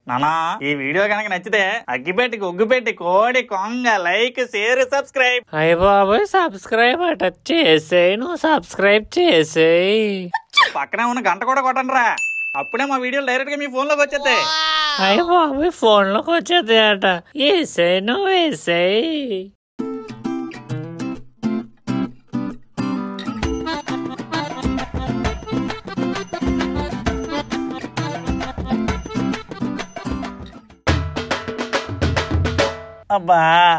నానా ఈ వీడియో కనుక నచ్చితే అగ్గిపెట్టి గుగ్గుపెట్టి కోడి కొంగ లైక్ షేర్ సబ్స్క్రైబ్ అయ్య బాబోయ్ సబ్స్క్రైబ్ అట చేసేయి నువ్వు సబ్స్క్రైబ్ చేసేయి పక్కనే ఉన్న గంట కూడా కొట్టండి రా అప్పుడే మా వీడియోలు డైరెక్ట్ గా మీ ఫోన్ లోకి వచ్చేస్తాయి అయ్య బాబోయ్ ఫోన్ లోకి వచ్చేది అట వేసేయి నువ్వు వేసేయి అబ్బా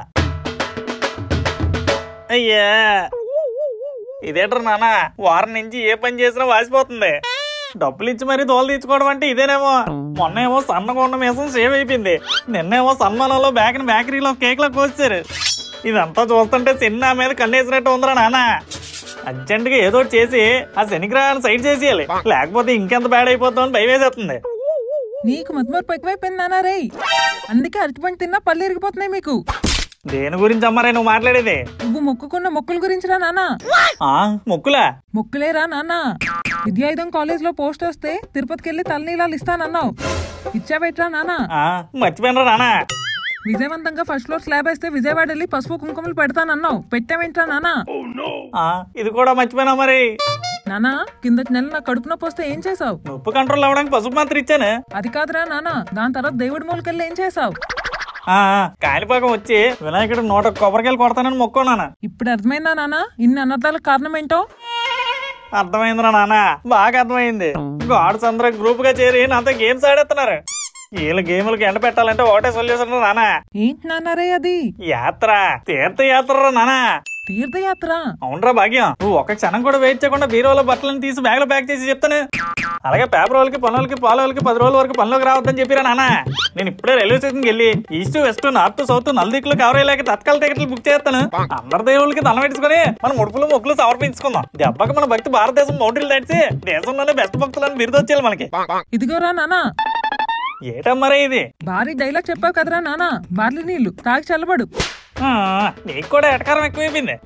అయ్యా ఇదేంటారు నాన్న వారం నుంచి ఏ పని చేసినా వాసిపోతుంది డబ్బులు ఇచ్చి మరీ తోలు తీర్చుకోవడం అంటే ఇదేనేమో మొన్న ఏమో సన్నగా ఉన్న మీసం సేవ్ అయిపోయింది నిన్నేమో సన్మానంలో బేకరీ బేకరీలో కేక్ లో కోసారు ఇదంతా చూస్తుంటే సినిమా మీద కన్నేసినట్టు ఉందిరా నాన్న అర్జెంట్ గా ఏదో ఒకటి చేసి ఆ శనిగ్రహాన్ని సైడ్ చేసేయాలి లేకపోతే ఇంకెంత బ్యాడ్ అయిపోతామని భయం వేసేస్తుంది నీకు మతిమరుపు ఎక్కువైపోయిందానా రే అందుకే అరటిపండు తిన్నా పళ్ళు ఇరిగిపోతున్నాయి మీకు దేని గురించి అమ్మారే నువ్వు మాట్లాడేది నువ్వు మొక్కుకున్న మొక్కుల గురించిరా నానా ఆ మొక్కులా మొక్కులేరా నాన్న విద్యాయుధం కాలేజ్ లో పోస్ట్ వస్తే తిరుపతికి వెళ్ళి తలనీలాలు ఇస్తానన్నావు ఇచ్చావేట్రా నానా ఆ మర్చిపోయినరా నాన్న విజయవంతంగా ఫస్ట్ ఫ్లోర్ స్లాబ్ వేస్తే విజయవాడ వెళ్ళి పసుపు కుంకుమలు పెడతానన్నావు పెట్టావేంట్రా నానా ఆ ఇది కూడా మర్చిపోయినా మరి నానా కిందటి నెల నా కడుపు నొప్పి వస్తే ఏం చేసావు నొప్పి కంట్రోల్ అవ్వడానికి పసుపు మాత్రం ఇచ్చాను అది కాదురా నానా దాని తర్వాత దేవుడి మూలకెళ్ళి ఏం చేసావు ఆ ఆ, కాణిపాకం వచ్చి వినాయకుడు నూట కొబ్బరికాయలు కొడతానని మొక్కున్నాను ఇప్పుడు అర్థమైందా నానా ఇన్ని అనర్థాలకు కారణం ఏంటో అర్థమైందిరా నాన్న బాగా అర్థమైంది గాడ్స్ అందరూ గ్రూప్ గా చేరి నాతో గేమ్స్ ఆడేస్తున్నారు వీళ్ళ గేములకి ఎండ పెట్టాలంటే ఒకటే సొల్యూషన్ రా నాన్న ఏంటి నాన్నారే అది యాత్ర తీర్థయాత్ర రా నాన్న తీర్థయాత్ర అవునరా భాగ్యం నువ్వు ఒక క్షణం కూడా వెయిట్ చేయకుండా బీరోలో బట్టలను తీసి బ్యాగ్ లో ప్యాక్ చేసి చెప్తాను అలాగే పేపర్ వాళ్ళకి పనులకి పాల వాళ్ళకి పది రోజుల వరకు పనిలోకి రావద్దని చెప్పిరా నాన్న నేను ఇప్పుడే రైల్వే స్టేషన్కి వెళ్ళి ఈస్ట్ వెస్ట్ నార్త్ సౌత్ నలుదిక్కులు కవర్ అయ్యేలాగా తత్కాల టికెట్లు బుక్ చేస్తాను అందరి దేవుళ్ళకి దండం పెట్టుకుని మన ముడుపులు మొక్కులు సమర్పించుకుందాం దెబ్బకి మన భక్తి భారతదేశం బౌండరీలు దాటిసి దేశంలోనే బెస్ట్ భక్తులని బిరుదొచ్చేయాలి మనకి ఇదిగోరా నానా ఏటమ్మరే ఇది భారీ డైలాగ్ చెప్పావు కదరా నానా బార్లీ నీళ్లు తాగి చల్లబడు ఆ, నీకు కూడా ఎటకారం ఎక్కువైపోయింది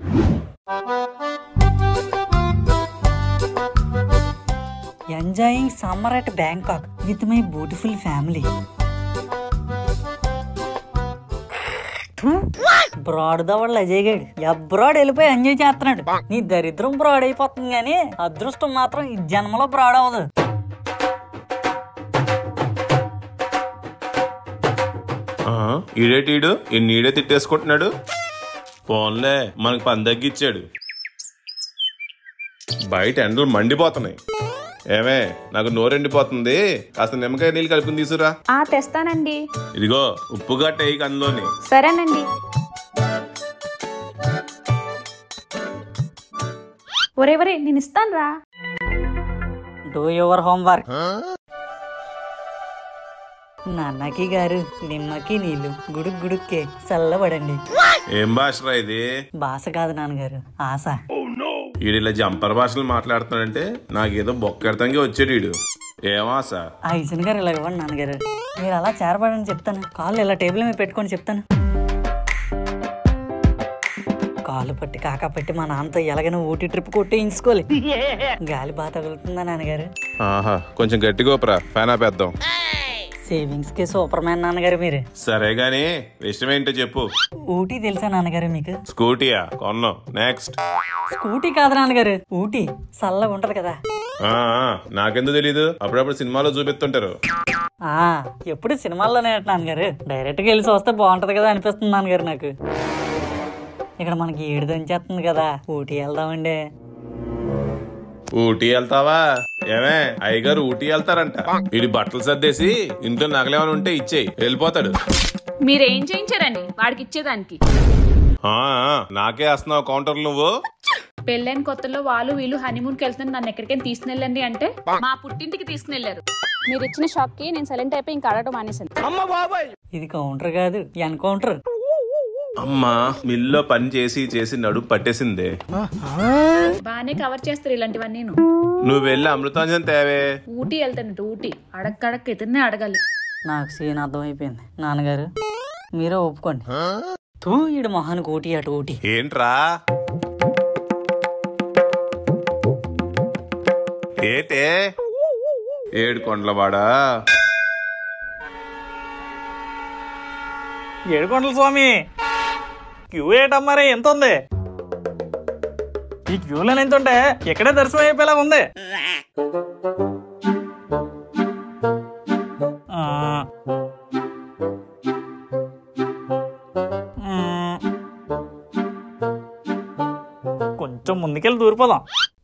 enjoying summer at Bangkok with my beautiful family బ్రాడ్ దవాళ్ళు అజయ్ గడు ఎబ్రాడ్ వెళ్ళిపోయి ఎంజాయ్ చేస్తున్నాడు నీ దరిద్రం బ్రాడ్ అయిపోతుంది కానీ అదృష్టం మాత్రం ఈ జన్మలో బ్రాడ్ అవ్వదు ఆ, ఈడేటీడు ఎన్ని ఈడే తిట్టేసుకుంటున్నాడు పోన్లే మనకు పని తగ్గిచ్చాడు బయట ఎండలు మండిపోతున్నాయి ఏమే నాకు నోరెండిపోతుంది కాస్త నిమ్మకాయ నీళ్ళు కలుపుకుని తీసురా ఆ తెస్తానండి ఇదిగో ఉప్పు గట్ట వేయి అందులోని సరేనండి ఒరే ఒరే నేను ఇస్తాను రా డూ యువర్ హోంవర్క్ నాన్నకి గారు నిమ్మకి నీళ్లు గుడుక్ గుడుక్కే చల్లబడండి ఏం భాషరా ఇది భాష కాదు నాన్నగారు ఆశ ఈడు ఇలా జంపర్ భాషలు మాట్లాడుతున్నాడంటే నాకేదో బొక్కెడతంగా వచ్చాడు ఈడు ఏమాస ఆ ఇజన్ గారు ఇలా ఇవ్వండి నాన్నగారు మీరు అలా చేరబడని చెప్తాను కాళ్ళు ఇలా టేబుల్ మీద పెట్టుకొని చెప్తాను కాళ్ళు పట్టి కాకా పట్టి మా నాన్నతో ఎలాగైనా ఊటీ ట్రిప్ కొట్టేయించుకోవాలి గాలి బాగా తగులుతుందా నాన్నగారు ఆహా కొంచెం గట్టిగా ఊపరా ఫ్యాన్ ఆపేద్దాం సేవింగ్స్ కి సూపర్ మ్యాన్ నాన్నగారు మీరు సరే గాని విషయం ఏంటో చెప్పు ఊటీ తెలుసా నాన్నగారు మీకు స్కూటీయా కొన్నాం నెక్స్ట్ స్కూటీ కాదు నాన్నగారు ఊటీ చల్లగా ఉంటది కదా ఆ, ఆ, నాకెందుకు తెలీదు అప్పుడప్పుడు సినిమాలో చూపిస్తుంటారు ఆ ఎప్పుడు సినిమాల్లోనే నాన్నగారు డైరెక్ట్ గా వెళ్ళి చూస్తే బాగుంటది కదా అనిపిస్తుంది నాన్నగారు నాకు ఇక్కడ మనకి ఏడు దంచేస్తుంది కదా ఊటీ వెళ్దామండి ఊటీ వెళ్తావా ఏమే అయ్యగారు ఊటీ వెళ్తారంట వీడి బట్టలు సర్దేసి ఇంట్లో నగలేమని ఉంటే ఇచ్చేయి వెళ్ళిపోతాడు మీరేం చేయించారండి వాడికి ఇచ్చేదానికి ఆ, ఆ, నాకే వేస్తున్నావు కౌంటర్ నువ్వు పెళ్ళైన కొత్తలో వాళ్ళు వీళ్ళు హనీమూన్కి వెళ్తున్నారు నన్ను ఎక్కడికైనా తీసుకుని అంటే మా పుట్టింటికి తీసుకుని వెళ్ళారు మీరు ఇచ్చిన షాక్ కి నేను సైలెంట్ అయిపోయి ఇంకా అడగడం మానేశాను ఇది కౌంటర్ కాదు ఎన్కౌంటర్ అమ్మా మిల్లో పని చేసి చేసి నడుపు పట్టేసిందే బాగానే కవర్ చేస్తారు ఇలాంటివన్నీ నువ్వు వెళ్ళి అమృతాంజన్ తేవే ఊటీ వెళ్తానంట ఊటీ అడక్కడక్క ఇతనే అడగాలి నాకు సీన్ అర్థమైపోయింది నాన్నగారు మీరే ఒప్పుకోండి తూ ఈడు మొహానికి ఊటీ అటు ఊటీ ఏంట్రా ఏటే ఏడు కొండలవాడా ఏడుకొండల స్వామి క్యూ ఏటమ్మారే ఎంత ఉంది ఈ క్యూలో నించుంటే ఇక్కడే దర్శనం అయిపోయేలా ఉంది ఆ. మ్మ్. కొంచెం ముందుకెళ్ళి దూరిపోదాం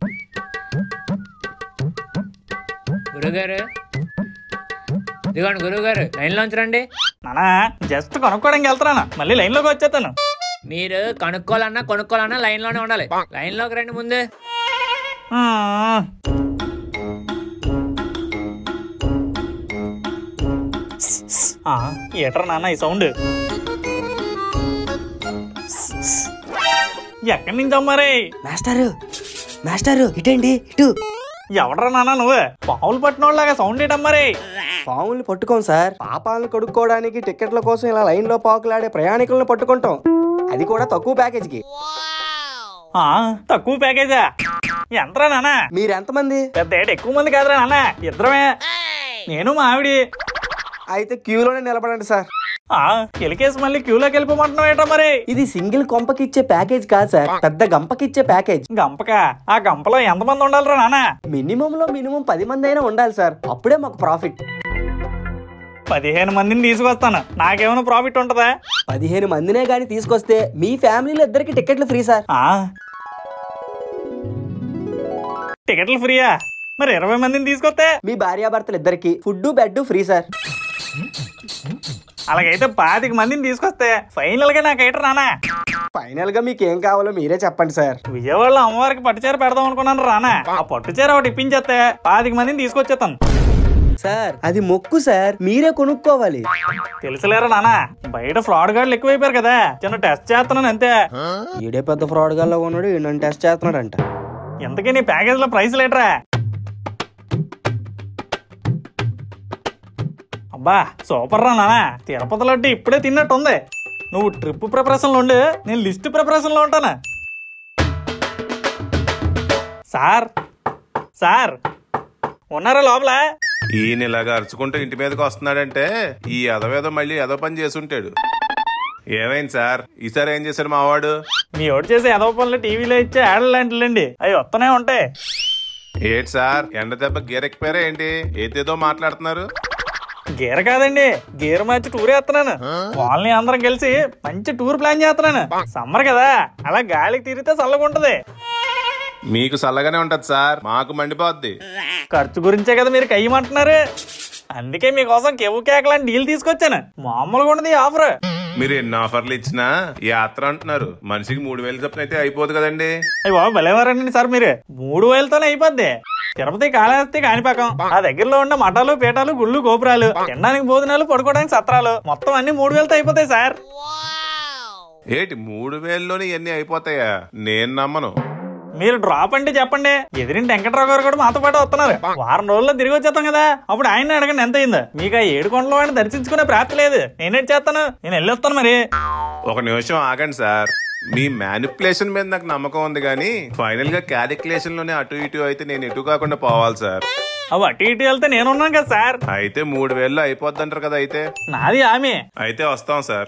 గురుగారు ఇదిగోండి గురువుగారు లైన్లోంచి రండి నానా జస్ట్ కొనుక్కోవడానికి వెళ్తున్నాను మళ్ళీ లైన్లోకి వచ్చేస్తాను మీరు కనుక్కోవాలన్నా కొనుక్కోవాలన్నా లైన్లోనే ఉండాలి లైన్లోకి రండి ముందే ఆ. ఆ, ఏట్రా నాన్న ఈ సౌండ్ ఎక్కడి నుంచి అమ్మారే మాస్టారు మాస్టారు ఇటండి ఇటు ఎవడరా నాన్న నువ్వు పావులు పట్టినోళ్ళగా సౌండ్ ఏంటమ్మారే పాముల్ని పట్టుకోం సార్ పాపాలను కడుక్కోవడానికి టికెట్ల కోసం ఇలా లైన్ లో పాకులాడే ప్రయాణికులను పట్టుకుంటాం అది కూడా తక్కువ ప్యాకేజ్కి ఆ, తక్కువ ప్యాకేజా ఎంతరా నాన్న మీరు ఎంతమంది పెద్ద ఏట ఎక్కువ మంది కాదురా నాన్న ఇద్దరమే నేను మా ఆవిడి అయితే క్యూలోనే నిలబడండి సార్ ఆ, ఎలికేసి మళ్ళీ క్యూలోకి వెళ్ళిపోమంటున్నావు ఏంటో మరి ఇది సింగిల్ కొంపకిచ్చే ప్యాకేజ్ కాదు సార్ పెద్ద గంపకిచ్చే ప్యాకేజ్ గంపక ఆ గంపలో ఎంతమంది ఉండాలిరా నాన్న మినిమం లో మినిమం పది మంది అయినా ఉండాలి సార్ అప్పుడే మాకు ప్రాఫిట్ పదిహేను మందిని తీసుకొస్తాను నాకేమైనా ప్రాఫిట్ ఉంటదా పదిహేను మందినే గాని తీసుకొస్తే మీ ఫ్యామిలీలో ఇద్దరికి టికెట్లు ఫ్రీ సార్ ఆ టికెట్లు ఫ్రీయా మరి ఇరవై మందిని తీసుకొస్తే మీ భార్యాభర్తలు ఇద్దరికి ఫుడ్ బెడ్ ఫ్రీ సార్ అలాగైతే పాతిక మందిని తీసుకొస్తే ఫైనల్ గా నాకైతే రానా ఫైనల్ గా మీకు ఏం కావాలో మీరే చెప్పండి సార్ విజయవాడలో అమ్మవారికి పట్టుచీర పెడదాం అనుకున్నాను రానా ఆ పట్టుచీర ఒకటి ఇప్పించేస్తే పాతిక మందిని తీసుకొచ్చేస్తాను సార్ అది మొక్కు సార్ మీరే కొనుక్కోవాలి తెలుసులేరా నానా బయట ఫ్రాడ్ గార్డులు ఎక్కువైపోయారు కదా చిన్న టెస్ట్ చేస్తున్నాను అంతే ఈడే పెద్ద ఫ్రాడ్ గాల్లో ఉన్నాడు ఈయన టెస్ట్ చేస్తున్నాడంట ఇంతకీ నీ ప్యాకేజ్ లో ప్రైస్ లేటరా అబ్బా సూపర్ రా నానా తిరుపతి లడ్డు ఇప్పుడే తిన్నట్టు ఉంది నువ్వు ట్రిప్ ప్రిపరేషన్ లో ఉండు నేను లిస్ట్ ప్రిపరేషన్ లో ఉంటాను సార్ సార్ ఉన్నారా లోపల ఈయన ఇలాగా అరుచుకుంటూ ఇంటి మీదకి వస్తున్నాడంటే ఈ ఎదవేదో మళ్ళీ ఎదో పని చేసి ఉంటాడు ఏమైంది సార్ ఈసారి ఏం చేశాడు మావాడు మీ ఓటు చేసే ఎదవ పనులు టీవీలో ఇచ్చే యాడ్ లాంటిలండి అవి వస్తూనే ఉంటాయి ఏంటి సార్ ఎండ దెబ్బ గీరెక్కిపోయారా ఏంటి ఏదేదో మాట్లాడుతున్నారు గీర కాదండి గీర మార్చి టూర్ వేస్తున్నాను వాళ్ళని అందరం కలిసి మంచి టూర్ ప్లాన్ చేస్తున్నాను సమ్మర్ కదా అలా గాలికి తిరిగితే చల్లగా ఉంటది మీకు చల్లగానే ఉంటది సార్ మాకు మండిపోద్ది ఖర్చు గురించే కదా మీరు కయ్యమంటున్నారు అందుకే మీకోసం కెవ్వు కేకలాంటి డీల్ తీసుకొచ్చాను మామూలుగా ఉండదు ఈ ఆఫర్ మీరు ఎన్ని ఆఫర్లు ఇచ్చినా యాత్ర అంటున్నారు మనిషికి మూడు వేలు చొప్పున అయితే అయిపోదు కదండి అయ్యి బాబు భలేవారండి సార్ మీరు మూడు వేలతోనే అయిపోద్ది తిరుపతి కాళహస్తి కాణిపాకం ఆ దగ్గరలో ఉన్న మఠాలు పీఠాలు గుళ్ళు గోపురాలు తినడానికి భోజనాలు పడుకోవడానికి సత్రాలు మొత్తం అన్ని మూడు వేలతో అయిపోతాయి సార్ ఏంటి మూడు వేల్లోనే ఇవన్నీ అయిపోతాయా నేను నమ్మను మీరు డ్రాప్ అంటే చెప్పండి ఎదిరింటి వెంకట్రావు గారు కూడా మాతో పాటు వస్తున్నారు వారం రోజుల్లో తిరిగి వచ్చేస్తాం కదా అప్పుడు ఆయన అడగండి ఎంత అయిందో మీకు ఆ ఏడు కొండల వాడిని దర్శించుకునే ప్రాప్తి లేదు నేనేం చేస్తాను నేను వెళ్ళొస్తాను మరి ఒక నిమిషం ఆగండి సార్ మీ మ్యానిపులేషన్ మీద నాకు నమ్మకం ఉంది కానీ ఫైనల్ గా క్యాలిక్యులేషన్ లోనే అటు ఇటు అయితే నేను ఎటు కాకుండా పోవాలి సార్ అవి అటు ఇటు వెళ్తే నేనున్నాను కదా సార్ అయితే మూడు వేల్లో అయిపోద్దంటారు కదా అయితే నాది ఆమె అయితే వస్తాం సార్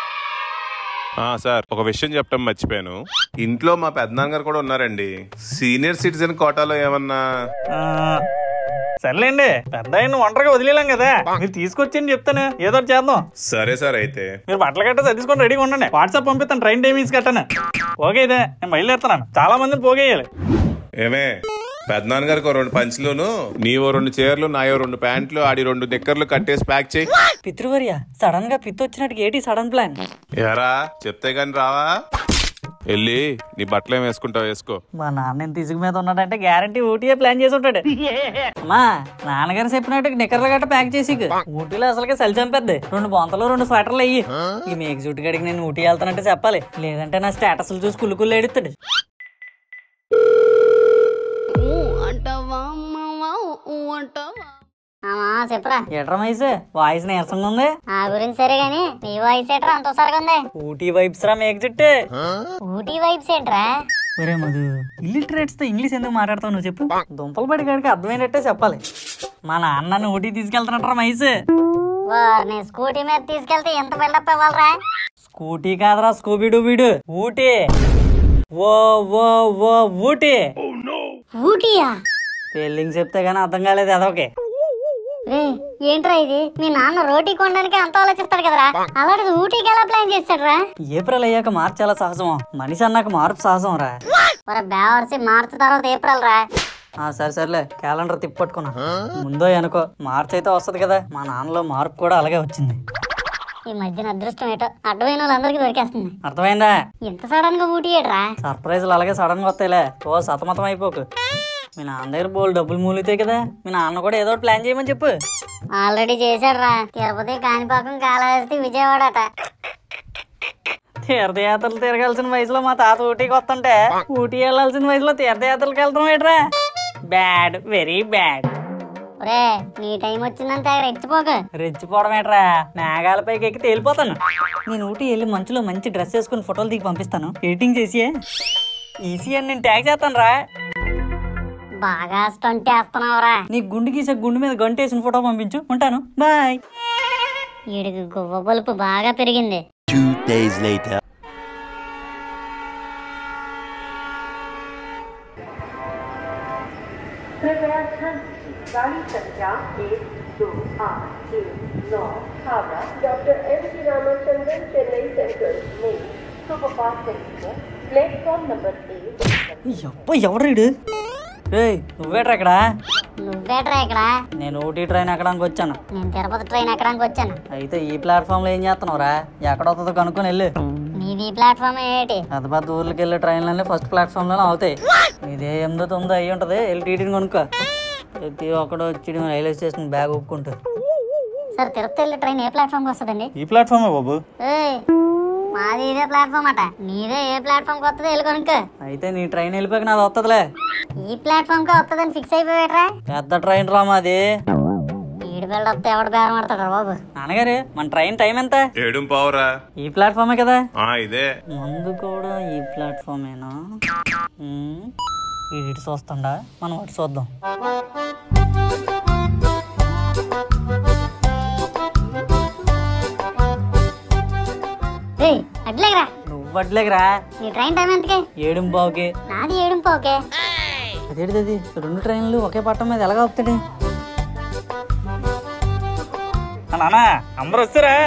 ఆ సార్ ఒక విషయం చెప్పడం మర్చిపోయాను ఇంట్లో మా పెద్దనాన్నగారు కూడా ఉన్నారండి సీనియర్ సిటిజన్ కోటాలో ఏమన్నా ఆ, సర్లేండి పెద్ద ఆయన ఒంటరిగా వదిలేలాం కదా మీరు తీసుకొచ్చి చెప్తాను ఏదో ఒకటి చేద్దాం సరే సార్ అయితే మీరు బట్టలు గట్ట సర్దుకొని రెడీగా ఉండండి వాట్సాప్ పంపిస్తాను ట్రైన్ టైమింగ్స్ కట్టాను ఓకే ఇదే నేను బయలుదేరుతున్నాను చాలా మందిని పోగేయాలి ఏమే పెద్దనాన్నగారికి ఓ రెండు పంచులును నీవో రెండు చీరలు నాయో రెండు ప్యాంట్లు ఆడి రెండు నిక్కర్లు కట్టేసి ప్యాక్ చేయి పితృవర్య సడన్ గా పిత్ వచ్చినట్టు ఏంటి సడన్ ప్లాన్ ఎరా చెప్తే గాని రావా వెళ్ళి నీ బట్టలు ఏం వేసుకుంటావు వేసుకో మా నాన్న ఎంత ఇసుగు మీద ఉన్నాడంటే గ్యారంటీ ఊటీయే ప్లాన్ చేసి ఉంటాడు అమ్మా నాన్నగారు చెప్పినట్టు నిక్కర్లు గట్ట ప్యాక్ చేసి ఊటీలో అసలుగా చలి చంపేద్ది రెండు బొంతలు రెండు స్వెటర్లు అయ్యి ఈ మేక జుట్టు గడికి నేను ఊటీ వెళ్తానంటే చెప్పాలి లేదంటే నా స్టేటస్లు చూసి కుళ్ళు కుళ్ళు ఎడుతాడు అంటావా అమ్మవా ఊ అంటావా ఆమా చెప్పురా ఎట్రా మైస్ వాయిస్ నీరసంగా ఉంది ఆ గురించి సరే గాని నీ వాయిస్ ఏంట్రా అంత సరిగా ఉంది ఊటీ వైబ్స్ రా మేక జుట్టు ఊటీ వైబ్స్ ఏంట్రా ఒరే మధు ఇల్లిటరేట్స్ తో ఇంగ్లీష్ ఎందుకు మాట్లాడతావు నువ్వు చెప్పు దుంపల పడి కాడికి అర్థమైనట్టే చెప్పాలి మా నాన్న నన్ను ఊటీ తీసుకెళ్తున్నట్రా మైస్ వారిని స్కూటీ మీద తీసుకెళ్తే ఎంత బిల్డప్ ఇవ్వాలరా స్కూటీ కాదురా స్కూబీ డూబీడు ఊటీ ఓ ఓ ఓ ఊటీ ఊటీయా స్పెల్లింగ్ చెప్తే గానీ అర్థం కాలేదు అదొకే రే ఏంట్రా ఇది మీ నాన్న రోటీ కొనడానికి అంత ఆలోచిస్తాడు కదరా అలాంటిది ఊటీకి ఎలా ప్లాన్ చేస్తాడురా ఏప్రిల్ అయ్యాక మార్చి చాలా సహజం మనిషి అన్నాక మార్పు సహజం రా మరి బేవర్సి మార్చి తర్వాత ఏప్రిల్ రా ఆ సరే సర్లే క్యాలెండర్ తిప్పట్టుకున్నా ముందో అనుకో మార్చి అయితే వస్తది కదా మా నాన్నలో మార్పు కూడా అలాగే వచ్చింది ఈ మధ్యన అదృష్టం ఏటో అడ్డమైన వాళ్ళందరికీ దొరికేస్తుంది అర్థమైందా ఇంత సడన్ గా ఊటీ ఏట్రా సర్ప్రైజ్లు అలాగే సడన్ గా వస్తాయిలే ఓ సతమతం అయిపోకు మీ నాన్న దగ్గర బోల్ డబ్బులు మూలితాయి కదా మీ నాన్న కూడా ఏదో ఒకటి ప్లాన్ చేయమని చెప్పు ఆల్రెడీ చేశాడురా తిరుపతి కాణిపాకం కాళహస్తి విజయవాడ అట తీర్థయాత్రలు తిరగాల్సిన వయసులో మా తాత ఊటీకి వస్తుంటే ఊటీ వెళ్ళాల్సిన వయసులో తీర్థయాత్రలకు వెళ్తాం ఏంట్రా బ్యాడ్ వెరీ బ్యాడ్ ఒరే నీ టైం వచ్చిందంటే రెచ్చిపోక రెచ్చిపోవడం ఏంట్రా మేఘాలపైకి ఎక్కి తేలిపోతాను నేను ఊటీ వెళ్ళి మంచులో మంచి డ్రెస్ వేసుకుని ఫోటోలు దిగి పంపిస్తాను ఎడిటింగ్ చేసి ఈసీ అని నేను ట్యాగ్ చేస్తాను రా బాగా స్టంట్ వేస్తున్నావురా నీ గుండు గీసే గుండు మీద గంటేసిన ఫోటో పంపించు ఉంటాను బాయ్ వీడికి గువ్వ బలుపు బాగా పెరిగింది Two days later. गाड़ी संख्या एक दो आठ एक नौ Howrah doctor M G Ramachandran Chennai central में superfast express platform number eight అబ్బా ఎవడ్రీడు రేయ్ నువ్వేట్రా ఇక్కడ నువ్వేట్రా ఇక్కడ నేను ఊటీ ట్రైన్ ఎక్కడానికి వచ్చాను నేను తిరుపతి ట్రైన్ ఎక్కడానికి వచ్చాను అయితే ఈ ప్లాట్ఫామ్ లో ఏం చేస్తున్నావురా ఎక్కడ వస్తుందో కనుక్కొని వెళ్ళు నీది ప్లాట్ఫామ్ ఏంటి పెద్ద పెద్ద ఊర్లకి వెళ్ళే ట్రైన్లన్నీ ఫస్ట్ ప్లాట్ఫామ్ లోనే అవుతాయి ఇదే ఎనిమిదో తొమ్మిదో అయ్యి ఉంటది వెళ్ళి టీటీని కొనుక్కో ప్రతి ఒక్కడు వచ్చి రైల్వే స్టేషన్ బ్యాగ్ ఒప్పుకుంటూ సార్ తిరుపతి వెళ్ళే ట్రైన్ ఏ ప్లాట్ఫామ్ వస్తుందండి ఈ ప్లాట్ఫామే బాబు ఏయ్ మాది ఇదే ప్లాట్ఫామ్ అట నీదే ఏ ప్లాట్ఫామ్ వస్తుంది వెళ్ళి కొనుక్కో అయితే నీ ట్రైన్ వెళ్ళిపోయాక నాది వస్తుందిలే ఈ ప్లాట్ఫామ్ కి వస్తుందని ఫిక్స్ అయిపోయాట్రా పెద్ద ట్రైన్ రా మాది ఈడు బిల్డ్ వస్తే ఎవడు బేరం ఆడతాడు బాబు నాన్నగారు మన ట్రైన్ టైం ఎంత ఏడుం పావురా ఈ ప్లాట్ఫామే కదా ఆ ఇదే ముందు కూడా ఈ ప్లాట్ఫామేనా ఉమ్, వీడు ఇటు చూస్తుండా మనం అటు చూద్దాం రేయ్ అడ్లేగరా నువ్వు అట్లేకరా నీ ట్రైన్ టైం ఎంతకే ఏడు బావుకి నాది ఏడు ఓకే అదేంటిది అది రెండు ట్రైన్లు ఒకే పట్టం మీద ఎలాగ అవుతాడు నాన్న అందరూ వచ్చారా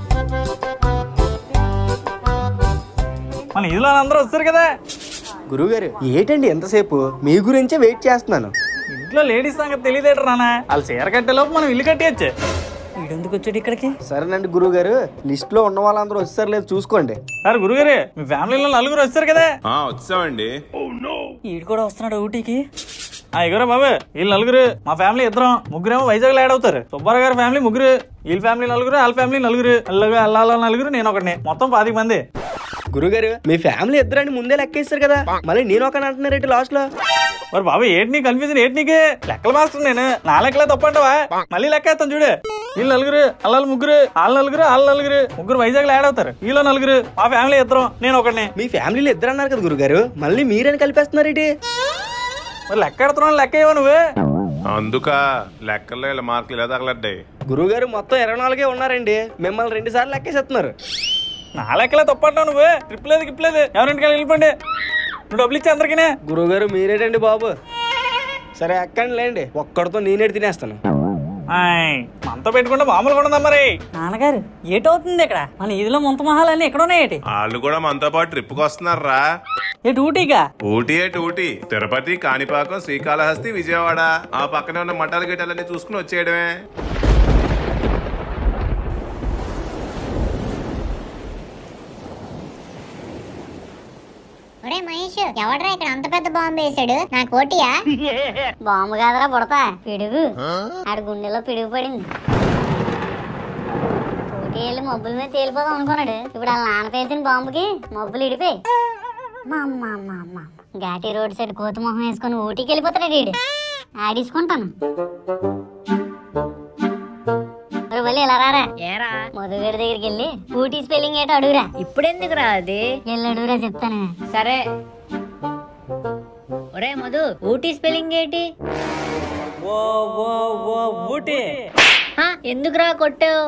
మన ఇదిలో అందరూ వచ్చారు కదా గురువుగారు ఏంటండి ఎంతసేపు మీ గురించే వెయిట్ చేస్తున్నాను ఇంట్లో లేడీస్ సంగతి తెలియదేటర్ నాన్న వాళ్ళు చీర కట్టేలోపు మనం ఇల్లు కట్టేయచ్చు వీడెందుకు వచ్చాడు ఇక్కడికి సరేనండి గురువుగారు లిస్ట్ లో ఉన్న వాళ్ళందరూ వచ్చారు లేదు చూసుకోండి సార్ గురుగారు మీ ఫ్యామిలీలో నలుగురు వచ్చారు కదా ఆ వచ్చామండి వీడు కూడా వస్తున్నాడు ఊటీకి ఆ ఇగోరా బాబు వీళ్ళు నలుగురు మా ఫ్యామిలీ ఇద్దరం ముగ్గురేమో వైజాగ్ యాడ్ అవుతారు సుబ్బారావు గారి ఫ్యామిలీ ముగ్గురు వీళ్ళ ఫ్యామిలీ నలుగురు వాళ్ళ ఫ్యామిలీ నలుగురు అల్లగా అల్లాల నలుగురు నేను ఒకటిని మొత్తం పాతిక మంది గురుగారు మీ ఫ్యామిలీ ఇద్దరని ముందే లెక్కేస్తారు కదా మళ్ళీ నేను ఒక అంటున్నారేంటి లాస్ట్ లో మరి బాబు ఏంటి నీ కన్ఫ్యూజన్ ఏంటి నీకు లెక్కల మాస్టర్ నేను నా లెక్కలే తప్పంటావా మళ్ళీ లెక్కేస్తాను చూడు వీళ్ళు నలుగురు అల్లాలు ముగ్గురు వాళ్ళ నలుగురు వాళ్ళ నలుగురు ముగ్గురు వైజాగ్ యాడ్ అవుతారు వీళ్ళు నలుగురు మా ఫ్యామిలీ ఇద్దరం నేను ఒకటిని మీ ఫ్యామిలీలో ఇద్దరు అన్నారు కదా గురుగారు మళ్ళీ మీరని కలిపేస్తున్నారేంటి మరి లెక్క ఎడుతున్నాను లెక్క ఇవ్వ నువ్వు అందుక లెక్కల్లో ఇలా మార్కులు ఇలా తగలడ్డాయి గురువుగారు మొత్తం ఇరవై నాలుగే ఉన్నారండి మిమ్మల్ని రెండు సార్లు లెక్కేసేస్తున్నారు నా లెక్కలే తప్పంటావు నువ్వు ట్రిప్ లేదు గిప్ లేదు ఎవరింటికి వెళ్ళిపోండి నువ్వు డబ్బులు ఇచ్చి అందరికీ గురువుగారు మీరేటండి బాబు సరే ఎక్కండి లేండి ఒక్కడితో నేనే తినేస్తాను మనతో పెట్టుకుంటే మామూలుగా ఉండదా మరి నాన్నగారు ఏటవుతుంది ఇక్కడ మన ఇదిలో ముంత మహాలన్నీ ఎక్కడ ఉన్నాయేటి వాళ్ళు కూడా మనతో పాటు ట్రిప్కి వస్తున్నారా ఏటి ఊటీగా ఊటీ ఏటి ఊటీ తిరుపతి కాణిపాకం శ్రీకాళహస్తి విజయవాడ ఆ పక్కనే ఉన్న మఠాలు గిటాలన్నీ చూసుకుని వచ్చేయడమే ఒరే మహేష్ ఎవడ్రా ఇక్కడ అంత పెద్ద బాంబు వేసాడు నా కోటియా బాంబు కాదరా పుడతా పిడుగు ఆడి గుండెలో పిడుగు పడింది కోటి వెళ్ళి మబ్బుల మీద తేలిపోదాం అనుకున్నాడు ఇప్పుడు వాళ్ళ నాన్న పేల్చిన బాంబుకి మబ్బులు ఇడిపోయి మా అమ్మ అమ్మ అమ్మ ఘాటీ రోడ్ సైడ్ కోతి మొహం వేసుకొని ఊటీకి వెళ్ళిపోతాడు వీడు ఆడించుకుంటాను ఒరే వల్లి ఇలా రారా ఏరా మధుగారి దగ్గరికి వెళ్ళి ఊటీ స్పెల్లింగ్ ఏంటో అడుగురా ఇప్పుడెందుకురా అది వెళ్ళి అడుగురా చెప్తాను సరే ఒరే మధు ఊటీ స్పెల్లింగ్ ఏంటి ఓ ఓ ఓ ఊటీ ఎందుకురా కొట్టావు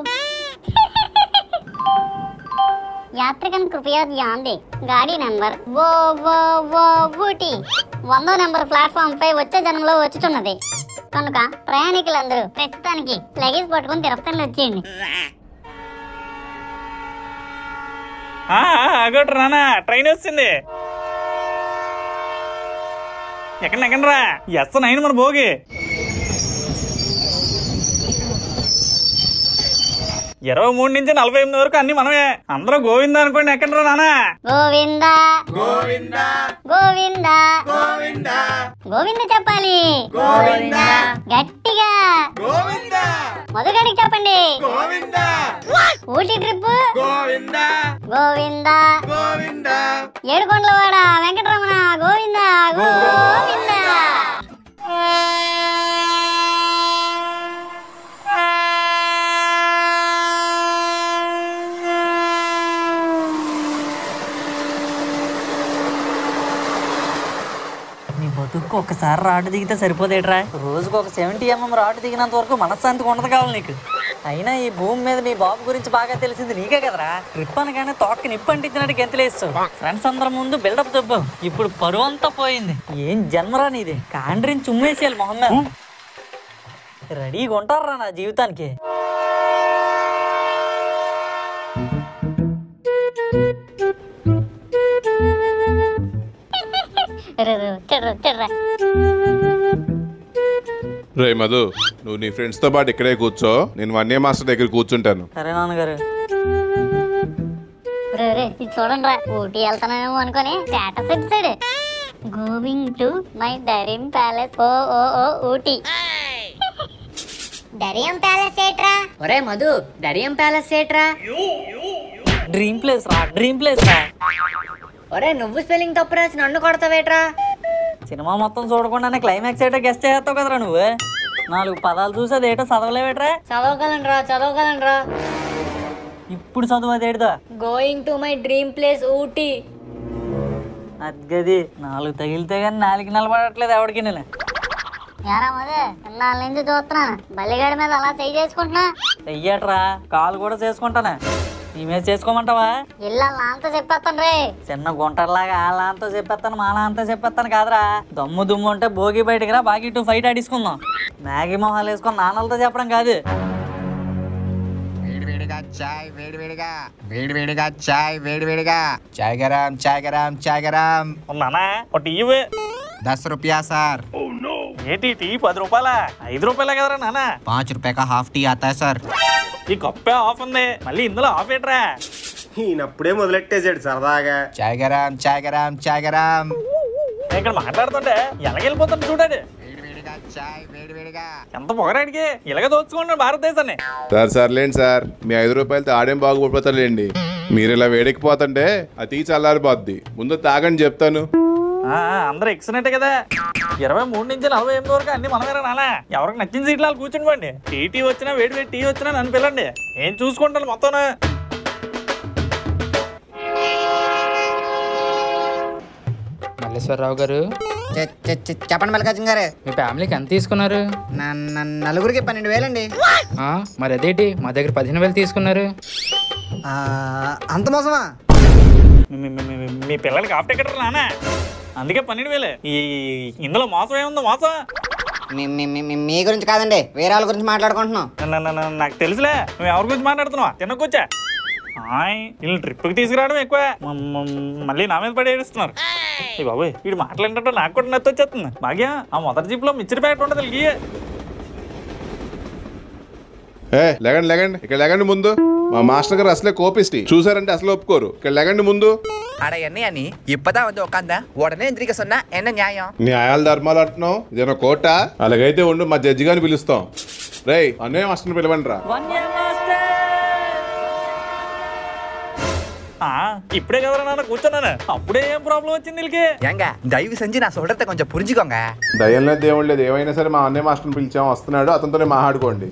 యాత్రికన్ కృపయా ధ్యాన్ దే గాడి నంబర్ ఓ ఓ ఓ ఊటీ వందో నెంబర్ ప్లాట్ఫామ్ పై వచ్చే జన్మలో వచ్చుచున్నది కనుక ప్రయాణికులందరూ ప్రస్తుతానికి లగేజ్ పట్టుకుని తిరుపతిలో వచ్చేయండి ఆ, ఆ, ఆగోట్రా నాన్న ట్రైన్ వచ్చింది ఎక్కడ ఎక్కడరా ఎస్ నైన్ మన భోగి ఇరవై మూడు నుంచి నలభై ఎనిమిది వరకు అన్ని మనమే అందరూ గోవిందా అనుకోండి ఎక్కడరా నాన్న గోవింద గోవింద గోవింద గోవింద గోవింద చెప్పాలి గోవింద గట్టిగా గోవింద మొదటికి చెప్పండి గోవింద ఊటీ ట్రిప్ గోవింద గోవింద గోవింద ఏడుకొండలవాడ వెంకటరమణ గోవింద గోవింద నీ బతుకు ఒక్కసారి రాటు దిగితే సరిపోదేట్రా రోజుకు ఒక సెవెంటీ ఎంఎం రాటు దిగినంత వరకు మనశ్శాంతిగా ఉండదు కావాలి నీకు అయినా ఈ భూమి మీద మీ బాబు గురించి బాగా తెలిసింది నీకే కదరా ట్రిప్ అనగానే తోక్క నిప్పు అంటించినట్టు గెంతులేస్తావు ఫ్రెండ్స్ అందరం ముందు బిల్డప్ దెబ్బావు ఇప్పుడు పరువు అంతా పోయింది ఏం జన్మరా నీది కాండ్రిని చుమ్మేసేయాలి మొహం మీద రెడీగా ఉంటారా నా జీవితానికి రు, రు, చెర్రు, చెర్రా. రే మధు నువ్వు నీ ఫ్రెండ్స్ తో పాటు ఇక్కడే కూర్చో నేను వన్య మాస్టర్ దగ్గర కూర్చుంటాను సరే నాన్నగారు రే, రే, ఇది చూడండి రా ఊటీ వెళ్తానేమో అనుకొని స్టేటస్ ఇచ్చాడు going to my dream palace ఓ ఓ ఓ ఊటీ డరియం ప్యాలెస్ ఏట్రా ఒరే మధు డరియం ప్యాలెస్ ఏట్రా డ్రీమ్ ప్లేస్ రా డ్రీమ్ ప్లేస్ రా ఒరే నువ్వు స్పెల్లింగ్ తప్పు రాసి నన్ను కొడతావేట్రా సినిమా మొత్తం చూడకుండానే క్లైమాక్స్ ఏటో గెస్ట్ చేస్తావు కదరా నువ్వు నాలుగు పదాలు చూసి అదేటో చదవలేవేట్రా చదవగలనరా చదవగలనరా ఇప్పుడు చదువు అదేడుదా going to my dream place Ooty అద్గది నాలుగు తగిలితే గానీ నాలుగు నిలబడట్లేదు ఎవడికి నేను యారా మదే ఇన్నాళ్ళ నుంచి చూస్తున్నాను బల్లిగాడి మీద అలా చేయి చేసుకుంటున్నా చెయ్యట్రా కాలు కూడా చేసుకుంటానా నీ మీద చేసుకోమంటావా ఇల్లు అంతా చెప్పేస్తాను రే చిన్న గుంటలాగా వాళ్ళ అంతా చెప్పేస్తాను మా అంతా చెప్పేస్తాను కాదురా దమ్ము దుమ్ము ఉంటే భోగి బయటికి రా బాగా టూ ఫైట్ ఆడించుకుందాం మ్యాగీ మొహాలు వేసుకొని నాన్నలతో చెప్పడం కాదు వేడివేడిగా చాయ్ వేడివేడిగా వేడివేడిగా చాయ్ వేడివేడిగా చాయ్ గరం చాయ్ గరం చాయ్ గరం నానా ఒక టీ ఇవ్వు. दस रुपया सर ఏంటి టీ పది రూపాయల ఐదు రూపాయలే కదరా నాన్న पाँच रुपए का हाफ टी आता है सर ఈ కప్పే ఆఫ్ ఉంది మళ్ళీ ఇందులో ఆఫ్ ఏంట్రా ఈయనప్పుడే మొదలెట్టేశాడు సరదాగా चाय गरम चाय गरम चाय गरम నేను ఇక్కడ మాట్లాడుతుంటే ఎలాగెళ్ళిపోతాను చూడాడు చాయ్ వేడివేడిగా ఎంత పొగరాడికి ఇలాగ దోచుకున్నాడు భారతదేశాన్ని సార్ సార్లేండి సార్ మీ ఐదు రూపాయలతో ఆడేం బాగుపడిపోతారులేండి మీరు ఇలా వేడెక్కిపోతుంటే అది తీసి చల్లారిపోద్ది ముందు తాగండి చెప్తాను ఆ, ఆ, అందరూ ఎక్సలెంట్ కదా ఇరవై మూడు నుంచి నలభై ఎనిమిది వరకు అన్ని మనమేరా నాన్న ఎవరికి నచ్చిన సీట్లు వాళ్ళు కూర్చునివ్వండి టీ టీ వచ్చినా వేడి వేడి టీ వచ్చినా నన్ను పిల్లండి ఏం చూసుకుంటాను మొత్తం మల్లేశ్వరరావు గారు చెప్పండి మల్లికార్జున గారు మీ ఫ్యామిలీకి ఎంత తీసుకున్నారు నలుగురికి పన్నెండు వేలండి ఆ, మరి అదేంటి మా దగ్గర పదిహేను వేలు తీసుకున్నారు అంత మోసమా మీ- మీ- మీ- మీ పిల్లలకి ఆఫ్ టికెట్ నాన్న అందుకే పన్నెండు వేలే ఈ ఇందులో మోసం ఏముందో మోసం మీ- మీ- మీ- మీ- మీ గురించి కాదండి వేరే వాళ్ళ గురించి మాట్లాడుకుంటున్నాం న- న- న- నాకు తెలుసులే నువ్వు ఎవరి గురించి మాట్లాడుతున్నావా తినకొచ్చా ఆయ్ వీళ్ళు ట్రిప్కి తీసుకురావడం ఎక్కువ మ- మ- మళ్ళీ నా మీద పడి ఏడుస్తున్నారు ఏ బాబోయ్ వీడు మాట్లాడినట్టు నాకు కూడా నత్తి వచ్చేస్తుంది భాగ్యం ఆ మొదటి జీప్లో మిచ్చరి ప్యాకెట్ ఉండదు వీళ్ళకి ఏ లేగండి లేగండి ఇక్కడ లేగండి ముందు మా మాస్టర్ గారు అసలే కోపిస్టి చూసారంటే అసలు ఒప్పుకోరు ఇక్కడ లేగండి ముందు அட என்ன நீ இப்பதான் வந்து உட்காந்த உடனே எந்திரிக்க சொன்னா என்ன நியாயம் న్యాయాల ధర్మాలు అంటున్నావు ఇదేనా కోట అలాగైతే ఉండు మా జడ్జి గారిని పిలుస్తాం రేయ్ అన్నయ్య మాస్టర్ని పిలవండి రా ఆ, ఇప్పుడే కదరా నాన్న కూర్చున్నాను అప్పుడే ఏం ప్రాబ్లం వచ్చింది వీళ్ళకి ஏங்க தயவு செஞ்சு நான் சொல்றத கொஞ்சம் புரிஞ்சுக்கோங்க దయ్యం లేదు దేవుడు లేదు ఏమైనా సరే మా అన్నయ్య మాస్టర్ని పిలిచాం వస్తున్నాడు అతనితోనే మాట్లాడుకోండి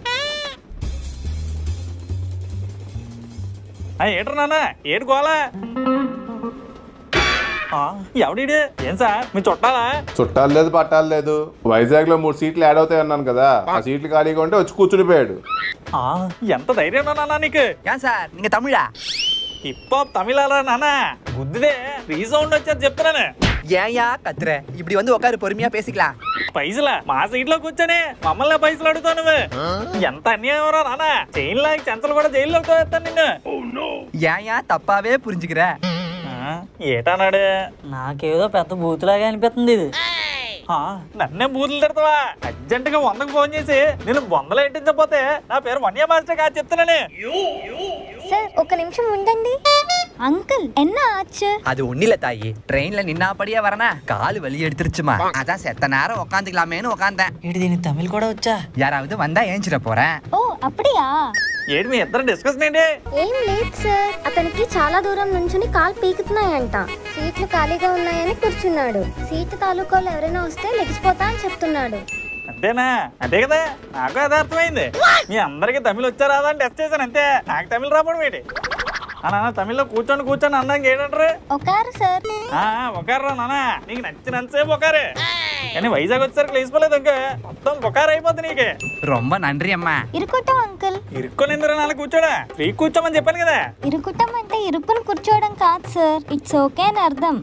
ఆ, ఏట్రా నాన్న ఏడు గోలా ఆ, ఎవడీడు ఏం సార్ మీ చుట్టాలా చుట్టాలు లేదు పట్టాలు లేదు వైజాగ్ లో మూడు సీట్లు యాడ్ అవుతాయి అన్నాను కదా ఆ సీట్లు ఖాళీగా ఉంటే వచ్చి కూర్చునిపోయాడు ఆ, ఎంత ధైర్యం నాన్న నీకు ஏன் சார் நீங்க தமிழா హిప్ హాప్ తమిళాలా నాన్న బుద్ధిదే రీసౌండ్ వచ్చేది చెప్తున్నాను ஏன்யா கத்துற இப்படி வந்து உட்காரு பொறுமையா பேசிக்கலாம் పైసలా మా సీట్ లో కూర్చొని మమ్మల్ని పైసలు అడుగుతావు నువ్వు ఎంత అన్యాయం రా నాన్న చైన్ లాగి చెంచలు కూడా జైల్లో వేస్తాను నిన్ను ஏன்யா தப்பாவே புரிஞ்சுக்கிற ఆ, ఏటన్నాడు నాకేదో పెద్ద బూతులాగా అనిపిస్తుంది ఇది ఆ, నన్నే బూతులు తిడతావా అర్జెంట్ గా వందకు ఫోన్ చేసి నేను బొందలు ఎట్టించకపోతే నా పేరు వన్య మాస్టర్ కాదు చెప్తున్నాను சார் ఒక నిమిషం ఉండండి అంకుల్ என்ன ஆச்சு அது ஒண்ணில தாயி ட்ரெயின்ல நின்னாபடியே வரனா கால் வலி எடுத்துருச்சுமா அதான் செத்த நேரம் உக்காந்துக்கலாமேன்னு உக்காந்தேன் ఏంటి దీనికి తమిళ్ కూడా వచ్చా யாராவது வந்தா ஏஞ்சிட போறேன் ఓ அப்படியா ఏంటి మీ ఇద్దరు డిస్కషన్ ఏంటి ఏం లేదు సార్ అతనికి చాలా దూరం నుంచుని కాలు పీకుతున్నాయంట సీట్లు ఖాళీగా ఉన్నాయని కూర్చున్నాడు సీటు తాలూకాలు ఎవరైనా వస్తే లెగిసిపోతా అని చెప్తున్నాడు అంతేనా అంతే కదా నాకు అదే అర్థమైంది మీ అందరికి తమిళ వచ్చా రాదా అని టెస్ట్ చేశాను అంతే నాకు తమిళ రావడం ఏంటి ఆ నాన్న తమిళ్లో కూర్చొని కూర్చొని అన్నాక ఏంటంటారు ఒకారు సార్ ఆ, ఒకర్రా నాన్న నీకు నచ్చినంతసేపు ఒకరే కానీ వైజాగ్ వచ్చేసరికి లేచిపోలేదు ఇంకా మొత్తం ఒకరు అయిపోద్ది నీకు ரொம்ப நன்றி అమ్మా ఇరుకుటం అంకుల్ ఇరుక్కొని ఎందుకు నాన్న కూర్చోడా ఫ్రీ కూర్చోమని చెప్పాను కదా ఇరుకుటం అంటే ఇరుక్కుని కూర్చోవడం కాదు సార్ ఇట్స్ ఓకే అని అర్థం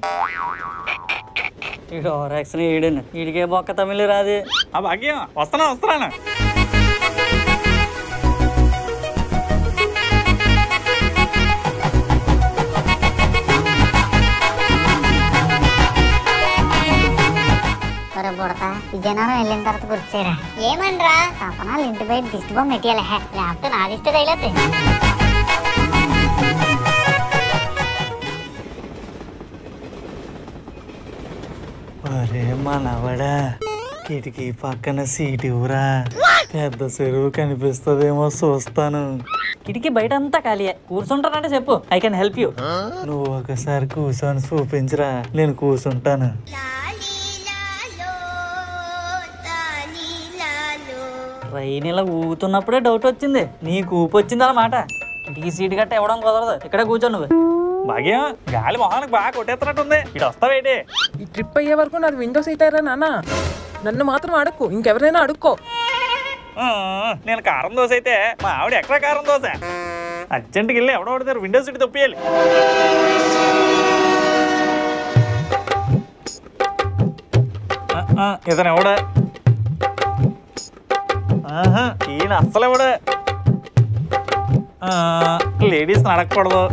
ఈడు ఓరాక్షన్ ఈడును ఈడికే బొక్క తమిళ్ రాదు ఆ భాగ్యం వస్తున్నా వస్తున్నాను ఒరే బుడత విజయనగరం వెళ్ళిన తర్వాత గుర్చేరా ఏమనరా తపనాలు ఇంటి బయట దిష్టి బొమ్మ పెట్టాలి లేకపోతే నా దిష్టి తగిలేదు అరే మనవడా కిటికీ పక్కన సీట్ ఇవ్వరా పెద్ద చెరువు కనిపిస్తుందేమో చూస్తాను కిటికీ బయట అంతా ఖాళీయే కూర్చుంటానంటే చెప్పు ఐ కెన్ హెల్ప్ యూ నువ్వు ఒకసారి కూర్చొని చూపించరా నేను కూర్చుంటాను ట్రైన్ ఇలా ఊగుతున్నప్పుడే డౌట్ వచ్చింది నీకు ఊపి వచ్చింది అన్నమాట కిటికీ సీట్ గట్ట ఇవ్వడం కుదరదు ఇక్కడే కూర్చో నువ్వు భాగ్యం గాలి మొహానికి బాగా కొట్టేస్తున్నట్టుంది ఇటు వస్తావేటి ఈ ట్రిప్ అయ్యే వరకు నాది విండో సీట్ అయ్యారా నాన్న నన్ను మాత్రం అడుక్కో ఇంకెవరైనా అడుక్కో ఆ, నేను కారం దోశ అయితే మా ఆవిడ ఎక్స్ట్రా కారం దోశ అర్జెంట్కి వెళ్ళి ఎవడో ఒకటి విండో సీట్ తప్పియాలి ఇతను ఎవడ ఆహా, ఈయన అస్సలు ఎవడ లేడీస్ నడకూడదు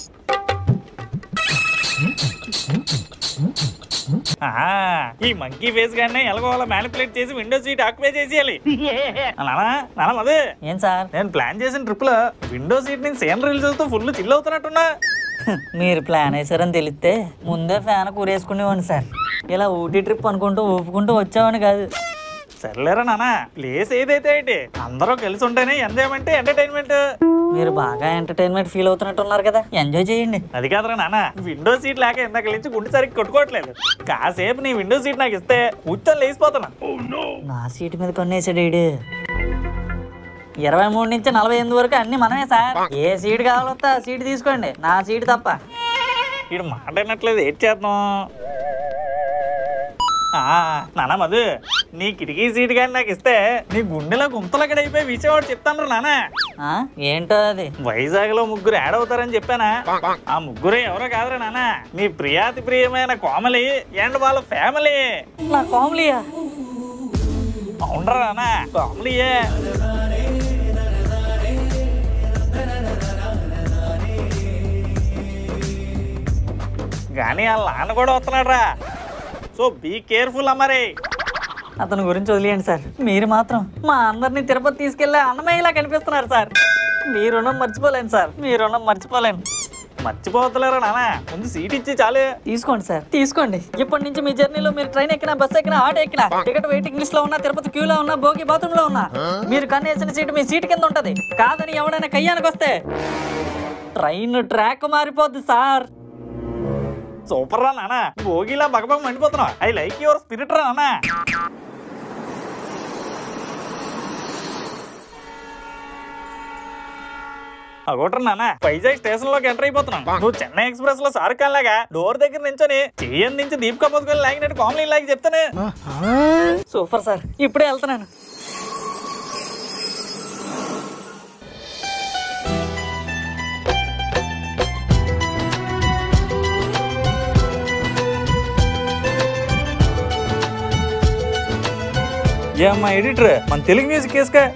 ఆ, ఈ మంకీ ఫేస్ గానే ఎలాగోలా మ్యానిపులేట్ చేసి విండో సీట్ ఆక్యుపై చేసేయాలి నానా నానా అదే ఏం సార్ నేను ప్లాన్ చేసిన ట్రిప్ లో విండో సీట్ నుంచి సీనరీలు చూస్తూ ఫుల్ చిల్ అవుతున్నట్టున్నా మీరు ప్లాన్ వేసారని తెలిస్తే ముందే ఫ్యాన్ కూరేసుకునేవాడిని సార్ ఇలా ఊటీ ట్రిప్ అనుకుంటూ ఊపుకుంటూ వచ్చామని కాదు సర్లేరా నానా ప్లేస్ ఏదైతే ఏంటి అందరూ కలిసి ఉంటేనే ఎంజాయ్మెంట్ ఎంటర్టైన్మెంట్ మీరు బాగా ఎంటర్టైన్మెంట్ ఫీల్ అవుతున్నట్టున్నారు కదా ఎంజాయ్ చేయండి అది కాదురా నాన్న విండో సీట్ లేక ఇందాక నుంచి గుండె సరిగ్గా కొట్టుకోవట్లేదు కాసేపు నీ విండో సీట్ నాకు ఇస్తే కూర్చొని లేచిపోతున్నా నా సీట్ మీద కొన్నేసాడు ఈడు ఇరవై మూడు నుంచి నలభై ఎనిమిది వరకు అన్ని మనమే సార్ ఏ సీట్ కావాలొస్తే ఆ సీట్ తీసుకోండి నా సీట్ తప్ప వీడు మాట వినట్లేదు ఏం చేద్దాం ఆ, నాన్న మధు నీ కిటికీ సీట్ కానీ నాకు ఇస్తే నీ గుండెలో గుంతలు అయిపోయి విజయవాడ చెప్తాను నాన్న ఆ, ఏంటో అది వైజాగ్ లో ముగ్గురు యాడ్ అవుతారని చెప్పానా ఆ ముగ్గురు ఎవరో కాదురా నాన్న నీ ప్రియాతి ప్రియమైన కోమలి అండ్ వాళ్ళ ఫ్యామిలీ నా కామ్లీయా అవునరా నాన్న కోమలియే కానీ వాళ్ళ నాన్న కూడా వస్తున్నాడు రా సో బీ కేర్ఫుల్ అమ్మరే అతని గురించి వదిలేయండి సార్ మీరు మాత్రం మా అందరినీ తిరుపతి తీసుకెళ్లే అన్నమయ్యలా కనిపిస్తున్నారు సార్ మీ రుణం మర్చిపోలేను సార్ మీ రుణం మర్చిపోలేను మర్చిపోతలేరా నాన్న ముందు సీట్ ఇచ్చి చాలు తీసుకోండి సార్ తీసుకోండి ఇప్పటి నుంచి మీ జర్నీలో మీరు ట్రైన్ ఎక్కినా బస్ ఎక్కినా ఆటో ఎక్కినా టికెట్ వెయిటింగ్ లిస్ట్ లో ఉన్నా తిరుపతి క్యూలో ఉన్నా భోగి బాత్రూమ్ లో ఉన్నా మీరు కన్నేసిన సీట్ మీ సీట్ కింద ఉంటది కాదని ఎవడైనా కయ్యానికి వస్తే ట్రైన్ ట్రాక్ మారిపోద్ది సార్ సూపర్ రా నాన్న భోగిలా బగబగ మండిపోతున్నావు ఐ లైక్ యువర్ స్పిరిట్ రా నాన్న అగోటర్ నాన్న వైజాగ్ స్టేషన్ లోకి ఎంటర్ అయిపోతున్నాం నువ్వు చెన్నై ఎక్స్ప్రెస్ లో షారుఖ్ ఖాన్ లాగా డోర్ దగ్గర నించొని చెయ్యని నుంచి దీపికా పదుకొని లాగినట్టు కామెడీ లాగి చెప్తాను సూపర్ సార్ ఇప్పుడే వెళ్తున్నాను ఏ అమ్మా ఎడిటర్ మన తెలుగు మ్యూజిక్ కేసుకా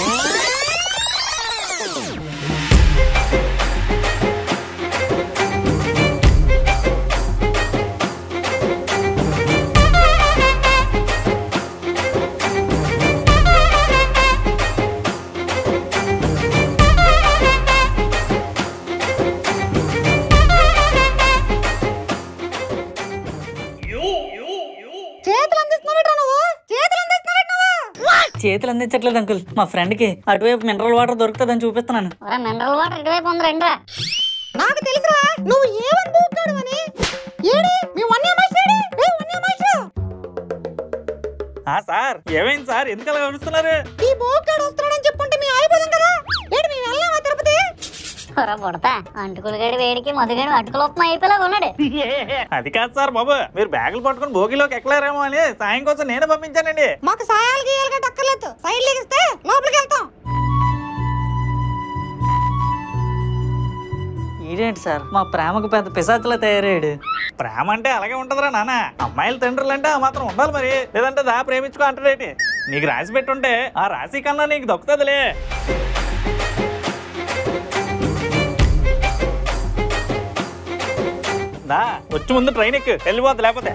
చేతులు అందిస్తున్నావు నువ్వు చేతులు అందిస్తున్నావు చేతులు అందించట్లేదు అంకుల్ మా ఫ్రెండ్ కి అటువైపు మినరల్ వాటర్ దొరుకుతుందని చూపిస్తున్నాను ఒరే మినరల్ వాటర్ ఇటువైపు ఉంది రండిరా నాకు తెలుసురా నువ్వు ఏమని దూకాడు అని ఏడి మీ వన్య మాస్టర్ ఏ వన్య మాస్టర్ ఆ సార్ ఏమైంది సార్ ఎందుకు అలా అరుస్తున్నారు ఈ బోకాడు వస్తున్నాడని చెప్పుంటే మీ అయిపోదాం కదా ఏడి మేము వెళ్ళామా తిరుపతి ఒరే బుడతా అంటుకులుగాడి వేడికి మధుగాడు అటుకులు ఉప్మా అయిపోయేలా ఉన్నాడు అది కాదు సార్ బాబు మీరు బ్యాగులు పట్టుకొని భోగిలోకి ఎక్కలేరేమో అని సాయం కోసం నేనే పంపించానండి మాకు సాయాలు గీయాలుగా దక్కర్లేదు సైడ్ లెగిస్తే లోపలికి వెళ్తాం ఈడేంటి సార్ మా ప్రేమకు పెద్ద పిశాచులా తయారయ్యాడు ప్రేమ అంటే అలాగే ఉంటదిరా నాన్న అమ్మాయిల తండ్రులు అంటే ఆ మాత్రం ఉండాలి మరి లేదంటే దా ప్రేమించుకో అంటాడేటి నీకు రాసి పెట్టుంటే ఆ రాశి కన్నా నీకు దొక్కుతుందిలే దా వచ్చి ముందు ట్రైన్ ఎక్కు వెళ్ళిపోద్ది లేకపోతే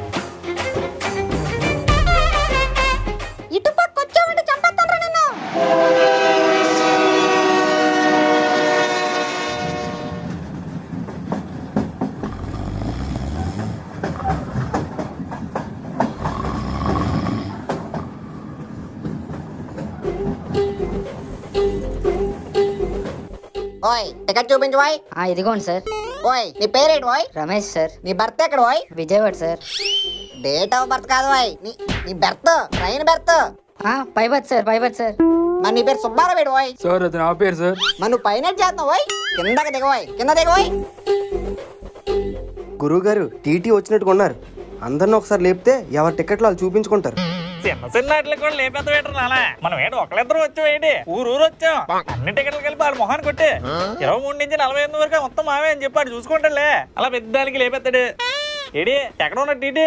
ఇటు పక్క వచ్చావంటే చంపేస్తాను నిన్ను ఓయ్ టికెట్ చూపించు ఓయ్ ఇదిగోండి సార్ ఓయ్ నీ పేరేంటి ఓయ్ రమేష్ సార్ నీ బర్త్ ఎక్కడ ఓయ్ Vijayawada sir date of birth కాదు ఓయ్ నీ నీ బెర్త్ ట్రైన్ బెర్త్ పైబత్ సార్ పైబత్ సార్ మరి నీ పేరు సుబ్బారావు ఓయ్ సార్ అది నా పేరు సార్ మరి నువ్వు పైన చేస్తున్నావు ఓయ్ కిందకి దిగవోయ్ కింద దిగవోయ్ గురువుగారు టీటీ వచ్చినట్టుగా ఉన్నారు అందరిని ఒకసారి లేపితే ఎవరి టికెట్లు వాళ్ళు చూపించుకుంటారు చిన్న చిన్న వాటికి కూడా లేపేద్ద వేటర్ నాన్న మనం ఏంటి ఒకళ్ళిద్దరు వచ్చాం ఏంటి ఊరు ఊరు వచ్చాం అన్ని టికెట్లు కలిపి ఆడు మొహాన్ని కొట్టి ఇరవై మూడు నుంచి నలభై ఎనిమిది వరకు మొత్తం మావే అని చెప్పి ఆడు చూసుకుంటాడులే అలా పెద్దానికి లేపేస్తాడు ఏడి ఎక్కడ ఉన్న టీటీ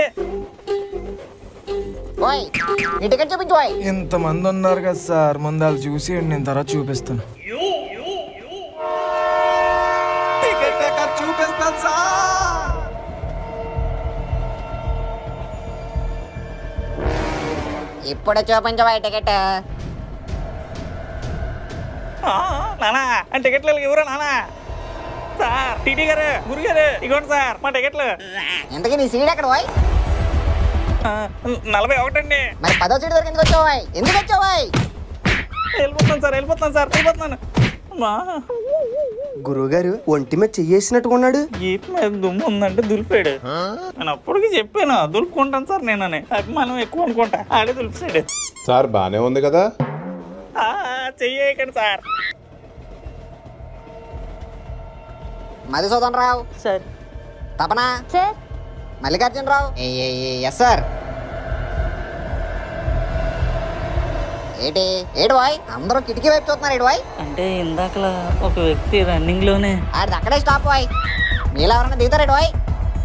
ఓయ్ నీ టికెట్ చూపించు ఓయ్ ఇంతమంది ఉన్నారు కదా సార్ ముందు వాళ్ళు చూసి నేను తర్వాత చూపిస్తాను టికెట్ ఎక్కడ చూపిస్తాను సార్ ఇప్పుడు చూపించవా టికెట్ ఆ, నానా ఆ టికెట్లు ఎవరు నానా సార్ టీటీ గారు గురుగారు ఇగోండి సార్ మా టికెట్లు ఇంతకీ నీ సీట్ ఎక్కడ పోయ్ ఆ, నలభై ఒకటండి మరి పదో సీట్ దొరికి ఎందుకు వచ్చావాయ్ ఎందుకు వచ్చావాయ్ వెళ్ళిపోతున్నాను సార్ వెళ్ళిపోతున్నాను సార్ వెళ్ళిపోతున్నాను మా గురువుగారు ఒంటి మీద చెయ్యేసినట్టుగా ఉన్నాడు ఈపు మీద దుమ్ము ఉందంటే దులిపాడు నేను అప్పటికి చెప్పాను దులుపుకుంటాను సార్ నేనని అభిమానం ఎక్కువ అనుకుంటా ఆడే దులిపాడు సార్ బానే ఉంది కదా చెయ్యకండి సార్ మధుసూదన్ రావు సార్ తపన sir Mallikarjuna Rao yes sir ఏటి ఏడు వాయ్ అందరూ కిటికీ వైపు చూస్తున్నారు ఏడు వాయ్ అంటే ఇందాకలా ఒక వ్యక్తి రన్నింగ్ లోనే ఆడిది అక్కడే స్టాప్ వాయ్ మీలో ఎవరైనా దిగుతారు ఏడు వాయ్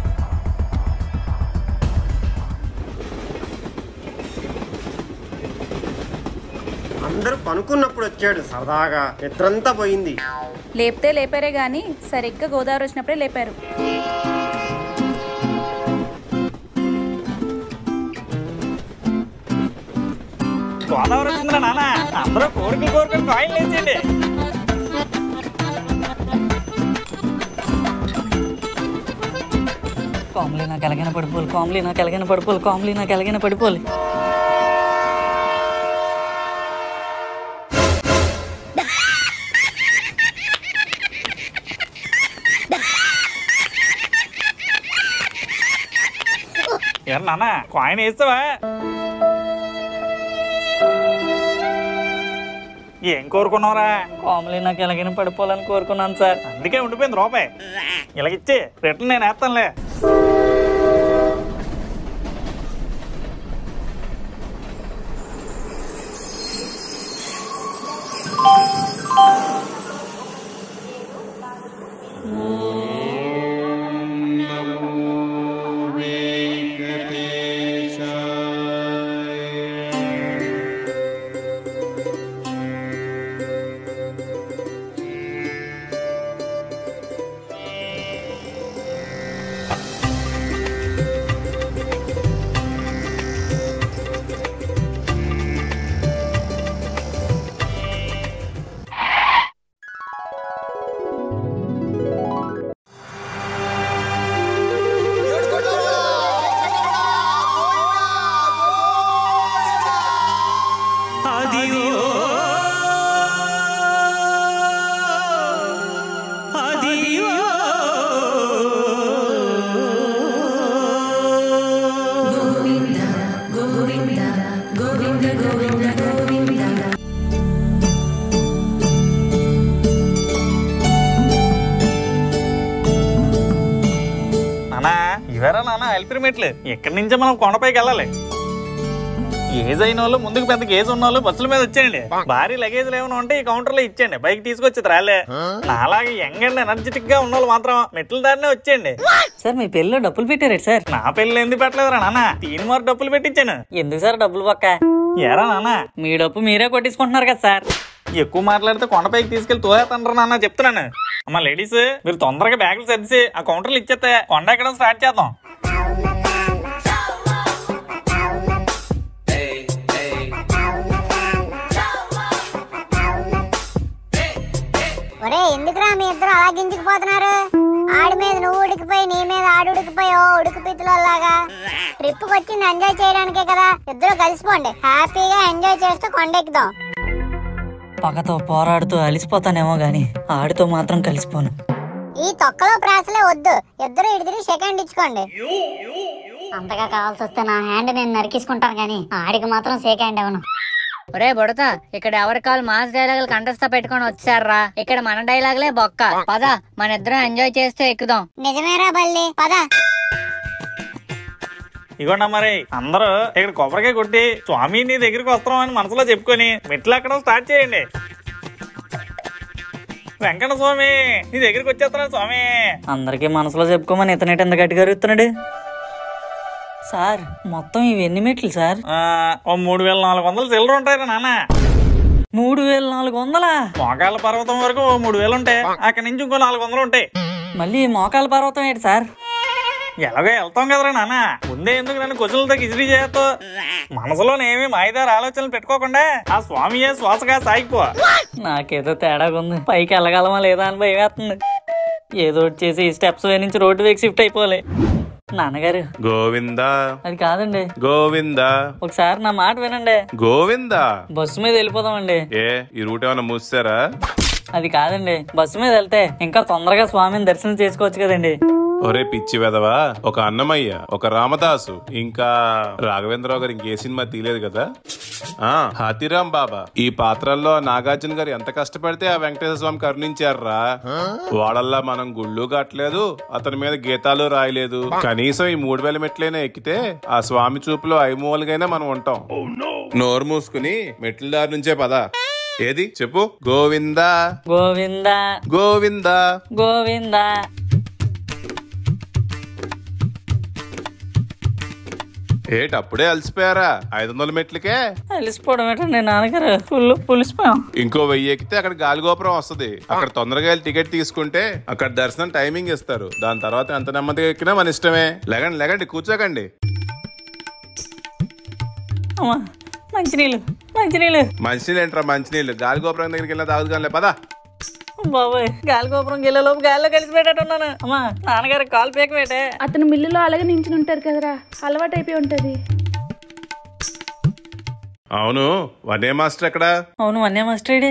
అందరూ పనుకున్నప్పుడు వచ్చాడు సరదాగా నిద్రంతా పోయింది లేపితే లేపారే గాని సరిగ్గా గోదావరి వచ్చినప్పుడే లేపారు గోదావరి వచ్చిందిరా నాన్న అందరూ కోరికలు కోరికలు కాయిన్ లేచేయండి కామ్లీ నాకు ఎలాగైనా పడిపోవాలి కామ్లీ నాకు ఎలాగైనా పడిపోవాలి కామ్లీ నాకు ఎలాగైనా పడిపోవాలి ఎవరు నాన్న కాయిన్ వేస్తావా ఏం కోరుకున్నావురా కోమలి నాకు ఎలాగైనా పడిపోవాలని కోరుకున్నాను సార్ అందుకే ఉండిపోయింది రూపాయి ఇలాగిచ్చి రిటర్న్ నేను వేస్తానులే నానా ఇవేరా నాన్న అల్పిరిమెట్లు ఇక్కడి నుంచే మనం కొండపైకి వెళ్ళాలి ఏజ్ అయిన వాళ్ళు ముందుకు పెద్ద ఏజ్ ఉన్న వాళ్ళు బస్సుల మీద వచ్చేయండి భారీ లగేజ్ ఏమైనా ఉంటే ఈ కౌంటర్ లో ఇచ్చేయండి బైక్ తీసుకొచ్చి రాలే నాలాగే యంగ్ అండ్ ఎనర్జెటిక్ గా ఉన్న వాళ్ళు మాత్రం మెట్ల దారినే వచ్చేయండి సార్ మీ పెళ్ళిలో డబ్బులు పెట్టారు సార్ నా పెళ్లి ఎందుకు పెట్టలేదురా నాన్న తీన్ మారు డబ్బులు పెట్టించాను ఎందుకు సార్ డబ్బులు పక్క ఏరా నాన్న మీ డబ్బు మీరే కొట్టించుకుంటున్నారు కదా సార్ ఎక్కువ మాట్లాడితే కొండపైకి తీసుకెళ్లి తోయేతండ్రా నాన్న చెప్తున్నాను అమ్మ లేడీస్ మీరు తొందరగా బ్యాగులు సర్దిసి ఆ కౌంటర్లు ఇచ్చేస్తే కొండ ఎక్కడం స్టార్ట్ చేద్దాం ఒరే ఎందుకురా మీ ఇద్దరు అలా గింజుకుపోతున్నారు ఆడి మీద నువ్వు ఉడికిపోయి నీ మీద ఆడు ఉడికిపోయి ఓ ఉడుకు పిత్తులలాగా ట్రిప్ వచ్చింది ఎంజాయ్ చేయడానికే కదా ఇద్దరు కలిసిపోండి హ్యాపీగా ఎంజాయ్ చేస్తూ కొండెక్కుదాం పగతో పోరాడుతూ అలిసిపోతానేమో గాని ఆడితో మాత్రం కలిసిపోను ఈ తొక్కలో ప్రాసలే వద్దు ఇద్దరు ఇడిదిరి సెకండ్ ఇచ్చుకోండి అంతగా కావాల్సి వస్తే నా హ్యాండ్ నేను నరికించుకుంటాను కానీ ఆడికి మాత్రం సేక్ హ్యాండ్ ఇవ్వను ఒరే బుడత ఇక్కడ ఎవరి కాల్ మాస్ డైలాగులు కంటస్థ పెట్టుకొని వచ్చారా ఇక్కడ మన డైలాగులే బొక్క పద మన ఇద్దరం ఎంజాయ్ చేస్తూ ఎక్కుదాం నిజమేరా బల్లి పద ఇగోండి మరి అందరూ ఇక్కడ కొబ్బరికాయ కొట్టి స్వామి నీ దగ్గరికి వస్తాం అని మనసులో చెప్పుకొని మెట్లు ఎక్కడం స్టార్ట్ చేయండి వెంకట స్వామి నీ దగ్గరికి వచ్చేస్తున్నాను స్వామి అందరికీ మనసులో చెప్పుకోమని ఇతనేటి ఎంత గట్టిగా అరుగుతున్నాడు సార్ మొత్తం ఇవి ఎన్ని మెట్లు సార్ ఆ, ఓ మూడు వేల నాలుగు వందలు చిల్లర ఉంటాయి నాన్న మూడు వేల నాలుగు వందలా మోకాళ్ళ పర్వతం వరకు ఓ మూడు వేలు ఉంటాయి అక్కడి నుంచి ఇంకో నాలుగు వందలు ఉంటాయి మళ్ళీ మోకాల పర్వతం ఏంటి సార్ ఎలాగో వెళ్తాం కదరా నాన్న ముందే ఎందుకు నన్ను కొజులతో కిచిడి చేయొద్దు మనసులోనేమి మాయిదారు ఆలోచనలు పెట్టుకోకుండా ఆ స్వామియే శ్వాసగా సాగిపో నాకేదో తేడాగా ఉంది పైకి వెళ్ళగలమా లేదా అని భయం వేస్తుంది ఏదో ఒకటి చేసి ఈ స్టెప్స్ నుంచి రోడ్డు వేకి షిఫ్ట్ అయిపోవాలి నాన్నగారు గోవిందా అది కాదండి గోవిందా ఒకసారి నా మాట వినండి గోవిందా బస్సు మీద వెళ్ళిపోదామండి ఏ ఈ రూట్ ఏమైనా మూసారా అది కాదండి బస్సు మీద వెళ్తే ఇంకా తొందరగా స్వామిని దర్శనం చేసుకోవచ్చు కదండి ఒరే పిచ్చి వెదవా ఒక అన్నమయ్య ఒక రామదాసు ఇంకా రాఘవేంద్రరావు గారు ఇంకే సినిమా తీయలేదు కదా ఆ హాతిరామ్ బాబా ఈ పాత్రల్లో నాగార్జున గారు ఎంత కష్టపడితే ఆ వెంకటేశ్వర స్వామి కరుణించారా వాళ్ళల్లా మనం గుళ్ళు కట్టలేదు అతని మీద గీతాలు రాయలేదు కనీసం ఈ మూడు వేల మెట్లైనా ఎక్కితే ఆ స్వామి చూపులో ఐమూలగైనా మనం ఉంటాం నోరు మూసుకుని మెట్ల దారి నుంచే పద ఏది చెప్పు గోవిందా గోవిందా గోవిందా గోవిందా ఏటి అప్పుడే అలసిపోయారా ఐదు వందల మెట్లకే అలిసిపోవడం ఏంటండి నాన్నగారు ఫుల్ పులిసిపోయాం ఇంకో వెయ్యి ఎక్కితే అక్కడ గాలిగోపురం వస్తది అక్కడ తొందరగా వెళ్ళి టికెట్ తీసుకుంటే అక్కడ దర్శనం టైమింగ్ ఇస్తారు దాని తర్వాత ఎంత నెమ్మదిగా ఎక్కినా మన ఇష్టమే లెగండి లెగండి కూర్చోకండి అమ్మా మంచినీళ్ళు మంచినీళ్ళు మంచినీళ్ళు ఏంట్రా మంచినీళ్ళు గాలిగోపురం దగ్గరికి వెళ్ళిన తాగుగానే పదా బాబాయ్ గాలి గోపురం గెలలోపు గాలిలో కలిసిపెట్టేట్టున్నాను అమ్మా నాన్నగారు కాలు పీక పెట్టే అతను మిల్లులో అలాగే నించుని ఉంటారు కదరా అలవాటు అయిపోయి ఉంటది అవును వనే మాస్టర్ ఎక్కడ అవును వన్య మాస్టర్డే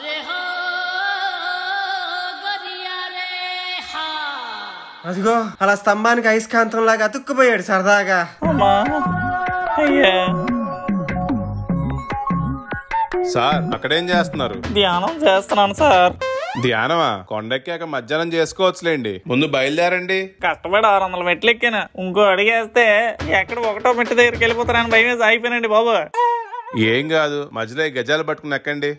అదిగో అలా స్తంభానికి అయస్కాంతం లాగా అతుక్కుపోయాడు సరదాగా అయ్యా సార్ అక్కడేం చేస్తున్నారు ధ్యానం చేస్తున్నాను సార్ ధ్యానమా కొండెక్కాక మధ్యాహ్నం చేసుకోవచ్చులేండి ముందు బయలుదేరండి కష్టపడి ఆరు వందల మెట్లు ఎక్కాను ఇంకో అడిగేస్తే ఎక్కడ ఒకటో మెట్టు దగ్గరికి వెళ్ళిపోతారని భయం వేసి అయిపోయినండి బాబు ఏం కాదు మధ్యలో ఈ గజాలు పట్టుకుని ఎక్కండి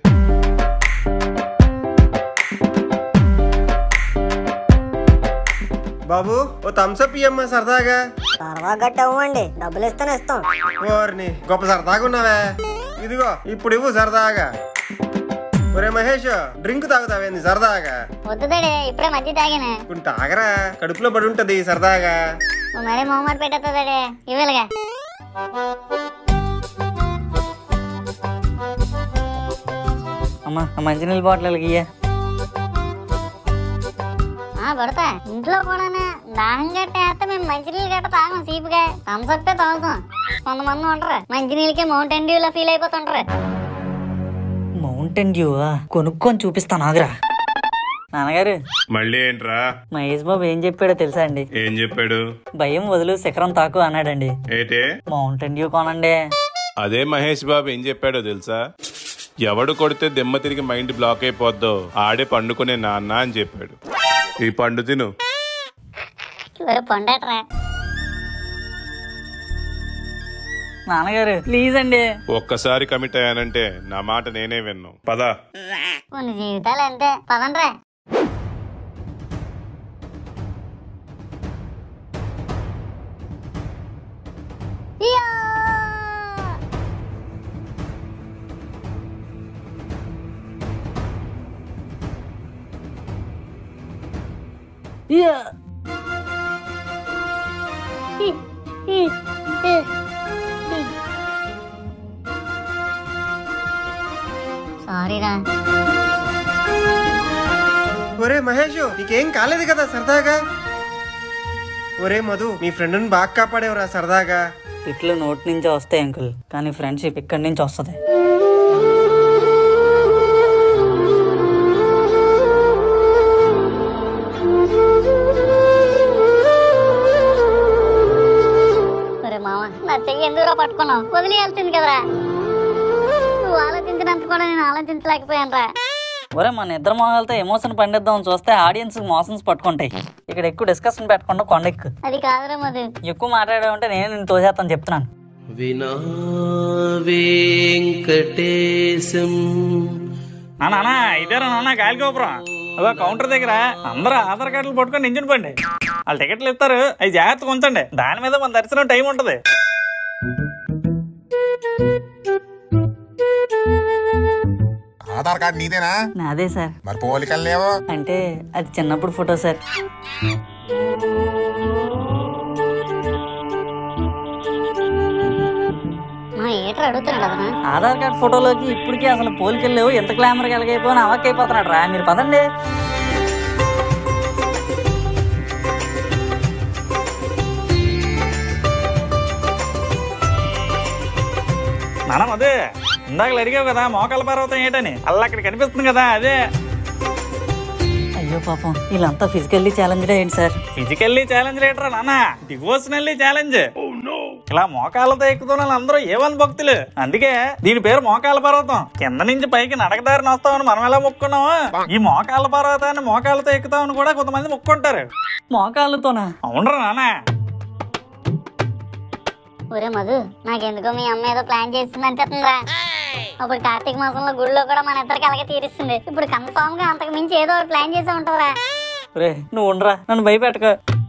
బాబు ఓ థమ్స్అప్ ఇయ్యమ్మా సరదాగా సరదా గట్ట ఇవ్వండి డబ్బులు ఇస్తేనే ఇస్తాం ఓర్ని గొప్ప సరదాగా ఉన్నావే ఇదిగో ఇప్పుడు ఇవ్వు సరదాగా ఒరే మహేష్ డ్రింక్ తాగుతావేంది సరదాగా వద్దుదడే ఇప్పుడే మధ్య తాగాను కొంచెం తాగరా కడుపులో పడి ఉంటది సరదాగా నువ్వు మరీ మొహమాట పెట్టేస్తుందడే ఇవ్వలుగా అమ్మా ఆ మంచినీళ్ళ బాటిల్ ఇయ్యా ఆ పడతా ఇంట్లో కూడానే దాహం గట్ట వేస్తే మేము మంచినీళ్ళు గట్ట తాగం సీపుగా థమ్స్అప్పే తాగుతాం కొంతమంది ఉంటారు మంచినీళ్ళకి మౌంటైన్ డ్యూలో ఫీల్ అయిపోతుంటారు మౌంటైన్ డ్యూ కొనుక్కొని చూపిస్తాను ఆగరా నాన్నగారు మళ్ళీ ఏంట్రా మహేష్ బాబు ఏం చెప్పాడో తెలుసా అండి ఏం చెప్పాడు భయం వదులు శిఖరం తాకు అన్నాడండి ఏటే మౌంటైన్ డ్యూ కొనండి అదే మహేష్ బాబు ఏం చెప్పాడో తెలుసా ఎవడు కొడితే దెమ్మ తిరిగి మైండ్ బ్లాక్ అయిపోద్దో ఆడే పండుకునే నాన్న అని చెప్పాడు ఈ పండు తిను ఒరే పొండట్రా నాన్నగారు ప్లీజ్ అండి ఒక్కసారి కమిట్ అయ్యానంటే నా మాట నేనే విన్ను పద కొన్ని జీవితాలు అంతే పదండ్రా ఇయ్యా! ఈ, ఈ, ఈ, ఈ. సారీరా ఒరే మహేష్ నీకేం కాలేదు కదా సరదాగా ఒరే మధు నీ ఫ్రెండ్ని బాగా కాపాడేవరా సరదాగా తిట్లు నోటి నుంచి వస్తాయి అంకుల్ కానీ ఫ్రెండ్షిప్ ఇక్కడి నుంచి వస్తుంది ఒరే మామ నా చెయ్యి ఎందుకురా పట్టుకున్నావు వదిలేయాల్సింది కదరా నువ్వు ఆలోచించినంత కూడా నేను ఆలోచించలేకపోయాను రా ఒరే మన ఇద్దరు మొహాలతో ఎమోషన్ పండిద్దాం చూస్తే ఆడియన్స్ మోషన్స్ పట్టుకుంటాయి ఇక్కడ ఎక్కువ డిస్కషన్ పెట్టకుండా కొండెక్కు అది కాదురా మధు ఎక్కువ మాట్లాడే ఉంటే నేను నేను తోసేస్తాను చెప్తున్నాను వినా వెంకటేశం నానా నాన్న, ఇదేరా నాన్న గాలి గోపురం అదో కౌంటర్ దగ్గర అందరూ ఆధార్ కార్డులు పట్టుకొని నించుని పండి వాళ్ళు టికెట్లు ఇస్తారు అవి జాగ్రత్తగా ఉంచండి దాని మీద మన దర్శనం టైం ఉంటది ఆధార్ కార్డు నీదేనా నాదే సార్ మరి పోలికలు లేవు అంటే అది చిన్నప్పుడు ఫోటో సార్ మా ఏటర్ అడుగుతున్నాడు అతను ఆధార్ కార్డ్ ఫోటోలోకి ఇప్పటికీ అసలు పోలికలు లేవు ఎంత గ్లామర్ కలిగైపోయి అవక్ అయిపోతున్నాడు రా మీరు పదండి నాన్న అదే ఇందాక అడిగావు కదా మోకాల పర్వతం ఏంటని అలా అక్కడ కనిపిస్తుంది కదా అదే అయ్యో పాపం వీళ్ళంతా ఫిజికల్లీ ఛాలెంజ్డే ఏంటి సార్ ఫిజికల్లీ ఛాలెంజ్ రేటరా నాన్న డివోషనల్లీ ఛాలెంజ్ ఇలా మోకాళ్ళతో ఎక్కుతున్న వాళ్ళందరూ ఏవని భక్తులు అందుకే దీని పేరు మోకాళ్ళ పర్వతం కింద నుంచి పైకి నడకదారిని వస్తామని మనం ఎలా మొక్కున్నాము ఈ మోకాళ్ళ పర్వతాన్ని మోకాళ్ళతో ఎక్కుతామని కూడా కొంతమంది మొక్కుంటారు మోకాళ్ళతోనా అవునరా నాన్న ఒరే మధు నాకెందుకో మీ అమ్మ ఏదో ప్లాన్ చేస్తుంది అనిపిస్తుందిరా అప్పుడు కార్తీక మాసంలో గుడిలో కూడా మన ఇద్దరికి అలాగే తీరుస్తుంది ఇప్పుడు కన్ఫామ్ గా అంతకు మించి ఏదో ఒకటి ప్లాన్ చేసి ఉంటుందిరా రే నువ్వు ఉండరా నన్ను భయపెట్టక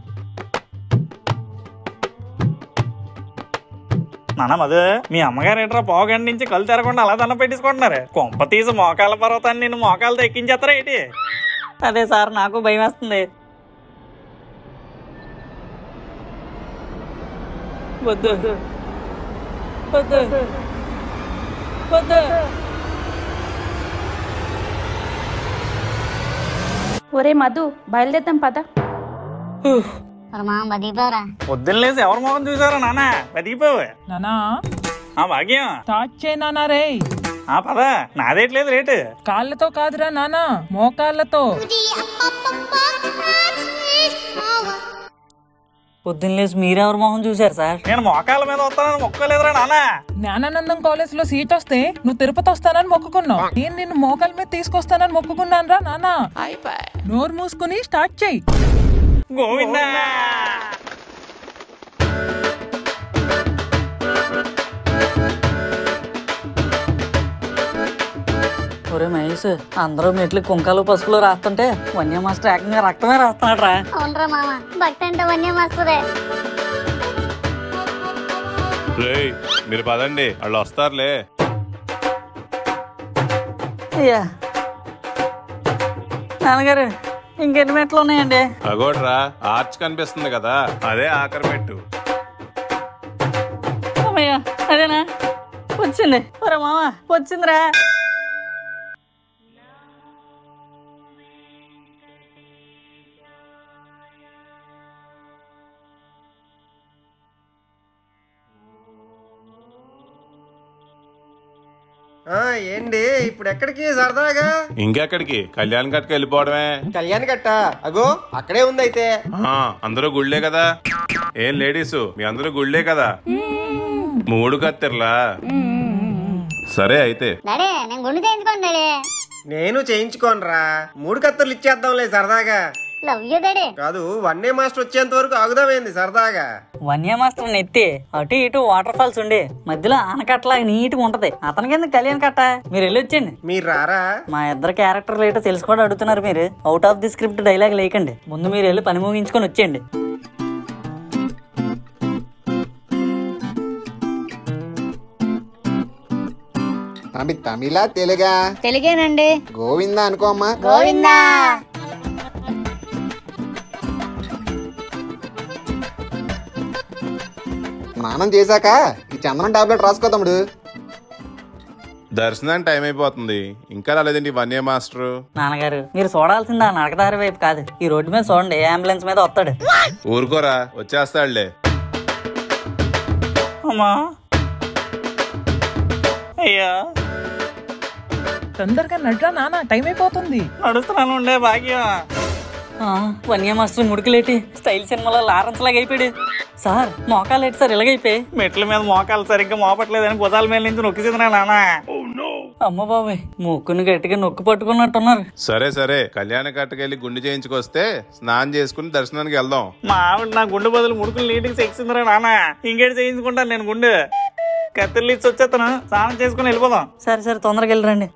నాన్న మధు మీ అమ్మగారు ఏంట్రా పోగండి నుంచి కళ్ళు తెరకుండా అలా దండం పెట్టించుకుంటున్నారు కొంప తీసి మోకాళ్ళ పర్వతాన్ని నిన్ను మోకాళ్ళతో ఎక్కించేస్తారా ఏంటి అదే సార్ నాకు భయం వేస్తుంది వద్దు వద్దు వద్దు ఒరే మధు బయలుదేద్దాం పద మా బదీపోరా పొద్దున్న లేసి ఎవరి మొహం చూసారా నాన్న బతికిపోవు నానా ఆ భాగ్యం స్టార్ట్ చేయి నానా రే ఆ పద నాదేట్లేదు రేటు కాళ్ళతో కాదురా నానా మోకాళ్ళతో పొద్దున్న లేచి మీరెవరు మొహం చూశారు సార్ నేను మోకాళ్ళ మీద వస్తానని మొక్కలేదురా నాన్న జ్ఞానానందం కాలేజ్ లో సీట్ వస్తే నువ్వు తిరుపతి వస్తానని మొక్కుకున్నావు నేను నిన్ను మోకాల మీద తీసుకొస్తానని మొక్కుకున్నాను రా నాన్న నోరు మూసుకుని స్టార్ట్ చెయ్యి గోవిందా ఒరే మహేష్ అందరూ మెట్లు కుంకాలు పసుపులు రాస్తుంటే వన్య మాస్టర్ ఏకంగా రక్తమే రాస్తున్నాడు రా అవునరా మామ భక్తి అంటే వన్యం వస్తుంది రేయ్ మీరు పదండి వాళ్ళు వస్తారులే అయ్యా నాన్నగారు ఇంకెన్ని మెట్లు ఉన్నాయండి అగోడ్రా ఆర్చ్ కనిపిస్తుంది కదా అదే ఆఖరి మెట్టు అమ్మయ్యా అదేనా వచ్చింది ఒరే మామ వచ్చిందిరా ఆ, ఏంటి ఇప్పుడు ఎక్కడికి సరదాగా ఇంకెక్కడికి కళ్యాణ్ గట్టుకు వెళ్ళిపోవడమే కళ్యాణ్ కట్ట అగో అక్కడే ఉంది అయితే ఆ, అందరూ గుళ్ళే కదా ఏం లేడీసు మీ అందరూ గుళ్ళే కదా మూడు కత్తిర్లా సరే అయితే డాడీ నేను గుండు చేయించుకోండి డాడీ నేను చేయించుకోనరా మూడు కత్తులు ఇచ్చేద్దాంలే సరదాగా లవ్ యూ డాడీ కాదు వన్నే మాస్టర్ వచ్చేంత వరకు ఆగుదామైంది సరదాగా వన్య మాస్టర్ నెత్తి అటు ఇటు వాటర్ ఫాల్స్ ఉండి మధ్యలో ఆనకట్టలా నీట్గా ఉంటది అతనికి ఎందుకు కళ్యాణ్ కట్ట మీరు వెళ్ళి వచ్చండి మీరు రారా మా ఇద్దరు క్యారెక్టర్లు ఏంటో తెలుసుకోవడం అడుగుతున్నారు మీరు out of the script dialogue లేకండి ముందు మీరు వెళ్ళి పని ముగించుకొని వచ్చేయండి తమి తమిళ తెలుగా తెలుగేనండి గోవిందా అనుకో అమ్మా గోవిందా స్నానం చేశాక ఈ చందనం టాబ్లెట్ రాసుకో తమ్ముడు దర్శనానికి టైం అయిపోతుంది ఇంకా రాలేదండి వన్య మాస్టర్ నాన్నగారు మీరు చూడాల్సింది ఆ నడకదారి వైపు కాదు ఈ రోడ్డు మీద చూడండి ఏ అంబులెన్స్ మీద వస్తాడు ఊరుకోరా వచ్చేస్తాడులే అమ్మా అయ్యా తొందరగా నడ్రా నాన్న టైం అయిపోతుంది నడుస్తున్నాను ఉండే భాగ్యం ఆ, వన్య మాస్టర్ ముడుకులేటి స్టైల్ సినిమాలో లారెన్స్ లాగా అయిపోయాడు సార్ మోకాలేటి సార్ ఇలాగైపోయి మెట్ల మీద మోకాలు సరిగ్గా మోపట్లేదని భుజాల మీద నుంచి నొక్కిసిందిరా నాన్న అమ్మ బాబాయ్ ముక్కును గట్టిగా నొక్కు పట్టుకున్నట్టున్నారు సరే సరే కళ్యాణ కట్టుకెళ్ళి గుండు చేయించుకొస్తే స్నానం చేసుకుని దర్శనానికి వెళ్దాం మా ఆవిడ నా గుండె బదులు ముడుకులు నీటికి సెక్సిందిరా నాన్న ఇంకేటి చేయించుకుంటాను నేను గుండె కత్తిర్లు ఇచ్చి వచ్చేస్తాను స్నానం చేసుకుని వెళ్ళిపోదాం సరే సరే తొందరగా వెళ్ళరండి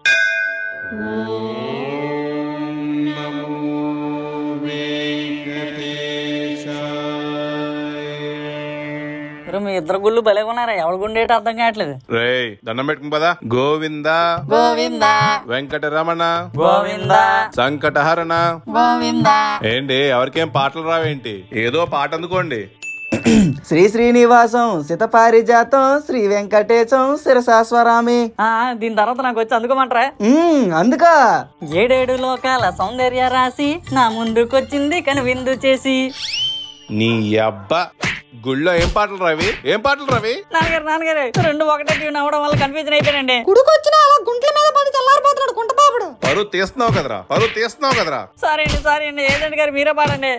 ఒరే, మీ ఇద్దరు గుళ్ళు భలే ఉన్నారా ఎవడు గుండేటి అర్థం కావట్లేదు రేయ్ దండం పెట్టుకుని పదా గోవింద గోవిందా వెంకటరమణ గోవిందా సంకటహరణ గోవిందా ఏంటి ఎవరికేం పాటలు రావేంటి ఏదో పాట అందుకోండి శ్రీ శ్రీనివాసం సితపారిజాతం శ్రీ వెంకటేశం శిరసాస్వరామి ఆ, దీని తర్వాత నాకు వచ్చి అందుకోమంటారా అందుకా ఏడేడు లోకాల సౌందర్య రాసి నా ముందుకొచ్చింది కను విందు చేసి నీ అబ్బా గుళ్ళో ఏం పాటలు రావి ఏం పాటలు రావి నాన్నగారు నాన్నగారు రెండు ఒకటే ట్యూన్ అవ్వడం వల్ల కన్ఫ్యూజన్ అయిపోయానండి గుడికొచ్చిన అలా గుంట్ల మీద పడి చల్లారిపోతున్నాడు గుంట పాపుడు పరువు తీస్తున్నావు కదరా పరువు తీస్తున్నావు కదరా సారీ అండి సారీ అండి ఏజెంట్ గారు మీరే పాడండి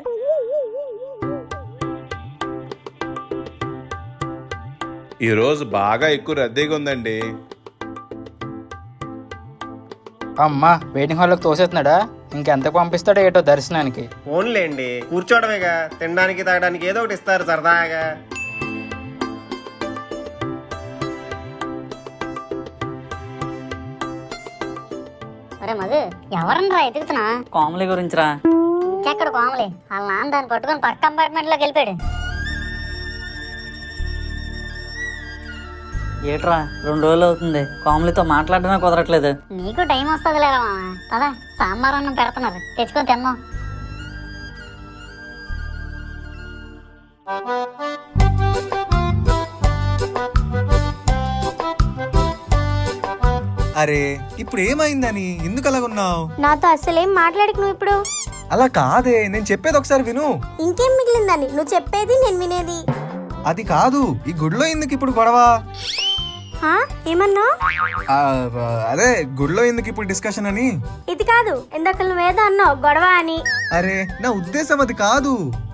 ఈ రోజు బాగా ఎక్కువ రద్దీగా ఉందండి అమ్మా వెయిటింగ్ హాల్లోకి తోసేస్తున్నాడా ఇంకెంతకు పంపిస్తాడో ఏటో దర్శనానికి ఫోన్లేండి కూర్చోవడమేగా తినడానికి తాగడానికి ఏదో ఒకటి ఇస్తారు సరదాగా ఒరే మధు ఎవరన్నా ఎదుగుతున్నా కామెడీ గురించిరా ఇంకెక్కడ కోమలి వాళ్ళ నాన్న దాన్ని పట్టుకొని పక్క కంపార్ట్మెంట్ లోకి వెళ్ళిపోయాడు ఏట్రా రెండు రోజులు అవుతుంది కామెడీతో మాట్లాడడమే కుదరట్లేదు నీకు టైం వస్తుంది లేరా మామ పదా సాంబార్ అన్నం పెడుతున్నారు తెచ్చుకొని తిన్నాం అరే ఇప్పుడు ఏమైందని ఎందుకు అలాగున్నావు నాతో అసలేం మాట్లాడకు నువ్వు ఇప్పుడు అలా కాదే నేను చెప్పేది ఒకసారి విను ఇంకేం మిగిలిందని నువ్వు చెప్పేది నేను వినేది అది కాదు ఈ గుడిలో ఎందుకు ఇప్పుడు గొడవ హా? ఏమన్నా ఆ, అదే గుడిలో ఎందుకు ఇప్పుడు డిస్కషన్ అని ఇది కాదు ఇందాక నువ్వేదో అన్నావు గొడవ అని అరే నా ఉద్దేశం అది కాదు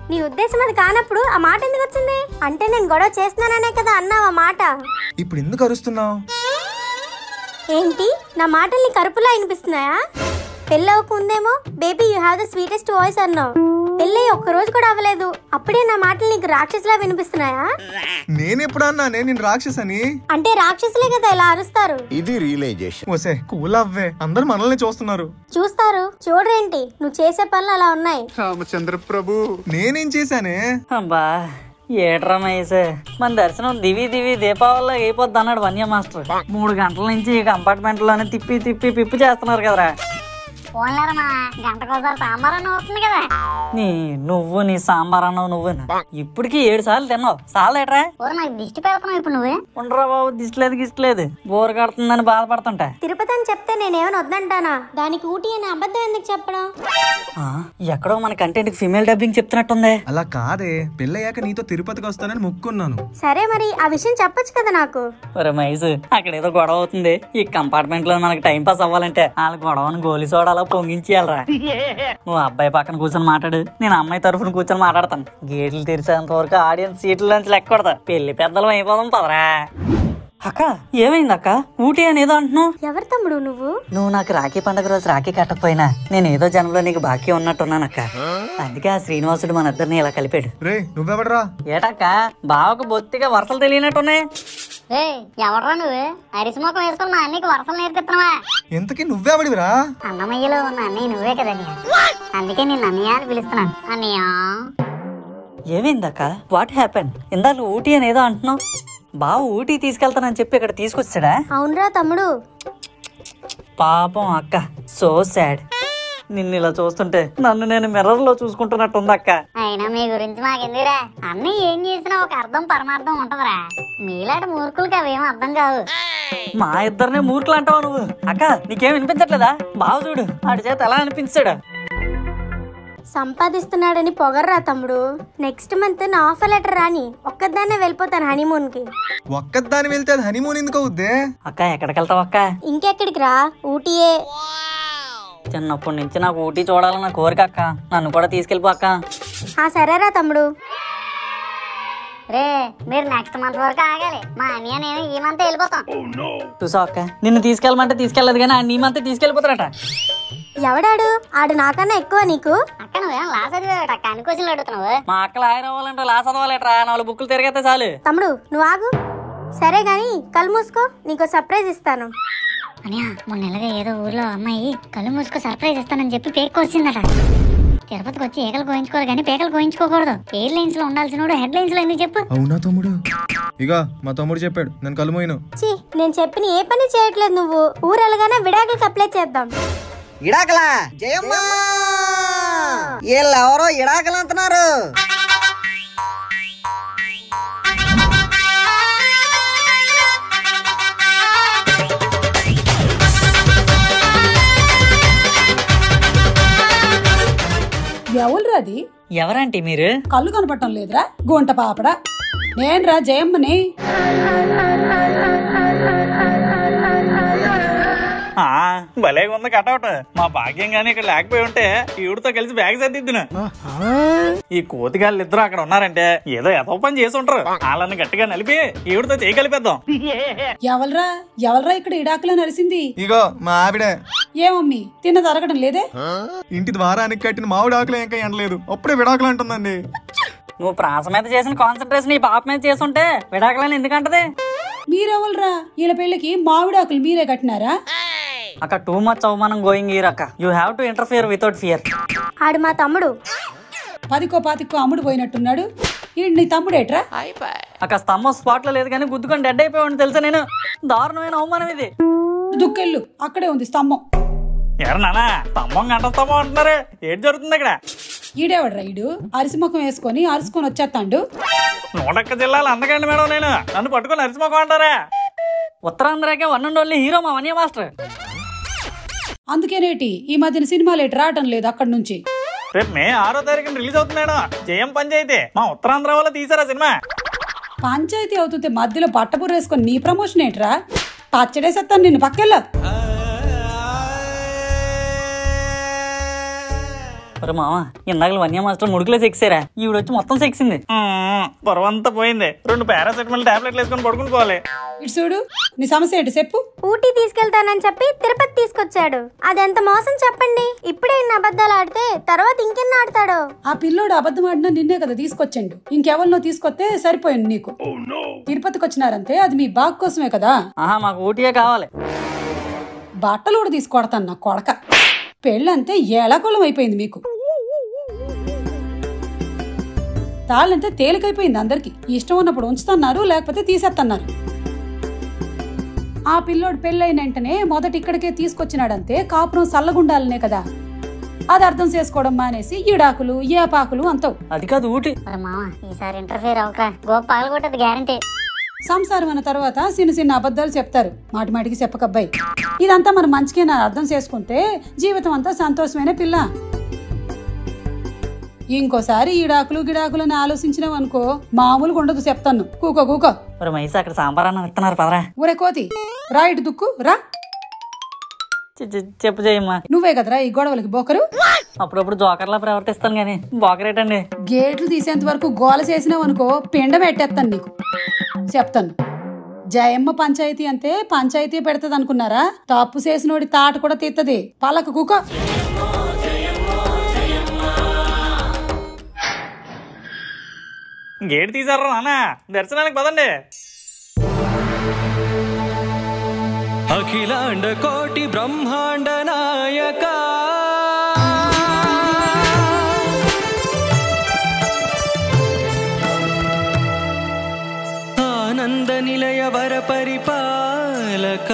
నీ ఉద్దేశం అది కానప్పుడు ఆ మాట ఎందుకు వచ్చింది అంటే నేను గొడవ చేస్తున్నాననే కదా అన్నావు ఆ మాట ఇప్పుడు ఎందుకు అరుస్తున్నావు ఏంటి నా మాటల్ని కరుపులా వినిపిస్తున్నాయా పెళ్ళవకు ఉందేమో baby you have the sweetest voice అన్నావు పెళ్ళి ఒక్క రోజు కూడా అవ్వలేదు అప్పుడే నా మాటలు నీకు రాక్షసులా వినిపిస్తున్నాయా నేను ఎప్పుడు అన్నానే నేను రాక్షసని అంటే రాక్షసులే కదా ఇలా అరుస్తారు ఇది రియలైజేషన్ ఓసే కూల్ అవ్వే అందరు మనల్ని చూస్తున్నారు చూస్తారు చూడరేంటి నువ్వు చేసే పనులు అలా ఉన్నాయి రామచంద్ర ప్రభు నేనేం చేశానే అబ్బా ఏట్రా మహేష్ మన దర్శనం దివి దివి దీపావళిలో అయిపోద్ది అన్నాడు వన్య మాస్టర్ మూడు గంటల నుంచి ఈ కంపార్ట్మెంట్ లోనే తిప్పి తిప్పి పిప్పి చేస్తున్నారు కదరా పోన్లేరమ్మా గంటకోసారి సాంబార్ అని అవుతుంది కదా నీ నువ్వు నీ సాంబార్ అన్నావు నువ్వు ఇప్పటికి ఏడు సార్లు తిన్నావు సార్లు ఏట్రా ఊరు నాకు దిష్టి పెడుతున్నావు ఇప్పుడు నువ్వు ఉండరా బాబు దిష్లేదు గిష్టలేదు బోర్ కడుతుందని బాధపడుతుంటా తిరుపతి అని చెప్తే నేనేమైనా వద్దంటానా దానికి ఊటీ అని అబద్ధం ఎందుకు చెప్పడం ఆ, ఎక్కడో మన కంటెంట్ కి ఫిమేల్ డబ్బింగ్ చెప్తున్నట్టుంది అలా కాదే పెళ్ళయ్యాక నీతో తిరుపతికి వస్తానని మొక్కున్నాను సరే మరి ఆ విషయం చెప్పొచ్చు కదా నాకు ఒరే మహేష్ అక్కడ ఏదో గొడవ అవుతుంది ఈ కంపార్ట్మెంట్ లో మనకి టైం పాస్ అవ్వాలంటే వాళ్ళ గొడవని గోలి సోడాలో పొంగించేయాలరా నువ్వు అబ్బాయి పక్కన కూర్చొని మాట్లాడు నేను అమ్మాయి తరఫున కూర్చొని మాట్లాడతాను గేట్లు తెరిచేంత వరకు ఆడియన్స్ సీట్ల నుంచి లెక్క కొడతా పెళ్లి పెద్దలం అయిపోదాం పదరా అక్క ఏమైంది అక్క ఊటీ అని ఏదో అంటున్నావు ఎవరు తమ్ముడు నువ్వు నువ్వు నాకు రాఖీ పండుగ రోజు రాఖీ కట్టకపోయినా నేను ఏదో జన్మలో నీకు బాకీ ఉన్నట్టున్నానక్క అందుకే ఆ శ్రీనివాసుడు మన ఇద్దరిని ఇలా కలిపాడు రే నువ్వెవడరా ఏటక్క బావకు బొత్తిగా వరసలు తెలియనట్టున్నాయి రే ఎవడ్రా నువ్వు అరిసి ముఖం వేసుకుని మా అన్నయ్యకి వరసలు నేర్పిస్తున్నావా ఎంతకీ నువ్వెవడివిరా అన్నమయ్యలో ఉన్న అన్నయ్య నువ్వే కదా అందుకే నేను అన్నయ్య అని పిలుస్తున్నాను అన్నయ్య ఏమైందక్క వాట్ హ్యాపెన్ ఇందాక ఊటీ అని ఏదో అంటున్నావు బావ ఊటీ తీసుకెళ్తానని చెప్పి ఇక్కడ తీసుకొచ్చాడా అవునరా తమ్ముడు పాపం అక్క సో సాడ్ నిన్ను ఇలా చూస్తుంటే నన్ను నేను మిర్రర్ లో చూసుకుంటున్నట్టుంది అక్క అయినా మీ గురించి మాకెందుకురా అన్నయ్య ఏం చేసినా ఒక అర్థం పరమార్థం ఉంటదిరా మీలాంటి మూర్ఖులకి అవేం అర్థం కావు మా ఇద్దరినే మూర్ఖులు అంటావు నువ్వు అక్క నీకేం వినిపించట్లేదా బావ చూడు ఆడి చేత ఎలా అనిపించాడు సంపాదిస్తున్నాడని పొగర్రా తమ్ముడు నెక్స్ట్ మంత్ నా ఆఫర్ లెటర్ రాని ఒక్కదాన్నే వెళ్ళిపోతాను హనీమూన్ కి ఒక్కదాని వెళ్తే అది హనీమూన్ ఎందుకు అవుద్దే అక్క ఎక్కడికి వెళ్తావు అక్క ఇంకెక్కడికి రా ఊటీయే చిన్నప్పటి నుంచి నాకు ఊటీ చూడాలన్న కోరిక అక్క నన్ను కూడా తీసుకెళ్ళిపో అక్క ఆ సరేరా తమ్ముడు రే మీరు నెక్స్ట్ మంత్ వరకు ఆగాలి మా అన్నయ్య నేను ఈ మంత్ వెళ్ళిపోతాం చూసావు అక్క నిన్ను తీసుకెళ్ళమంటే తీసుకెళ్ళదు కానీ ఆ నీమంతా తీసుకెళ్ళిపోతాడట ఎవడాడు ఆడు నాకన్నా ఎక్కువ నీకు అక్క నువ్వేం లాస్ చదివాడు అక్క అన్ని క్వశ్చన్లు అడుగుతున్నావు మా అక్కలు ఆయన అవ్వాలంటే లా చదవాలేట్రా నాలుగు బుక్కులు తిరిగితే చాలు తమ్ముడు నువ్వు ఆగు సరే గాని కళ్ళు మూసుకో నీకు సర్ప్రైజ్ ఇస్తాను అనియా మొన్న నెలగా ఏదో ఊర్లో అమ్మాయి కళ్ళు మూసుకో సర్ప్రైజ్ ఇస్తానని చెప్పి పేక్ వచ్చిందట తిరుపతికి వచ్చి ఏకలు కోయించుకోవాలి కానీ పేకలు కోయించుకోకూడదు ఎయిర్ లైన్స్ లో ఉండాల్సిన హెడ్ లైన్స్ లో ఎందుకు చెప్పు అవునా తమ్ముడు ఇక మా తమ్ముడు చెప్పాడు నేను కలుమోయిను ఛీ నేను చెప్పిన ఏ పని చేయట్లేదు నువ్వు ఊరెళ్ళగానే విడాకులకు అప్లై చేద్దాం ఇడాకలా జయమ్మా వీళ్ళెవరో ఇడాకలు అంటున్నారు ఎవరురా అది ఎవరంటే మీరు కళ్ళు కనపడటం లేదురా గుంట పాపడ నేనురా జయమ్మని ఆ, భలేగా ఉంది కటౌట్ మా భాగ్యం గానీ ఇక్కడ లేకపోయి ఉంటే ఈవిడతో కలిసి బ్యాగ్ సర్దిద్దును ఈ కోతిగాళ్ళు ఇద్దరు అక్కడ ఉన్నారంటే ఏదో ఎదో పని చేసి ఉంటారు వాళ్ళని గట్టిగా నలిపి ఈవిడతో చేయి కలిపేద్దాం ఎవలరా ఎవలరా ఇక్కడ ఇడాకులో నలిసింది ఇగో మా ఆవిడే ఏమమ్మీ తిన్న తరగడం లేదే ఇంటి ద్వారానికి కట్టిన మామిడి ఆకులు ఇంకా ఎండలేదు అప్పుడే విడాకులు అంటుందండి నువ్వు ప్రాస మీద చేసిన కాన్సన్ట్రేషన్ ఈ పాప మీద చేసుంటే విడాకులని ఎందుకంటది మీరెవలరా వీళ్ళ పెళ్ళికి మామిడాకులు మీరే కట్టినారా అక్క టూ మచ్ అవమానం గోయింగ్ ఈ అక్క you have to interfere without fear ఆడు మా తమ్ముడు పదికో పాతికో అమ్ముడు పోయినట్టున్నాడు ఈ నీ తమ్ముడేట్రా అక్క స్తంభం స్పాట్ లో లేదు కానీ గుద్దుకొని డెడ్ అయిపోయాడు తెలుసా నేను దారుణమైన అవమానం ఇది దుక్కెళ్ళు అక్కడే ఉంది స్తంభం ఎవరు నానా స్తంభం గంట స్తంభం అంటున్నారు ఏంటి జరుగుతుంది ఇక్కడ ఈడేవాడ్రా ఈడు అరిసిముఖం వేసుకొని అరుసుకొని వచ్చేస్తాండు నూటొక్క జిల్లాలు అందకండి మేడం నేను నన్ను పట్టుకొని అరిసిమొక్క అంటారా ఉత్తరాంధ్రకే వన్ అండ్ ఓన్లీ హీరో మా వన్య మాస్టర్ అందుకేనేటి ఈ మధ్యన సినిమాలు ఎటు రావటం లేదు అక్కడి నుంచి రేపు మే ఆరో తారీఖున రిలీజ్ అవుతుంది మేడం జయం పంచాయితీ మా ఉత్తరాంధ్ర వాళ్ళు తీసారా సినిమా పంచాయతీ అవుతుంటే మధ్యలో బట్టబుర్ర వేసుకొని నీ ప్రమోషన్ ఏంట్రా పచ్చడేసేస్తాను నిన్ను పక్కెళ్ళ మరి మామ ఇందాక వన్య మాస్టర్ ముడుకులో సెక్సారా ఈవిడ వచ్చి మొత్తం సెక్సింది పొరవంతా పోయింది రెండు పారాసెటమాల్ టాబ్లెట్లు వేసుకొని పడుకుని పోవాలి ఇటు చూడు నీ సమస్య ఏంటి చెప్పు ఊటీ తీసుకెళ్తానని చెప్పి తిరుపతి తీసుకొచ్చాడు అదెంత మోసం చెప్పండి ఇప్పుడే ఇన్ని అబద్ధాలు ఆడితే తర్వాత ఇంకెన్ని ఆడతాడో ఆ పిల్లోడు అబద్ధం ఆడినా నిన్నే కదా తీసుకొచ్చిండు ఇంకెవరినో తీసుకొస్తే సరిపోయింది నీకు తిరుపతికి వచ్చినారంటే అది మీ బాగ్ కోసమే కదా ఆహా మాకు ఊటీయే కావాలి బట్టలు కూడా తీసుకొడతాను నా కొడక పెళ్ళంతే ఏలాకులం అయిపోయింది మీకు తాళ్ళంటే తేలికైపోయింది అందరికి ఇష్టం ఉన్నప్పుడు ఉంచుతున్నారు లేకపోతే తీసేస్తున్నారు ఆ పిల్లోడు పెళ్ళైన వెంటనే మొదట ఇక్కడికే తీసుకొచ్చినాడంతే కాపురం సల్లగుండాలనే కదా అది అర్థం చేసుకోవడం మానేసి ఈడాకులు ఏపాకులు అంతవు అది కాదు ఊటి మరి మామ ఈసారి ఇంటర్ఫేర్ అవక గోప పగలగొట్టదు గ్యారంటీ సంసారం అన్న తర్వాత చిన్న చిన్న అబద్ధాలు చెప్తారు మాటి మాటికి చెప్పకబ్బాయి ఇదంతా మన మంచికే నా అర్థం చేసుకుంటే జీవితం అంతా సంతోషమైన పిల్ల ఇంకోసారి ఈడాకులు గిడాకులు అని ఆలోచించినావు అనుకో మామూలుగా ఉండదు చెప్తాను కూకో కూకో మరి మైస అక్కడ సాంబార్ అన్నం ఇస్తున్నారు పదరా ఊరే కోతి రా ఇటు దుక్కు రా చి- చి- చెప్పు చేయమ్మా నువ్వే కదరా ఈ గొడవలకి బోకరు అప్పుడప్పుడు జోకర్లా ప్రవర్తిస్తాను గానీ బోకరేటండి గేట్లు తీసేంత వరకు గోల చేసినావు అనుకో పిండం పెట్టేస్తాను నీకు చెప్తాను జయమ్మ పంచాయతీ అంటే పంచాయతీ పెడతది అనుకున్నారా తప్పు చేసినోడి తాట కూడా తీత్తది పలక కుక గేట్ తీసారా నాన్న దర్శనానికి పదండి అఖిలాండ కోటి బ్రహ్మాండ నాయక ఆనంద నిలయ వర పరిపాలక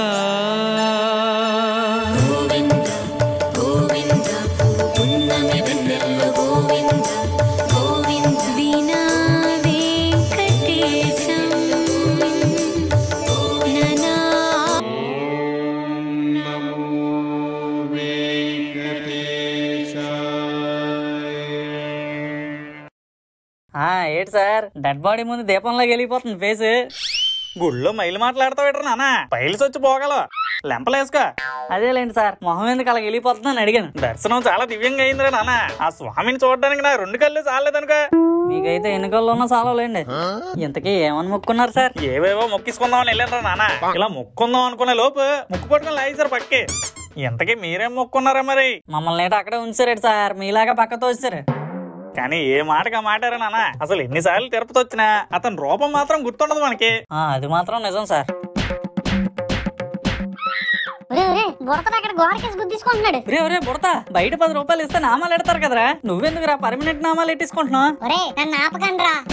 ఆ ఏంటి సార్ డెడ్ బాడీ ముందు దీపంలోకి వెళ్ళిపోతుంది ఫేస్ గుళ్ళో మైలు మాట్లాడతావు నాన్న పైల్స్ వచ్చి పోగలవు లెంపలేసుకో అదేలేండి సార్ మొహం ఎందుకు అలా వెళ్ళిపోతుందని అడిగాను దర్శనం చాలా దివ్యంగా అయిందిరా నాన్న ఆ స్వామిని చూడడానికి నా రెండు కళ్ళు చాలేదనుకో మీకైతే ఎన్నికల్లో ఉన్నా చాలండి ఇంతకీ ఏమని మొక్కున్నారు సార్ ఏవేవో మొక్కిసుకుందామని వెళ్ళాను నాన్న ఇలా మొక్కుందాం అనుకునే లోపు ముక్కు పట్టుకుని లాగేశారు పక్కి ఇంతకీ మీరేం మొక్కున్నారా మరి మమ్మల్ని ఏంటో అక్కడే ఉంచారు సార్ మీలాగా పక్కతో వచ్చారు కానీ ఏ మాటగా మాటారా నాన్న అసలు ఎన్నిసార్లు తిరుపతి వచ్చినా అతని రూపం మాత్రం గుర్తుండదు మనకి ఆ, అది మాత్రం నిజం సార్ ఒరే ఒరే బుడతను అక్కడ గోడకేసి గుద్దిసుకుంటున్నాడు ఒరే ఒరే బుడతా బయట పది రూపాయలు ఇస్తే నామాలు ఎడతారు కదరా నువ్వెందుకు రా పర్మనెంట్ నామాలు ఎట్టించుకుంటున్నావు ఒరే నన్ను ఆపకండి రా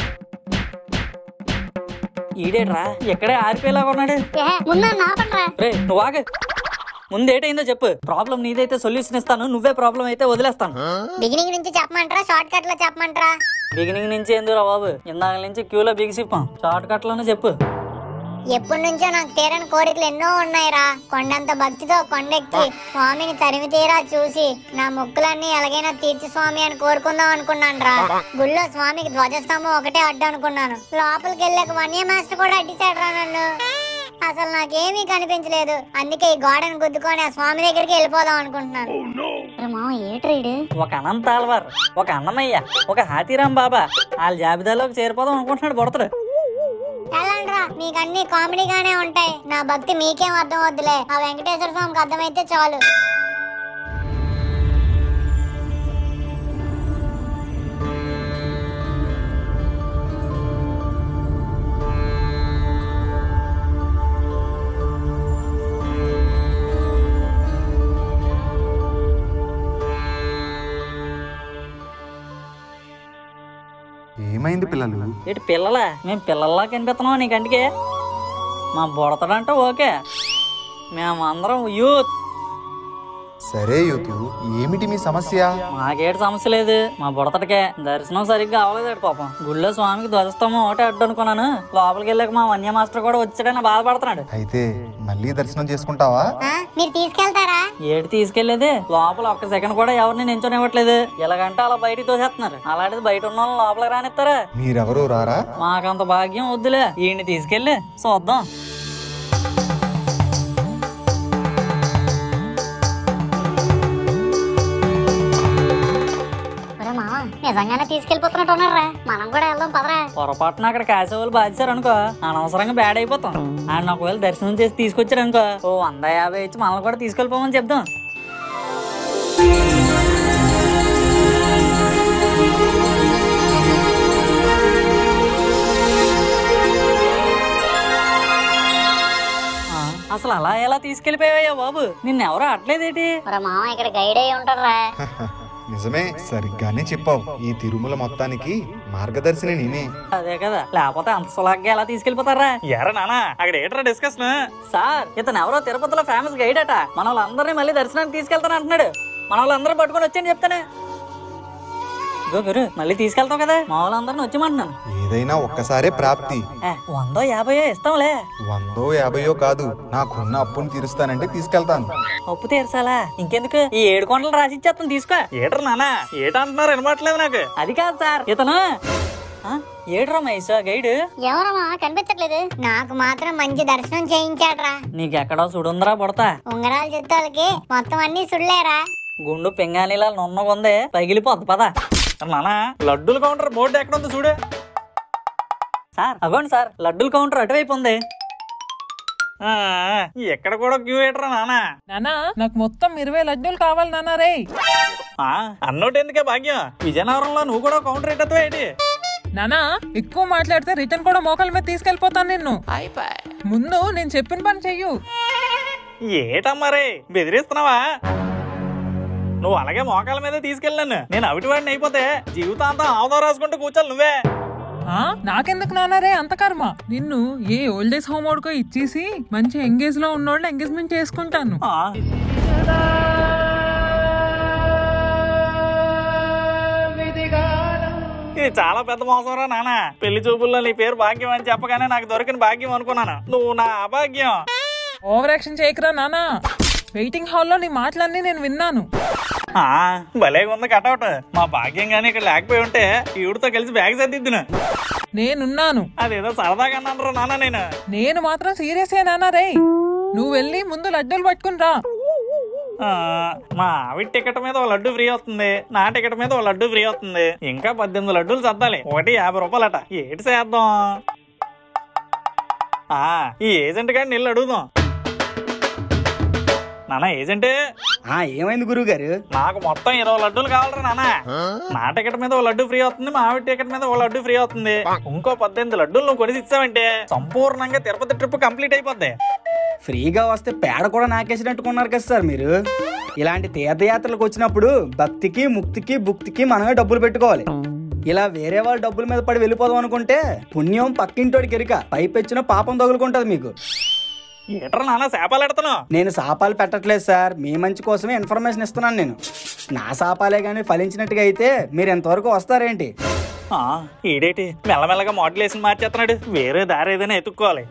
ఈడేట్రా ఎక్కడే ఆరిపోయేలాగా ఉన్నాడు ముందు నన్ను ఆపండి రా రే నువ్వు ఆగు ముందు ఏటైందో చెప్పు ప్రాబ్లం నీదైతే సొల్యూషన్ ఇస్తాను నువ్వే ప్రాబ్లం అయితే వదిలేస్తాను బిగినింగ్ నుంచి చెప్పమంటారా షార్ట్ కట్ లో చెప్పమంటారా బిగినింగ్ నుంచి ఎందుకురా బాబు ఇందాక నుంచి క్యూలో బిగిసిప్పాం షార్ట్ కట్ లోనే చెప్పు ఎప్పటి నుంచో నాకు తీరని కోరికలు ఎన్నో ఉన్నాయిరా కొండంత భక్తితో కొండెక్కి స్వామిని తరిమి తీరా చూసి నా మొక్కులన్నీ ఎలాగైనా తీర్చి స్వామి అని కోరుకుందాం అనుకున్నాను రా గుళ్ళో స్వామికి ధ్వజస్తంభం ఒకటే అడ్డు అనుకున్నాను లోపలికి వెళ్ళాక వన్య మాస్టర్ కూడా అడ్డిశాడు రా నన్ను అసలు నాకేమీ కనిపించలేదు అందుకే ఈ గోడను గుద్దుకొని ఆ స్వామి దగ్గరికి వెళ్ళిపోదాం అనుకుంటున్నాను మామ ఏట్రీడు ఒక అనంత ఆల్వార్ ఒక అన్నమయ్య ఒక హాతీరాం బాబా వాళ్ళ జాబితాలోకి చేరిపోదాం అనుకుంటున్నాడు బుడతడు వెళ్ళండ్రా మీకు అన్ని కామెడీగానే ఉంటాయి నా భక్తి మీకేం అర్థం వద్దులే ఆ వెంకటేశ్వర స్వామికి అర్థమైతే చాలు ఏమైంది పిల్లలు ఏంటి పిల్లలా మేము పిల్లల్లా కనిపిస్తున్నాం నీ కంటికి మా బుడతడంటే ఓకే మేమందరం యూత్ సరే యూతు ఏమిటి మీ సమస్య మాకేటి సమస్య లేదు మా బుడతడికే దర్శనం సరిగ్గా అవ్వలేదు పాపం గుళ్ళో స్వామికి ధ్వజస్తంభం ఒకటే అడ్డు అనుకున్నాను లోపలికి వెళ్ళాక మా వన్య మాస్టర్ కూడా వచ్చాడని బాధపడుతున్నాడు అయితే మళ్ళీ దర్శనం చేసుకుంటావా మీరు తీసుకెళ్తారా ఏడు తీసుకెళ్లేదే లోపల ఒక్క సెకండ్ కూడా ఎవరిని నించొనివ్వట్లేదు ఎలాగంటే అలా బయటికి తోసేస్తున్నారు అలాంటిది బయట ఉన్న వాళ్ళని లోపలికి రానిస్తారా మీరెవరూ రారా మాకంత భాగ్యం వద్దులే ఈయన్ని తీసుకెళ్ళి చూద్దాం నిజంగానే తీసుకెళ్లిపోతున్నట్టు ఉన్నారా మనం కూడా వెళ్దాం పదరా పొరపాటున అక్కడ కాసేవాళ్ళు బాధించారు అనుకో అనవసరంగా బ్యాడ్ అయిపోతాం ఆయన ఒకవేళ దర్శనం చేసి తీసుకొచ్చారు అనుకో ఓ వంద యాభై ఇచ్చి మనల్ని కూడా తీసుకెళ్ళిపోమని చెప్దాం ఆ, అసలు అలా ఎలా తీసుకెళ్లిపోయావయ్యా బాబు నిన్నెవరో అట్లేదేటి మరి మామ ఇక్కడ గైడ్ అయి ఉంటారా నిజమే సరిగ్గానే చెప్పావు ఈ తిరుమల మొత్తానికి మార్గదర్శిని నేనే అదే కదా లేకపోతే అంత సులభంగా ఎలా తీసుకెళ్లిపోతారా ఎరా నానా అక్కడ ఏంట్రా డిస్కషన్ సార్ ఇతను ఎవరో తిరుపతిలో ఫేమస్ గైడ్ అట మన వాళ్ళందరినీ మళ్ళీ దర్శనానికి తీసుకెళ్తాను అంటున్నాడు మన వాళ్ళందరూ పట్టుకొని వచ్చాను చెప్తానే ఇదిగో గురు మళ్ళీ తీసుకెళ్తాం కదా మా వాళ్ళందరినీ వచ్చేమంటున్నాను ఏదైనా ఒక్కసారే ప్రాప్తి ఏ, వందో యాభయో ఇస్తాంలే వందో యాభయో కాదు నాకున్న అప్పుని తీరుస్తానంటే తీసుకెళ్తాను అప్పు తీర్చాలా ఇంకెందుకు ఈ ఏడు కొండలు రాసిచ్చేస్తాను తీసుకో ఏట్రా నానా ఏటంటున్నారు వినపట్లేదు నాకు అది కాదు సార్ ఇతను ఆ, ఏడురా మైసా గైడ్ ఎవరమ్మా కనిపించట్లేదు నాకు మాత్రం మంచి దర్శనం చేయించాడ్రా నీకెక్కడో సుడుందరా పుడతా ఉంగరాలు చుట్టాలకి మొత్తం అన్ని సుళ్ళేరా గుండు పింగాణిలా నున్నగుంది పగిలిపోద్ది పద నానా లడ్డూల కౌంటర్ బోర్డు ఎక్కడ ఉంది చూడు సార్ అగోండి సార్ లడ్డూల కౌంటర్ అటువైపు ఉంది ఆ, ఎక్కడ కూడా క్యూ ఏట్రా నానా నానా నాకు మొత్తం ఇరవై లడ్డూలు కావాలి నానా రే ఆ, అన్నోటి ఎందుకే భాగ్యం విజయనగరంలో నువ్వు కూడా కౌంటర్ ఎట్టేస్తావా ఏంటి నానా ఎక్కువ మాట్లాడితే రిటర్న్ కూడా మోకాల మీద తీసుకెళ్లిపోతాను నిన్ను ముందు నేను చెప్పిన పని చెయ్యు ఏటమ్మారే బెదిరిస్తున్నావా నువ్వు అలాగే మోకాల మీద తీసుకెళ్ళాను నేను అవిటి వాడిని అయిపోతే జీవితాంతం ఆవుదాం రాసుకుంటూ కూర్చోాలి నువ్వే ఆ, నాకెందుకు నానా రే అంత కర్మ నిన్ను ఏ ఓల్డ్ ఏజ్ హోమ్ ఓడ్కో ఇచ్చేసి మంచి ఎంగేజ్ లో ఉన్నోళ్ళు ఎంగేజ్మెంట్ చేసుకుంటాను ఇది చాలా పెద్ద మోసంరా నాన్న పెళ్లి చూపుల్లో నీ పేరు భాగ్యం అని చెప్పగానే నాకు దొరికిన భాగ్యం అనుకున్నాను నువ్వు నా అభాగ్యం ఓవర్ యాక్షన్ చేయకరా నానా వెయిటింగ్ హాల్లో నీ మాటలన్నీ నేను విన్నాను ఆ, భలేగా ఉంది కటౌట్ మా భాగ్యం గానీ ఇక్కడ లేకపోయి ఉంటే ఈవిడతో కలిసి బ్యాగ్ సర్దిద్దును నేనున్నాను అదేదో సరదాగా అన్నాను నాన్న నేను నేను మాత్రం సీరియస్ నానా రే నువ్వు వెళ్ళి ముందు లడ్డూలు పట్టుకుని రా ఆ, మా ఆవిడ టికెట్ మీద ఒక లడ్డు ఫ్రీ అవుతుంది నా టికెట్ మీద ఒక లడ్డు ఫ్రీ అవుతుంది ఇంకా పద్దెనిమిది లడ్డూలు సర్దాలి ఒకటి యాభై రూపాయలట ఏటి చేద్దాం ఆ ఈ ఏజెంట్ గారిని వెళ్ళి అడుగుదాం నాన్న ఏజెంట్ ఏమైంది గురువు గారు నాకు మొత్తం ఇరవై లడ్డూలు కావాలరా నాన్న నా టికెట్ మీద ఒక లడ్డు ఫ్రీ అవుతుంది మా ఆవిడ టికెట్ మీద ఒక లడ్డు ఫ్రీ అవుతుంది ఇంకో పద్దెనిమిది లడ్డూలు నువ్వు కొనిసి ఇచ్చావంటే సంపూర్ణంగా తిరుపతి ట్రిప్ కంప్లీట్ అయిపోద్ది ఫ్రీగా వస్తే పేడ కూడా నాకేసినట్టుకున్నారు కదా సార్ మీరు ఇలాంటి తీర్థయాత్రలకు వచ్చినప్పుడు భక్తికి ముక్తికి భుక్తికి మనమే డబ్బులు పెట్టుకోవాలి ఇలా వేరే వాళ్ళ డబ్బుల మీద పడి వెళ్ళిపోదాం అనుకుంటే పుణ్యం పక్కింటోడికి ఎరిక పైపెచ్చిన పాపం తగులుకుంటది మీకు ఏట్రా నాన్న శాపాలు ఎడతాను నేను శాపాలు పెట్టట్లేదు సార్ మీ మంచి కోసమే ఇన్ఫర్మేషన్ ఇస్తున్నాను నేను నా శాపాలే కానీ ఫలించినట్టుగా అయితే మీరు ఎంతవరకు వస్తారేంటి ఆ, ఈడేటి మెల్లమెల్లగా మోడలేషన్ మార్చేస్తున్నాడు వేరే దారి ఏదైనా ఎత్తుక్కోవాలి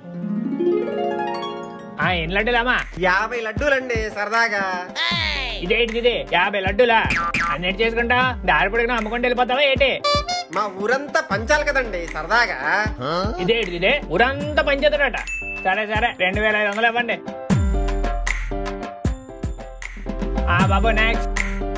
ఎన్ని లడ్డూలమ్మా యాభై లడ్డూలండి సరదాగా ఇదేంటి ఇది యాభై లడ్డూలా అన్నిటి చేసుకుంటా దారి పొడిగిన అమ్ముకుంటూ వెళ్ళిపోతావా ఏంటి మా ఊరంతా పంచాలి కదండి సరదాగా ఇదేంటి ఇదే ఊరంతా పంచేద్దడట సరే సరే రెండు వేల ఐదు వందలు ఇవ్వండి ఆ బాబు నెక్స్ట్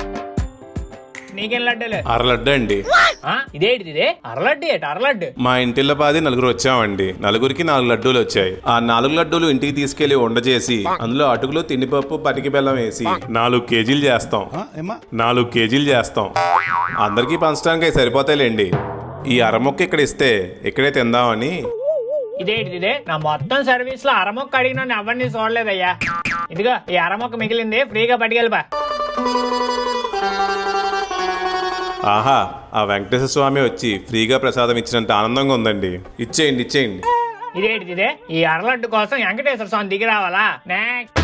నీకేం లడ్డూలు అర లడ్డు అండి ఆ, ఇదేంటిది ఇదే అరలడ్డు ఏంటి అరలడ్డు మా ఇంటిల్ల పాది నలుగురు వచ్చామండి నలుగురికి నాలుగు లడ్డూలు వచ్చాయి ఆ నాలుగు లడ్డూలు ఇంటికి తీసుకెళ్లి వండ చేసి అందులో అటుకులు తిండిపప్పు పటికి బెల్లం వేసి నాలుగు కేజీలు చేస్తాం నాలుగు కేజీలు చేస్తాం అందరికీ పంచడానికి అవి సరిపోతాయిలేండి ఈ అరముక్క ఇక్కడ ఇస్తే ఇక్కడే తిందామని ఇదేంటిది ఇదే నా మొత్తం సర్వీస్ లో అరమొక్క అడిగిన ఎవరిని చూడలేదయ్యా ఇదిగో ఈ అరమొక్క మిగిలింది ఫ్రీగా పట్టుకెళ్ళిపా ఆహా ఆ వెంకటేశ్వర స్వామి వచ్చి ఫ్రీగా ప్రసాదం ఇచ్చినంత ఆనందంగా ఉందండి ఇచ్చేయండి ఇచ్చేయండి ఇదేంటిది ఇదే ఈ అరలడ్డు కోసం వెంకటేశ్వర స్వామి దిగి రావాలా నెక్స్ట్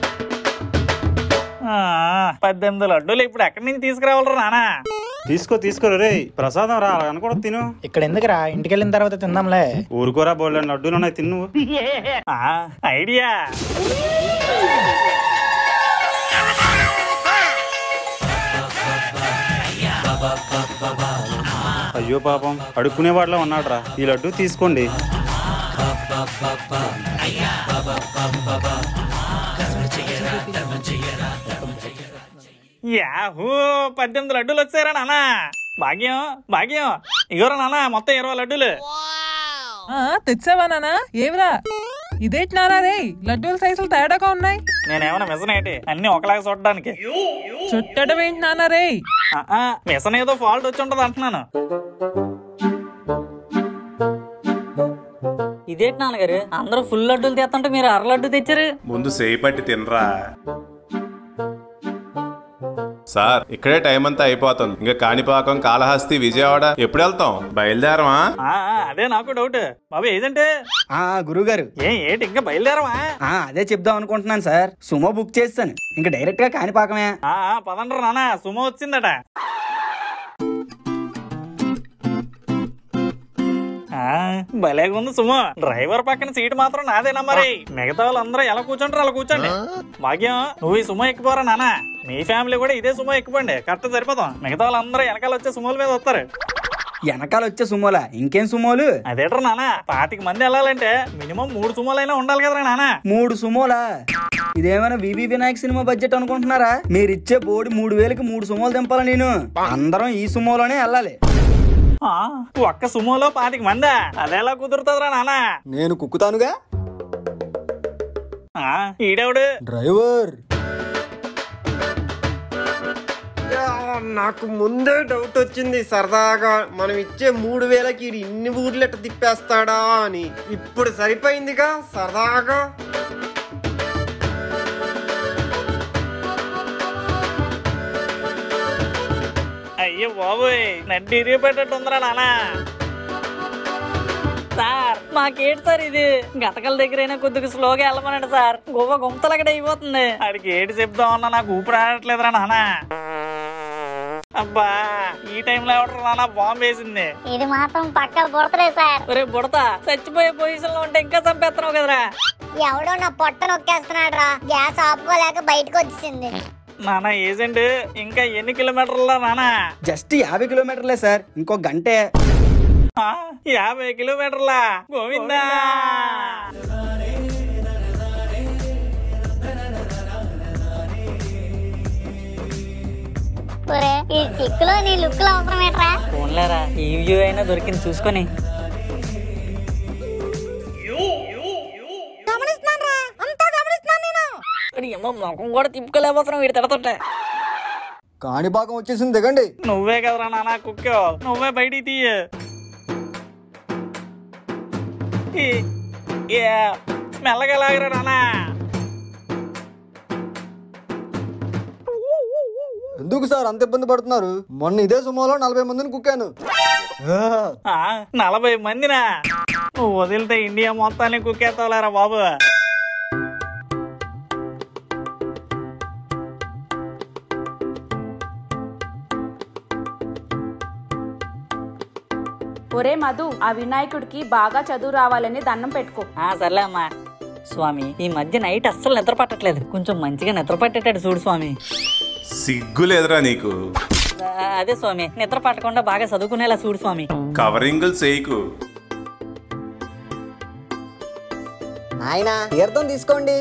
ఆ, పద్దెనిమిది లడ్డూలు ఇప్పుడు ఎక్కడి నుంచి తీసుకురావాలరా నాన్న తీసుకో తీసుకో రే ప్రసాదం రా అలా కూడా తిను ఇక్కడ ఎందుకురా ఇంటికి వెళ్ళిన తర్వాత తిందాంలే ఊరుకోరా బోల్డ్ లడ్డూలు ఉన్నాయి తిన్ను ఆ, ఐడియా అయ్యో పాపం అడుక్కునే వాడిలో ఉన్నాడురా ఈ లడ్డు తీసుకోండి యాహూ పద్దెనిమిది లడ్డూలు వచ్చారా నాన్న భాగ్యం భాగ్యం ఇగోరా నాన్న మొత్తం ఇరవై లడ్డూలు ఆ, తెచ్చావా నానా ఏమిరా ఇదేంటి నానా రే లడ్డూల సైజులు తేడాగా ఉన్నాయి నేనేమన్నా మిషన్ ఏంటి అన్ని ఒకలాగా చూడడానికి చుట్టడం ఏంటి నానా రే మిషన్ ఏదో ఫాల్ట్ వచ్చి ఉంటది అంటున్నాను ఇదేంటి నాన్నగారు అందరూ ఫుల్ లడ్డూలు తెస్తుంటే మీరు అర లడ్డు తెచ్చారు ముందు చేయి పట్టి తినరా సార్ ఇక్కడే టైం అంతా అయిపోతుంది ఇంకా కాణిపాకం కాళహస్తి విజయవాడ ఎప్పుడు వెళ్తాం బయలుదేరమా ఆ, ఆ, అదే నాకు డౌట్ బాబు ఏజెంటే ఆ గురువు గారు ఏ ఏంటి ఇంకా బయలుదేరమా ఆ అదే చెప్దాం అనుకుంటున్నాను సార్ సుమో బుక్ చేస్తాను ఇంకా డైరెక్ట్ గా కాణిపాకమే ఆ, ఆ, పదండ్రా నాన్న సుమో వచ్చిందట ఆ, భలేగా ఉంది సుమో డ్రైవర్ పక్కన సీట్ మాత్రం నాదేనా మరి మిగతా వాళ్ళందరూ ఎలా కూర్చుంటారు అలా కూర్చోండి భాగ్యం నువ్వు ఈ సుమో ఎక్కిపోరా నాన్న మీ ఫ్యామిలీ కూడా ఇదే సుమో ఎక్కిపోండి కరెక్ట్ సరిపోతాం మిగతా వాళ్ళందరూ వెనకాల వచ్చే సుమోల మీద వస్తారు వెనకాల వచ్చే సుమోలా ఇంకేం సుమోలు అదేట్రా నాన్న పాతిక మంది వెళ్ళాలంటే మినిమం మూడు సుమోలైనా ఉండాలి కదరా నాన్న మూడు సుమోలా ఇదేమైనా వివి వినాయక్ సినిమా బడ్జెట్ అనుకుంటున్నారా మీరు ఇచ్చే బోడి మూడు వేలకి మూడు సుమోలు దింపాలా నేను అందరం ఈ సుమోలోనే వెళ్ళాలి ఆ, ఒక్క సుమోలో పాతిక మందా అదెలా కుదురుతుందిరా నాన్న నేను కుక్కుతానుగా ఆ, ఈడెవడు డ్రైవర్ యా, నాకు ముందే డౌట్ వచ్చింది సరదాగా మనం ఇచ్చే మూడు వేలకి ఈడు ఇన్ని ఊర్లు ఎట్ట తిప్పేస్తాడా అని ఇప్పుడు సరిపోయిందిగా సరదాగా అయ్యో బాబోయ్ నడ్డి ఇరిగిపెట్టేట్టు ఉందిరా నాన్న సార్ మాకేంటి సార్ ఇది గతకల దగ్గరైనా కొద్దిగా స్లోగా వెళ్ళమనండి సార్ గువ్వ గుంతలక్కడ అయిపోతుంది ఆడికి ఏటి చెప్దామన్నా నాకు ఊపిరి ఆడట్లేదురా నాన్న అబ్బా ఈ టైంలో ఎవడరా నాన్న బాంబు వేసింది ఇది మాత్రం పక్క బుడతలే సార్ ఒరే బుడత చచ్చిపోయే పొజిషన్ లో ఉంటే ఇంకా చంపేస్తున్నావు కదరా ఎవడో నా పొట్ట నొక్కేస్తున్నాడు రా గ్యాస్ ఆపుకోలేక బయటకు వచ్చింది నాన్న ఏజెంట్ ఇంకా ఎన్ని కిలోమీటర్లా నాన్న జస్ట్ యాభై కిలోమీటర్లే సార్ ఇంకో గంటే ఆ, యాభై కిలోమీటర్లా గోవిందా ఒరే ఈ చిక్కులో నీ లుక్కులు అవసరం ఏంట్రా ఫోన్లేరా ఈ వ్యూ అయినా దొరికింది చూసుకొని వాడి అమ్మ ముఖం కూడా తిప్పుకోలేకపోతున్నాం వీడి తిడతుంటే కాణిపాకం వచ్చేసింది దిగండి నువ్వే కదరా నాన్న కుక్కో నువ్వే బయటికి తీయ ఈ- ఏ, మెల్లగా లాగరా నాన్న ఎందుకు సార్ అంత ఇబ్బంది పడుతున్నారు మొన్న ఇదే సుమోలో నలభై మందిని కుక్కాను ఆ, ఆ, నలభై మందినా నువ్వు వదిలితే ఇండియా మొత్తాన్ని కుక్కేస్తావులేరా బాబు ఒరే మధు ఆ వినాయకుడికి బాగా చదువు రావాలని దండం పెట్టుకో ఆ సర్లే అమ్మా స్వామి ఈ మధ్య నైట్ అస్సలు నిద్ర పట్టట్లేదు కొంచెం మంచిగా నిద్ర పట్టేటాడు చూడు స్వామి సిగ్గు లేదురా నీకు ఆ, అదే స్వామి నిద్ర పట్టకుండా బాగా చదువుకునేలా చూడు స్వామి కవరింగులు చేయకు నాయనా తీర్థం తీసుకోండి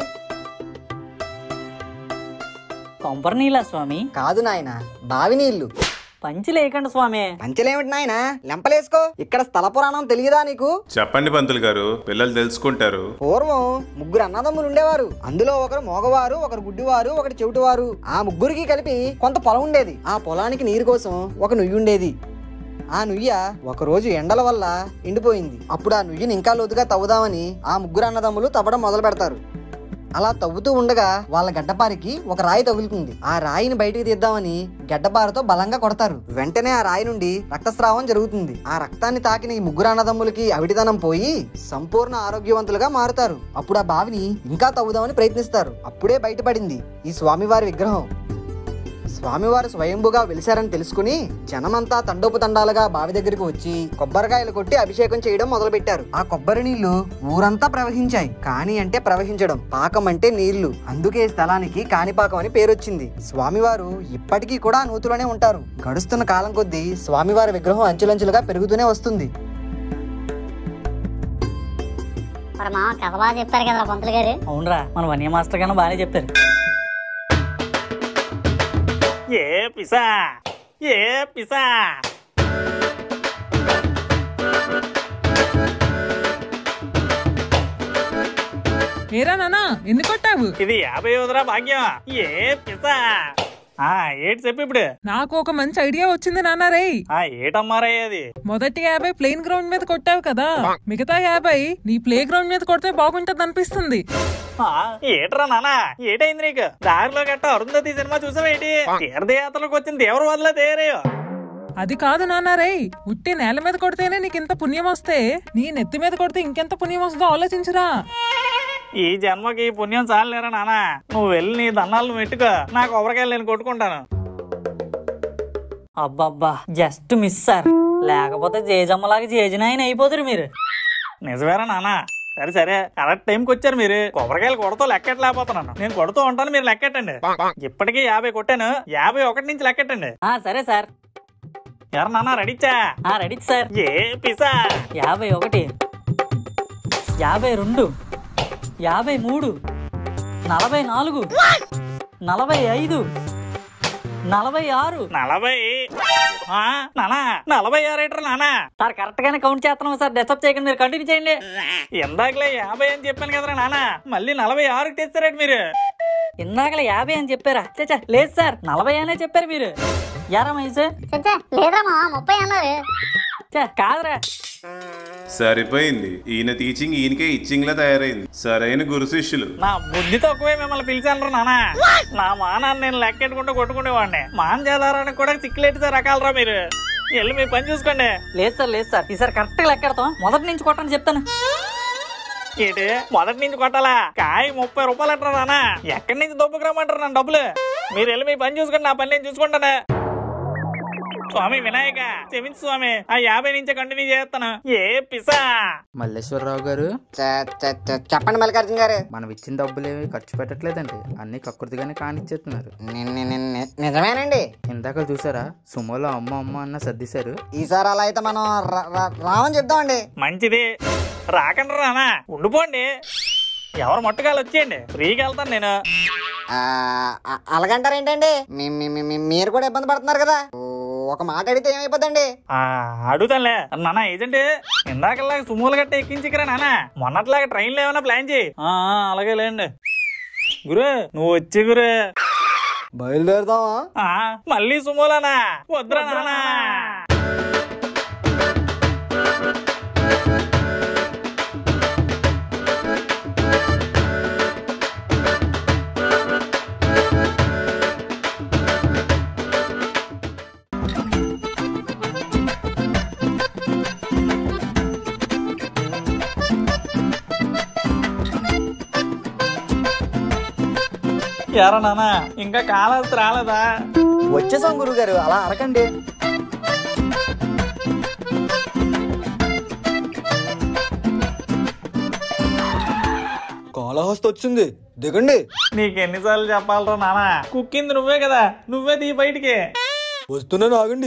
కొంపర నీళ్ళ స్వామి కాదు నాయన బావి నీళ్లు పంచి లేకండి స్వామి పంచలేమిటి నాయనా లెంపలేసుకో ఇక్కడ స్థల పురాణం తెలియదా నీకు చెప్పండి పంతులు గారు పిల్లలు తెలుసుకుంటారు పూర్వం ముగ్గురు అన్నదమ్ములు ఉండేవారు అందులో ఒకరు మోగవారు ఒకరు గుడ్డివారు ఒకటి చెవిటివారు ఆ ముగ్గురికి కలిపి కొంత పొలం ఉండేది ఆ పొలానికి నీరు కోసం ఒక నుయ్యి ఉండేది ఆ నుయ్య ఒకరోజు ఎండల వల్ల ఎండిపోయింది అప్పుడు ఆ నుయ్యని ఇంకా లోతుగా తవ్వుదామని ఆ ముగ్గురు అన్నదమ్ములు తవ్వడం మొదలు పెడతారు అలా తవ్వుతూ ఉండగా వాళ్ళ గడ్డపారికి ఒక రాయి తగులుతుంది ఆ రాయిని బయటికి తీద్దామని గడ్డపారతో బలంగా కొడతారు వెంటనే ఆ రాయి నుండి రక్తస్రావం జరుగుతుంది ఆ రక్తాన్ని తాకిన ఈ ముగ్గురు అన్నదమ్ములకి అవిటిదనం పోయి సంపూర్ణ ఆరోగ్యవంతులుగా మారుతారు అప్పుడు ఆ బావిని ఇంకా తవ్వుదామని ప్రయత్నిస్తారు అప్పుడే బయటపడింది ఈ స్వామివారి విగ్రహం స్వామివారు స్వయంభుగా వెలిశారని తెలుసుకుని జనమంతా తండోపతండాలుగా బావి దగ్గరికి వచ్చి కొబ్బరికాయలు కొట్టి అభిషేకం చేయడం మొదలుపెట్టారు ఆ కొబ్బరి నీళ్లు ఊరంతా ప్రవహించాయి కాని అంటే ప్రవహించడం పాకం అంటే నీళ్లు అందుకే ఈ స్థలానికి కాణిపాకం అని పేరొచ్చింది స్వామివారు ఇప్పటికీ కూడా ఆ నూతిలోనే ఉంటారు గడుస్తున్న కాలం కొద్దీ స్వామివారి విగ్రహం అంచులంచులుగా పెరుగుతూనే వస్తుంది మరి మా కథ బాగా చెప్తారు కదా పంతులు గారు అవునరా మన వన్య మాస్టర్ గాను బాగానే చెప్పారు ఏ పిసా ఏ పిసా ఏరా నానా ఎందుకు కొట్టావు ఇది యాభై వదరా భాగ్యం ఏ పిసా ఆ ఏటి చెప్పు ఇప్పుడు నాకు ఒక మంచి ఐడియా వచ్చింది నాన్న రేయ్ ఆ ఏటమ్మారయ్య అది మొదటి యాభై ప్లేన్ గ్రౌండ్ మీద కొట్టావు కదా మిగతా యాభై నీ ప్లే గ్రౌండ్ మీద కొడితే బాగుంటది అనిపిస్తుంది ఆ, ఏట్రా నానా ఏటైంది నీకు దారిలో గట్ట అరుంధతి సినిమా చూసావేటి తీర్థయాత్రలకు వచ్చిన తీవ్రవాదులా తయారయ్యో అది కాదు నాన్న రేయ్ ఉట్టి నేల మీద కొడితేనే నీకు ఇంత పుణ్యం వస్తే నీ నెత్తి మీద కొడితే ఇంకెంత పుణ్యం వస్తుందో ఆలోచించరా ఈ జన్మకి పుణ్యం చాలేరా నానా నువ్వు వెళ్ళి నీ దన్నాలు పెట్టుకో నా కొబ్బరికాయలు నేను కొట్టుకుంటాను అబ్బబ్బా జస్ట్ మిస్ సార్ లేకపోతే జేజమ్మలాగా జేజనాయన అయిపోతారు మీరు నిజమేరా నానా సరే సరే కరెక్ట్ టైంకి వచ్చారు మీరు కొబ్బరికాయలు కొడతా లెక్కట్లేకపోతున్నాను నేను కొడుతూ ఉంటాను మీరు లెక్కెట్టండి ఇప్పటికీ యాభై కొట్టాను యాభై ఒకటి నుంచి లెక్కెట్టండి ఆ సరే సార్ ఎవరు నాన్న రెడీచ్చా ఆ రెడీ సార్ ఏ పిసా యాభై ఒకటి యాభై రెండు యాభై మూడు నలభై నాలుగు నలభై ఐదు నలభై ఆరు నలభై ఆ, నానా నలభై ఆరు ఏటర్ నానా సార్ కరెక్ట్ గానే కౌంట్ చేస్తున్నాం సార్ డెస్టర్బ్ చేయకండి మీరు కంటిన్యూ చేయండి ఇందాకలే యాభై అని చెప్పాను కదరా నానా మళ్ళీ నలభై ఆరుకి తెచ్చారేంటి మీరు ఇందాకలే యాభై అని చెప్పారా చచ్చా లేదు సార్ నలభై అనే చెప్పారు మీరు యారా మైసు చచ్చా లేదురా మా ముప్పై అన్నారు కాదురా సరిపోయింది ఈయన టీచింగ్ ఈయనకే ఇచ్చింగ్ లా తయారైంది సరైన గురు శిష్యులు నా బుద్ధి తక్కువే మిమ్మల్ని పిలిచాను నానా నా మానాన్ని నేను లెక్కెట్టుకుంటూ కొట్టుకునేవాడిని మాన్ చేదారానికి కూడా సిక్కులెట్టే రకాలరా మీరు వెళ్ళి మీ పని చూసుకోండి లేదు సార్ లేదు సార్ ఈసారి కరెక్ట్ గా లెక్కెడతాం మొదటి నుంచి కొట్టని చెప్తాను ఏంటి మొదటి నుంచి కొట్టాలా కాయ ముప్పై రూపాయలు అంటారా నానా ఎక్కడి నుంచి దొబ్బుకురమ్మంటారు నన్ను డబ్బులు మీరు వెళ్ళి మీ పని చూసుకోండి నా పని నేను చూసుకుంటాను స్వామి వినాయక క్షమించు స్వామి ఆ యాభై నుంచి కంటిన్యూ చేస్తాను ఏ పిసా మల్లేశ్వరరావు గారు చెప్పండి మల్లికార్జున గారు మనం ఇచ్చిన డబ్బులు ఏమి ఖర్చు పెట్టట్లేదండి అన్ని కక్కుర్తిగానే కానిచ్చేస్తున్నారు నిజమేనండి ఇందాక చూసారా సుమోలో అమ్మ అమ్మ అన్న సర్దిశారు ఈసారి అలా అయితే మనం రా- రా- రామని చెప్దామండి మంచిది రాకండి రానా ఉండిపోండి ఎవరు మట్టుకాలు వచ్చేయండి ఫ్రీగా వెళ్తాను నేను ఆ, అ- అలాగంటారు ఏంటండి మీ- మీ- మీ- మీ- మీరు కూడా ఇబ్బంది పడుతున్నారు కదా ఓ, ఒక మాట అడిగితే ఏమైపోద్దండి ఆ అడుగుతానులే నాన్న ఏజెంట్ ఇందాకలాగా సుమూలు గట్ట ఎక్కించికరా నాన్న మొన్నట్లాగా ట్రైన్లో ఏమైనా ప్లాన్ చేయి ఆ, ఆ, అలాగే లేండి గురు నువ్వు వచ్చి గురు బయలుదేరుదామా ఆ, మళ్ళీ సుమోలానా వద్దురా నానా ఎరా నాన్న ఇంకా కాలాస్తి రాలేదా వచ్చేసాం గురుగారు అలా అనకండి కాళహస్తి వచ్చింది దిగండి నీకు ఎన్నిసార్లు చెప్పాలరా నాన్న కుక్కింది నువ్వే కదా నువ్వే తీ బయటికి వస్తున్నాను ఆగండి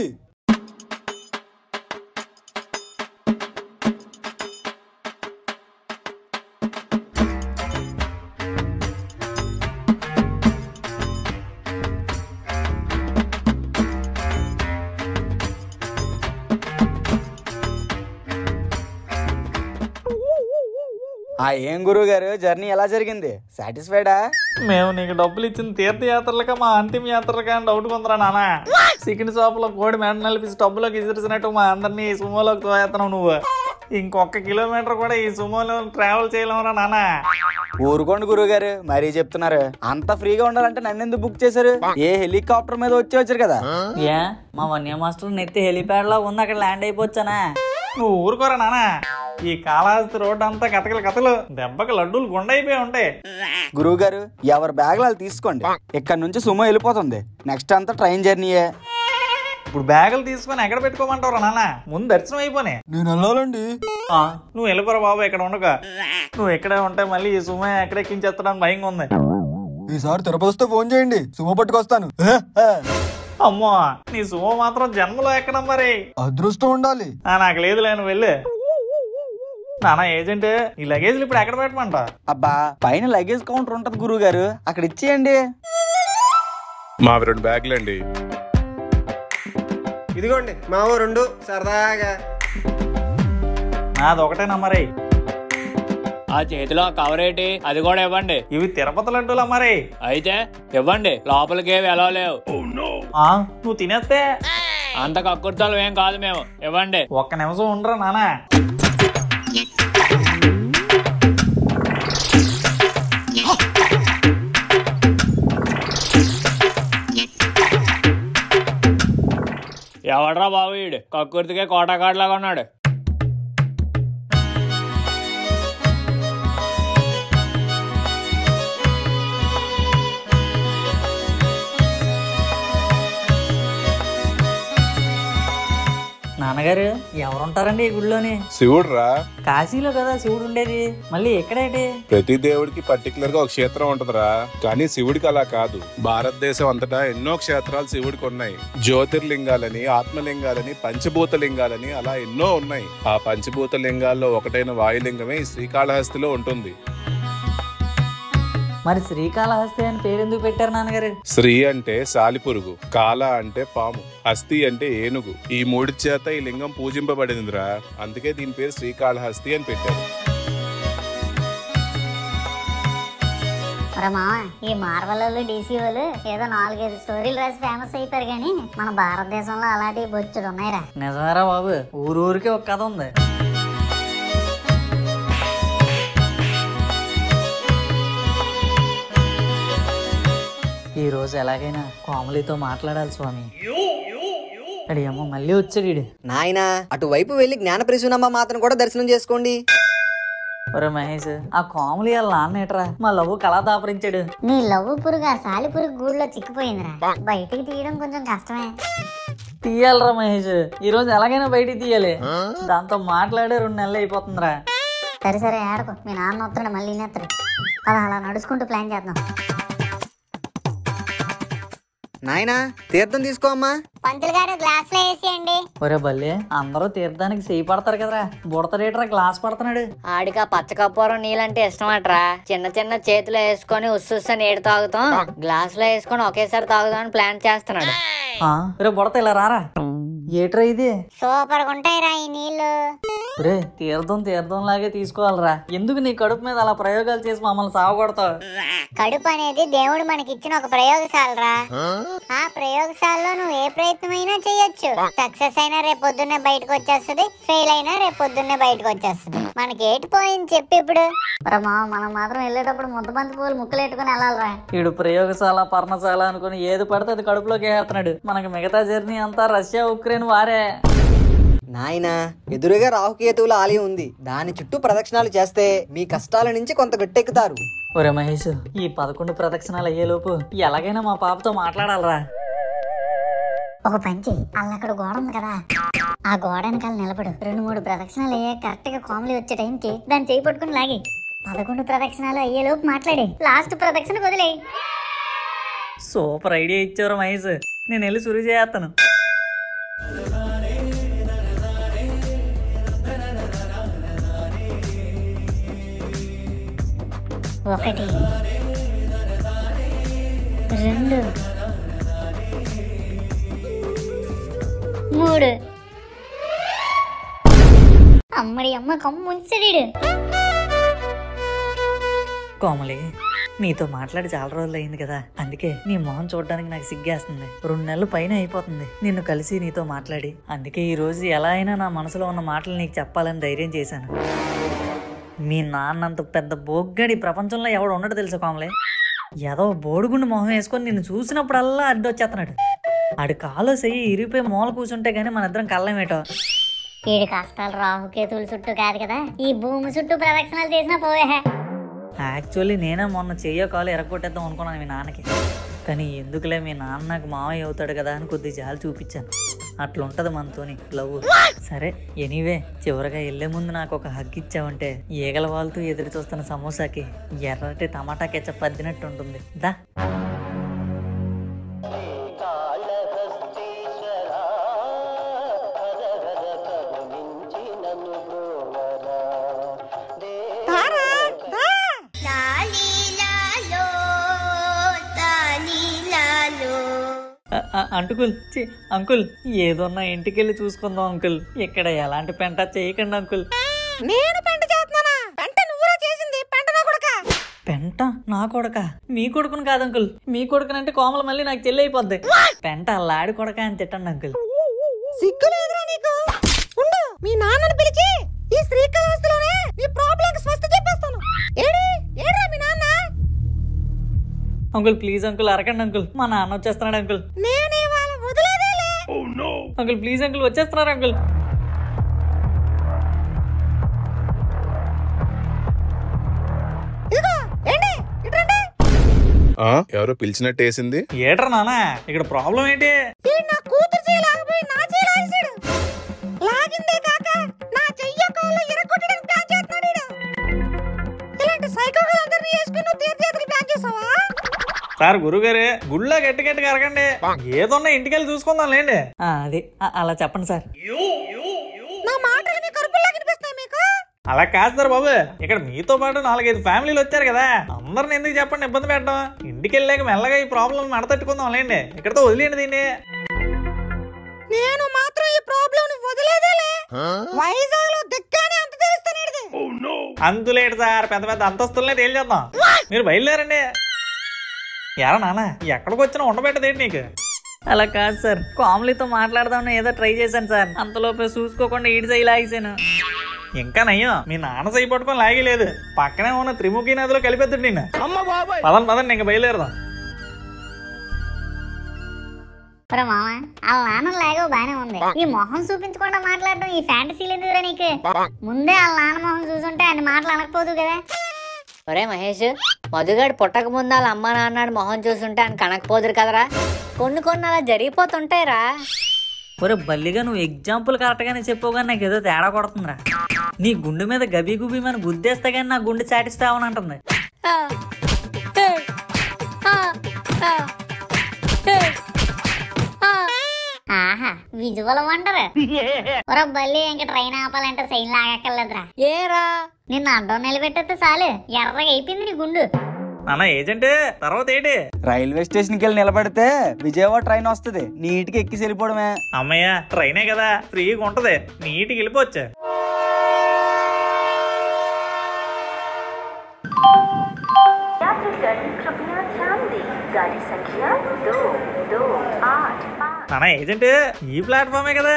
ఆ ఏం గురువు గారు జర్నీ ఎలా జరిగింది సాటిస్ఫైడా మేము నీకు డబ్బులు ఇచ్చిన తీర్థయాత్రలక మా అంతిమ యాత్రలక అని డౌట్ కొందరా నాన్న చికెన్ షాప్ లో కోడి మెడ నలిపి స్టబ్బులోకి ఇసిరిసినట్టు మా అందరినీ ఈ సుమోలోకి తోయేస్తున్నావు నువ్వు ఇంకొక కిలోమీటర్ కూడా ఈ సుమోలో ట్రావెల్ చేయలేమురా నాన్న ఊరుకోండి గురువు గారు మరీ చెప్తున్నారు అంత ఫ్రీగా ఉండాలంటే నన్ను ఎందుకు బుక్ చేశారు ఏ హెలికాప్టర్ మీద వచ్చి వచ్చారు కదా ఏ మా వన్య మాస్టర్ నెత్తి హెలిప్యాడ్ లో ఉంది అక్కడ ల్యాండ్ అయిపోవచ్చానా నువ్వు ఊరుకోరా నాన్న ఈ కాళహస్తి రోడ్డు అంతా కథకలు కథలు దెబ్బకి లడ్డూలు గుండైపోయి ఉంటాయి గురువు గారు ఎవరి బ్యాగులు వాళ్ళు తీసుకోండి ఇక్కడ నుంచి సుమో వెళ్ళిపోతుంది నెక్స్ట్ అంతా ట్రైన్ జర్నీయే ఇప్పుడు బ్యాగులు తీసుకొని ఎక్కడ పెట్టుకోమంటావురా నాన్న ముందు దర్శనం అయిపోయి నేను వెళ్ళాలండి నువ్వు వెళ్ళిపోరా బాబు ఇక్కడ ఉండక నువ్వు ఎక్కడే ఉంటే మళ్ళీ ఈ సుమ ఎక్కడ ఎక్కించేస్తాడని భయంగా ఉంది ఈసారి తిరుపతి వస్తే ఫోన్ చేయండి సుమో పట్టుకొస్తాను అమ్మో నీ సుమ మాత్రం జన్మలో ఎక్కడ మరి అదృష్టం ఉండాలి ఆ, నాకు లేదులే నువ్వు వెళ్ళు నానా ఏజెంట్ ఈ లగేజ్లు ఇప్పుడు ఎక్కడ పెట్టమంట అబ్బా పైన లగేజ్ కౌంటర్ ఉంటది గురువు గారు అక్కడ ఇచ్చేయండి మావి రెండు బ్యాగులండి ఇదిగోండి మావో రెండు సరదాగా నాది ఒకటే నంబరే ఆ చేతిలో కవర్ ఏంటి అది కూడా ఇవ్వండి ఇవి తిరుపతి లడ్డూలా మరి అయితే ఇవ్వండి లోపలికి ఏవి ఎలా లేవు ఆ, నువ్వు తినేస్తే అంత కక్కుర్తాలు ఏం కాదు మేము ఇవ్వండి ఒక్క నిమిషం ఉండరా నానా ఎవడ్రా బాబు వీడు కక్కుర్తికే కోటాకాడులాగా ఉన్నాడు నాన్నగారు ఎవరుంటారండి ఈ గుడిలోని శివుడు రా కాశీలో కదా శివుడు ఉండేది మళ్ళీ ఎక్కడేటి ప్రతి దేవుడికి పర్టికులర్ గా ఒక క్షేత్రం ఉంటదిరా కానీ శివుడికి అలా కాదు భారతదేశం అంతటా ఎన్నో క్షేత్రాలు శివుడికి ఉన్నాయి జ్యోతిర్లింగాలని ఆత్మలింగాలని పంచభూత లింగాలని అలా ఎన్నో ఉన్నాయి ఆ పంచభూత లింగాల్లో ఒకటైన వాయులింగమే ఈ శ్రీకాళహస్తిలో ఉంటుంది మరి శ్రీకాళహస్తి అని పేరెందుకు పెట్టారు నాన్నగారు శ్రీ అంటే సాలిపురుగు కాల అంటే పాము హస్తి అంటే ఏనుగు ఈ మూడి చేత ఈ లింగం పూజింపబడిందిరా అందుకే దీని పేరు శ్రీకాళహస్తి అని పెట్టారు ఒరే మామ ఈ మార్వల్ వాళ్ళు డీసీ వాళ్ళు ఏదో నాలుగైదు స్టోరీలు రాసి ఫేమస్ అయిపోయారు కానీ మన భారతదేశంలో అలాంటివి బొచ్చుడు ఉన్నాయిరా నిజమేరా బాబు ఊరూరికి ఒక కథ ఉంది ఈ రోజు ఎలాగైనా కోమలితో మాట్లాడాలి స్వామి అడి అమ్మ మళ్ళీ వచ్చాడు ఈడు. నాయనా అటువైపు వెళ్లి జ్ఞాన ప్రసూనమ్మ మాత్రం కూడా దర్శనం చేసుకోండి ఒరే మహేష్ ఆ కోమలి వాళ్ళ నాన్న ఏట్రా మా లవ్ కళా దాపరించాడు నీ లవ్వు పురుగు ఆ సాలి పురుగు గూడులో చిక్కిపోయిందిరా బయటికి తీయడం కొంచెం కష్టమే తీయాలరా మహేష్ ఈ రోజు ఎలాగైనా బయటికి తీయాలి దాంతో మాట్లాడే రెండు నెలలు అయిపోతుందిరా సరే సరే ఆడకు మీ నాన్న వస్తాడు మళ్ళీ నేస్తాడు అలా అలా నడుచుకుంటూ ప్లాన్ చేద్దాం నాయనా తీర్థం తీసుకో అమ్మా పంతులు గారు గ్లాస్ లో వేసేయండి ఒరే బల్లే అందరూ తీర్థానికి చేయి పడతారు కదరా బుడతడేట్రా గ్లాస్ పడుతున్నాడు ఆడికి ఆ పచ్చకప్పూరం నీళ్ళంటే ఇష్టమట్రా చిన్న చిన్న చేతిలో వేసుకొని ఉస్సుస్స నీడు తాగుతాం గ్లాస్ లో వేసుకొని ఒకేసారి తాగుదాం ప్లాన్ చేస్తున్నాడు ఆ, రే బుడత ఇలా రారా ఏట్రా ఇది సూపర్ గా ఉంటాయిరా ఈ నీళ్లు రే తీర్థం తీర్థం లాగే తీసుకోవాలరా ఎందుకు నీ కడుపు మీద అలా ప్రయోగాలు చేసి మమ్మల్ని సావగొడతావు కడుపు అనేది దేవుడు మనకి ఇచ్చిన ఒక ప్రయోగశాలరా ఆ ప్రయోగశాలలో నువ్వు ఏ ప్రయత్నమైనా చేయొచ్చు సక్సెస్ అయినా రేపు పొద్దున్నే బయటకు వచ్చేస్తుంది ఫెయిల్ అయినా రేపు పొద్దున్నే బయటకు వచ్చేస్తుంది మనకి ఏటి పోయింది చెప్పి ఇప్పుడు రా మామ, మనం మాత్రం వెళ్ళేటప్పుడు ముద్దబంతి పూలు ముక్కలు పెట్టుకుని వెళ్ళాలిరా వీడు ప్రయోగశాల పర్ణశాల అనుకుని ఏది పడితే అది కడుపులోకి వేస్తున్నాడు మనకి మిగతా జర్నీ అంతా రష్యా ఉక్రెయిన్ వారే నాయనా ఎదురుగా రాహుకేతువుల ఆలయం ఉంది దాని చుట్టూ ప్రదక్షిణాలు చేస్తే మీ కష్టాల నుంచి కొంత గట్టెక్కుతారు ఒరే మహేష్ ఈ పదకొండు ప్రదక్షిణాలు అయ్యేలోపు ఎలాగైనా మా పాపతో మాట్లాడాలరా ఒక పంచి అల్ల అక్కడ గోడ ఉంది కదా ఆ గోడ వెనకాల నిలబడు రెండు మూడు ప్రదక్షిణాలు అయ్యే కరెక్ట్ గా కామెడీ వచ్చే టైంకి దాన్ని చేయి పట్టుకుని లాగి పదకొండు ప్రదక్షిణాలు అయ్యేలోపు మాట్లాడి లాస్ట్ ప్రదక్షిణ వదిలే సూపర్ ఐడియా ఇచ్చారు మహేష్ నేను వెళ్ళి సురు చేస్తాను ఒకటి రెండు మూడు అమ్మడి అమ్మ కమ్ముంచడు కోమలి నీతో మాట్లాడి చాలా రోజులు అయింది కదా అందుకే నీ మొహం చూడడానికి నాకు సిగ్గేస్తుంది రెండు నెలలు పైన అయిపోతుంది నిన్ను కలిసి నీతో మాట్లాడి అందుకే ఈ రోజు ఎలా అయినా నా మనసులో ఉన్న మాటలు నీకు చెప్పాలని ధైర్యం చేశాను మీ నాన్నంత పెద్ద బొగ్గడి ఈ ప్రపంచంలో ఎవడు ఉండడు తెలుసా కోమలి ఏదో బోడుగుండు మొహం వేసుకొని నిన్ను చూసినప్పుడల్లా అడ్డొచ్చేస్తున్నాడు ఆడి కాలో చెయ్యి ఇరిగిపోయి మూల కూర్చుంటే గానీ మన ఇద్దరం కళ్ళమేటో ఏడు కష్టాలు రాహుకేతువుల చుట్టూ కాదు కదా ఈ భూమి చుట్టూ ప్రదక్షిణాలు చేసినా పోయే యాక్చువల్లీ నేనే మొన్న చెయ్యో కాలు ఎరగొట్టేద్దాం అనుకున్నాను మీ నాన్నకి కానీ ఎందుకులే మీ నాన్న నాకు మావయ్య అవుతాడు కదా అని కొద్ది జాలి చూపించాను అట్లుంటది మనతోని లవ్ సరే ఎనీవే చివరగా వెళ్లే ముందు నాకు ఒక హగ్ ఇచ్చావంటే ఈగల వాళ్ళతో ఎదురు చూస్తున్న సమోసాకి ఎర్రటి టమాటా కెచ్చప్ పద్దినట్టు ఉంటుంది దా అ- అ- అంటుకుల్ చి అంకుల్ ఏదన్నా ఇంటికెళ్ళి చూసుకుందాం అంకుల్ ఇక్కడ ఎలాంటి పెంట చేయకండి అంకుల్ నేను పెంట చేస్తున్నానా పెంట నువ్వురా చేసింది పెంట నా కొడక మీ కొడుకుని కాదు అంకుల్ మీ కొడుకునంటే కోమల మళ్ళీ నాకు చెల్లి అయిపోద్ది పెంట లాడి కొడక అని తిట్టండి అంకుల్ సిగ్గులేదురా నీకు ఉండు మీ నాన్నని పిలిచి ఈ శ్రీకాళహస్తిలోనే నీ ప్రాబ్లం స్వస్థ చెప్పేస్తాను ఏడి ఏడ్రా మీ నాన్న అంకుల్ ప్లీజ్ అంకుల్ అరకండి అంకుల్ మా నాన్న వచ్చేస్తున్నాడు అంకుల్ నేనే వాళ్ళ వదిలేదేలే అంకుల్ ప్లీజ్ అంకుల్ వచ్చేస్తున్నారు అంకుల్ ఇదిగో ఏంటి ఇట్రండి ఆ, ఎవరో పిలిచినట్టు వేసింది ఏట్రా నానా ఇక్కడ ప్రాబ్లం ఏంటి ఈ నా కూతురు చేయలేకపోయి నా చేయలాగాడు లాగిందే కాక నా చెయ్య కాళ్ళు ఎరగొట్టడానికి ప్లాన్ చేస్తున్నాడు ఈడు. ఇలాంటి సైకోలందరినీ వేసుకుని నువ్వు తీర్థయాత్రలు ప్లాన్ చేసావా సార్ గురుగారు గుళ్ళో గట్టి గట్టిగా అరగండి ఏదన్నా ఇంటికెళ్ళి చూసుకుందాం లేండి ఆ, అది ఆ, అలా చెప్పండి సార్ నా మాటలు మీ కరుపుల్లా కనిపిస్తాయి మీకు అలా కాదు సార్ బాబు ఇక్కడ మీతో పాటు నాలుగైదు ఫ్యామిలీలు వచ్చారు కదా అందరిని ఎందుకు చెప్పండి ఇబ్బంది పెట్టడం ఇంటికి వెళ్ళాక మెల్లగా ఈ ప్రాబ్లం మడతట్టుకుందాం లేండి ఇక్కడతో వదిలేండి దీన్ని నేను మాత్రం ఈ ప్రాబ్లం ని వదిలేదేలే వైజాగ్ లో దిగ్గానే అంత తెలుస్తానేది అంతులేడు సార్ పెద్ద పెద్ద అంతస్తులనే తేల్చేద్దాం మీరు బయలుదేరండి ఎరా నాన్న ఎక్కడికి వచ్చినా ఉండబెట్టదేంటి నీకు అలా కాదు సార్ కామ్లీతో మాట్లాడదామని ఏదో ట్రై చేశాను సార్ అంతలోపే చూసుకోకుండా ఈడి సై లాగేశాను ఇంకా నయ్యం మీ నాన్న సై పట్టుకొని లాగలేదు పక్కనే ఉన్న త్రిముఖి నదిలో కలిపేద్దు నిన్ను పదండి పదండి ఇంక బయలుదేరదాం ఒరే మామ ఆ నాన్న లాగో బానే ఉంది ఈ మొహం చూపించకుండా మాట్లాడడం ఈ ఫ్యాంటసీలు ఎందుకురా నీకు ముందే ఆ నాన్న మొహం చూసుంటే అన్ని మాటలు అనకపోదు కదా ఒరే మహేష్ మధుగాడు పుట్టక ముందు వాళ్ళ అమ్మ నాన్నాడు మొహం చూసుంటే ఆయన కనకపోదురు కదరా కొన్ని కొన్ని అలా జరిగిపోతుంటాయిరా ఒరే బల్లిగా నువ్వు ఎగ్జాంపుల్ కరెక్ట్గానే చెప్పావు కానీ నాకు ఏదో తేడా కొడుతుందిరా నీ గుండె మీద గబీ గుబీ మన గుద్దేస్తే కానీ నా గుండె సాటిస్ఫై అవనంటుంది ఆహా విజువల్ వండర్ ఒరే బల్లి ఇంక ట్రైన్ ఆపాలంటే సైన్ లాగక్కర్లేదురా ఏరా నిన్ను అడ్డం నిలబెట్టేస్తే చాలు ఎర్రగా అయిపోయింది నీ గుండు నాన్న ఏజెంట్ తర్వాత ఏంటి రైల్వే స్టేషన్కి వెళ్ళి నిలబడితే విజయవాడ ట్రైన్ వస్తుంది నీట్గా ఎక్కి వెళ్ళిపోవడమే అమ్మయ్య ట్రైనే కదా ఫ్రీగా ఉంటది నీటికి వెళ్ళిపోవచ్చు నాన్న ఏజెంట్ ఈ ప్లాట్ఫామే కదా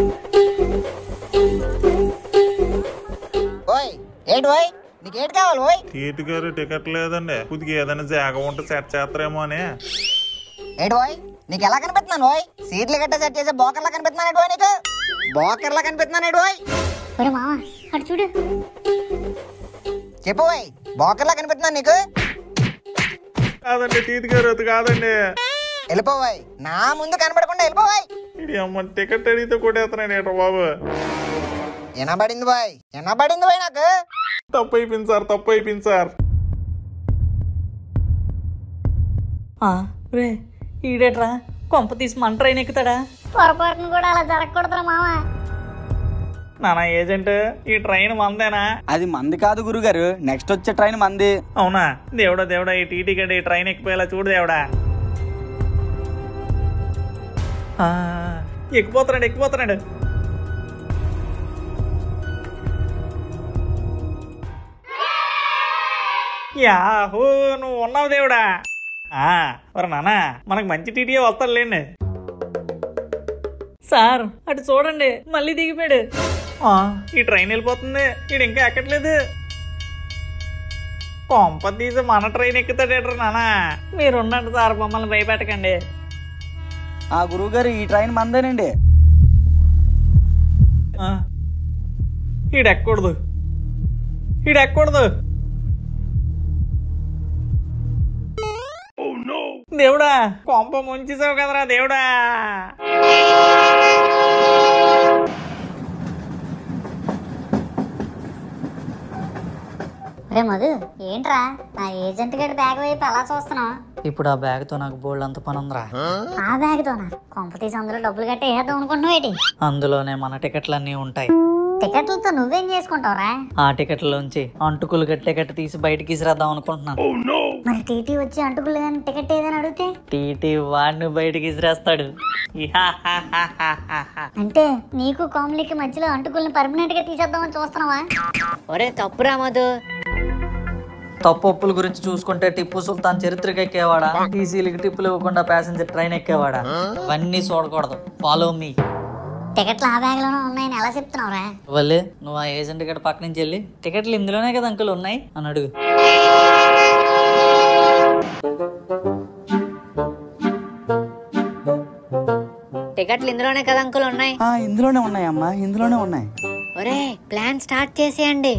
ఓయ్ ఏంటి ఓయ్ నీకేంటి కావాలి ఓయ్ టీటీ గారు టికెట్ లేదండి కొద్దిగా ఏదైనా జాగ ఉంటే సెట్ చేస్తారేమో అని ఏంటి ఓయ్ నీకు ఎలా కనిపిస్తున్నాను ఓయ్ సీట్లు గట్ట సెట్ చేసే బోకర్లా కనిపిస్తున్నాను ఓయ్ నీకు బోకర్లా కనిపిస్తున్నాను ఓయ్ ఒరే మామ అటు చూడు చెప్పు ఓయ్ బోకర్లా కనిపిస్తున్నాను నీకు కాదండి టీటీ గారు అది కాదండి వెళ్ళిపోవాయి నా ముందు కనబడకుండా వెళ్ళిపోవాయి ఇది అమ్మ టికెట్ అడిగితే కొట్టేస్తున్నాను ఏంటో బాబు వినబడింది బాయ్ వినబడింది బాయ్ నాకు తప్పు అయిపోయింది సార్ తప్పు అయిపోయింది సార్ ఆ, రే ఈడేట్రా కొంప తీసి మన ట్రైన్ ఎక్కుతాడా పొరపాటును కూడా అలా జరగకూడదురా మామ నాన్న ఏజెంట్ ఈ ట్రైన్ మందేనా అది మంది కాదు గురుగారు నెక్స్ట్ వచ్చే ట్రైన్ మంది అవునా దేవుడా దేవుడా ఈ టీటీ గడి ఈ ట్రైన్ ఎక్కిపోయేలా చూడు దేవుడా ఆ, ఎక్కిపోతున్నాడు ఎక్కిపోతున్నాడు యాహూ నువ్వు ఉన్నావు దేవుడా ఆ, మరి నాన్న మనకు మంచి టీటీఏ వస్తాడులేండి సార్ అటు చూడండి మళ్ళీ దిగిపోయాడు ఆ, ఈ ట్రైన్ వెళ్ళిపోతుంది వీడు ఇంకా ఎక్కట్లేదు కొంప తీసి మన ట్రైన్ ఎక్కుతాడేట్రా నాన్న మీరున్నట్టు సార్ మమ్మల్ని భయపెట్టకండి ఆ గురువుగారు ఈ ట్రైన్ మందేనండి ఆ, ఈడు ఎక్కకూడదు ఈడు ఎక్కకూడదు దేవుడా కొంప ముంచేసావు కదరా దేవుడా రే మధు ఏంట్రా నా ఏజెంట్ గడి బ్యాగ్ వైపు ఎలా చూస్తున్నావు ఇప్పుడు ఆ బ్యాగ్తో నాకు బోల్డ్ అంత పని ఉందిరా ఆ బ్యాగ్ తోనా కొంప తీసి అందులో డబ్బులు కట్టి వేద్దాం అనుకుంటున్నావు ఏంటి అందులోనే మన టికెట్లన్నీ ఉంటాయి టికెట్లతో నువ్వేం చేసుకుంటావురా ఆ టికెట్లోంచి అంటుకులు కట్టే కట్టి తీసి బయటికి ఇసిరేద్దాం అనుకుంటున్నాను మరి టీటీ వచ్చి అంటుకులు కానీ టికెట్ ఏదని అడిగితే టీటీ వాడిని బయటికి ఇసిరేస్తాడు అంటే నీకు కామ్లీకి మధ్యలో అంటుకుల్ని పర్మనెంట్ గా తీసేద్దామని చూస్తున్నావా ఒరే తప్పురా మధు తప్పు ఒప్పుల గురించి చూసుకుంటే టిప్పు సుల్తాన్ చరిత్రకి ఎక్కేవాడా టీసీలకి టిప్పులు ఇవ్వకుండా ప్యాసింజర్ ట్రైన్ ఎక్కేవాడా ఇవన్నీ చూడకూడదు ఫాలో మీ టికెట్లు ఆ బ్యాగ్ లోనే ఉన్నాయని ఎలా చెప్తున్నావురా వల్లే నువ్వు ఆ ఏజెంట్ గడ పక్క నుంచి వెళ్ళి టికెట్లు ఇందులోనే కదా అంకుల్ ఉన్నాయి అని అడుగు టికెట్లు ఇందులోనే కదా అంకుల్ ఉన్నాయి ఆ, ఇందులోనే ఉన్నాయమ్మా ఇందులోనే ఉన్నాయి ఒరే ప్లాన్ స్టార్ట్ చేసేయండి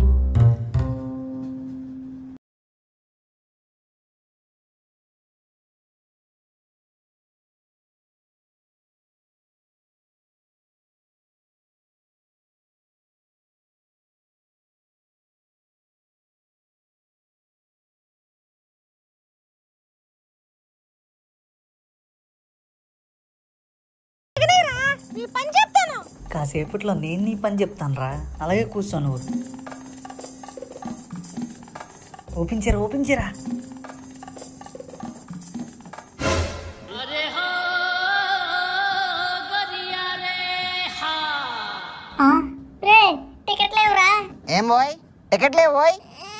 మీ పని చెప్తాను కాసేపట్లో నేను నీ పని చెప్తాను రా అలాగే కూర్చో నువ్వు ఓపెన్ చేయరా ఓపెన్ చేయరా రే టికెట్ లేవురా ఏం పోయ్ టికెట్ లేవు పోయ్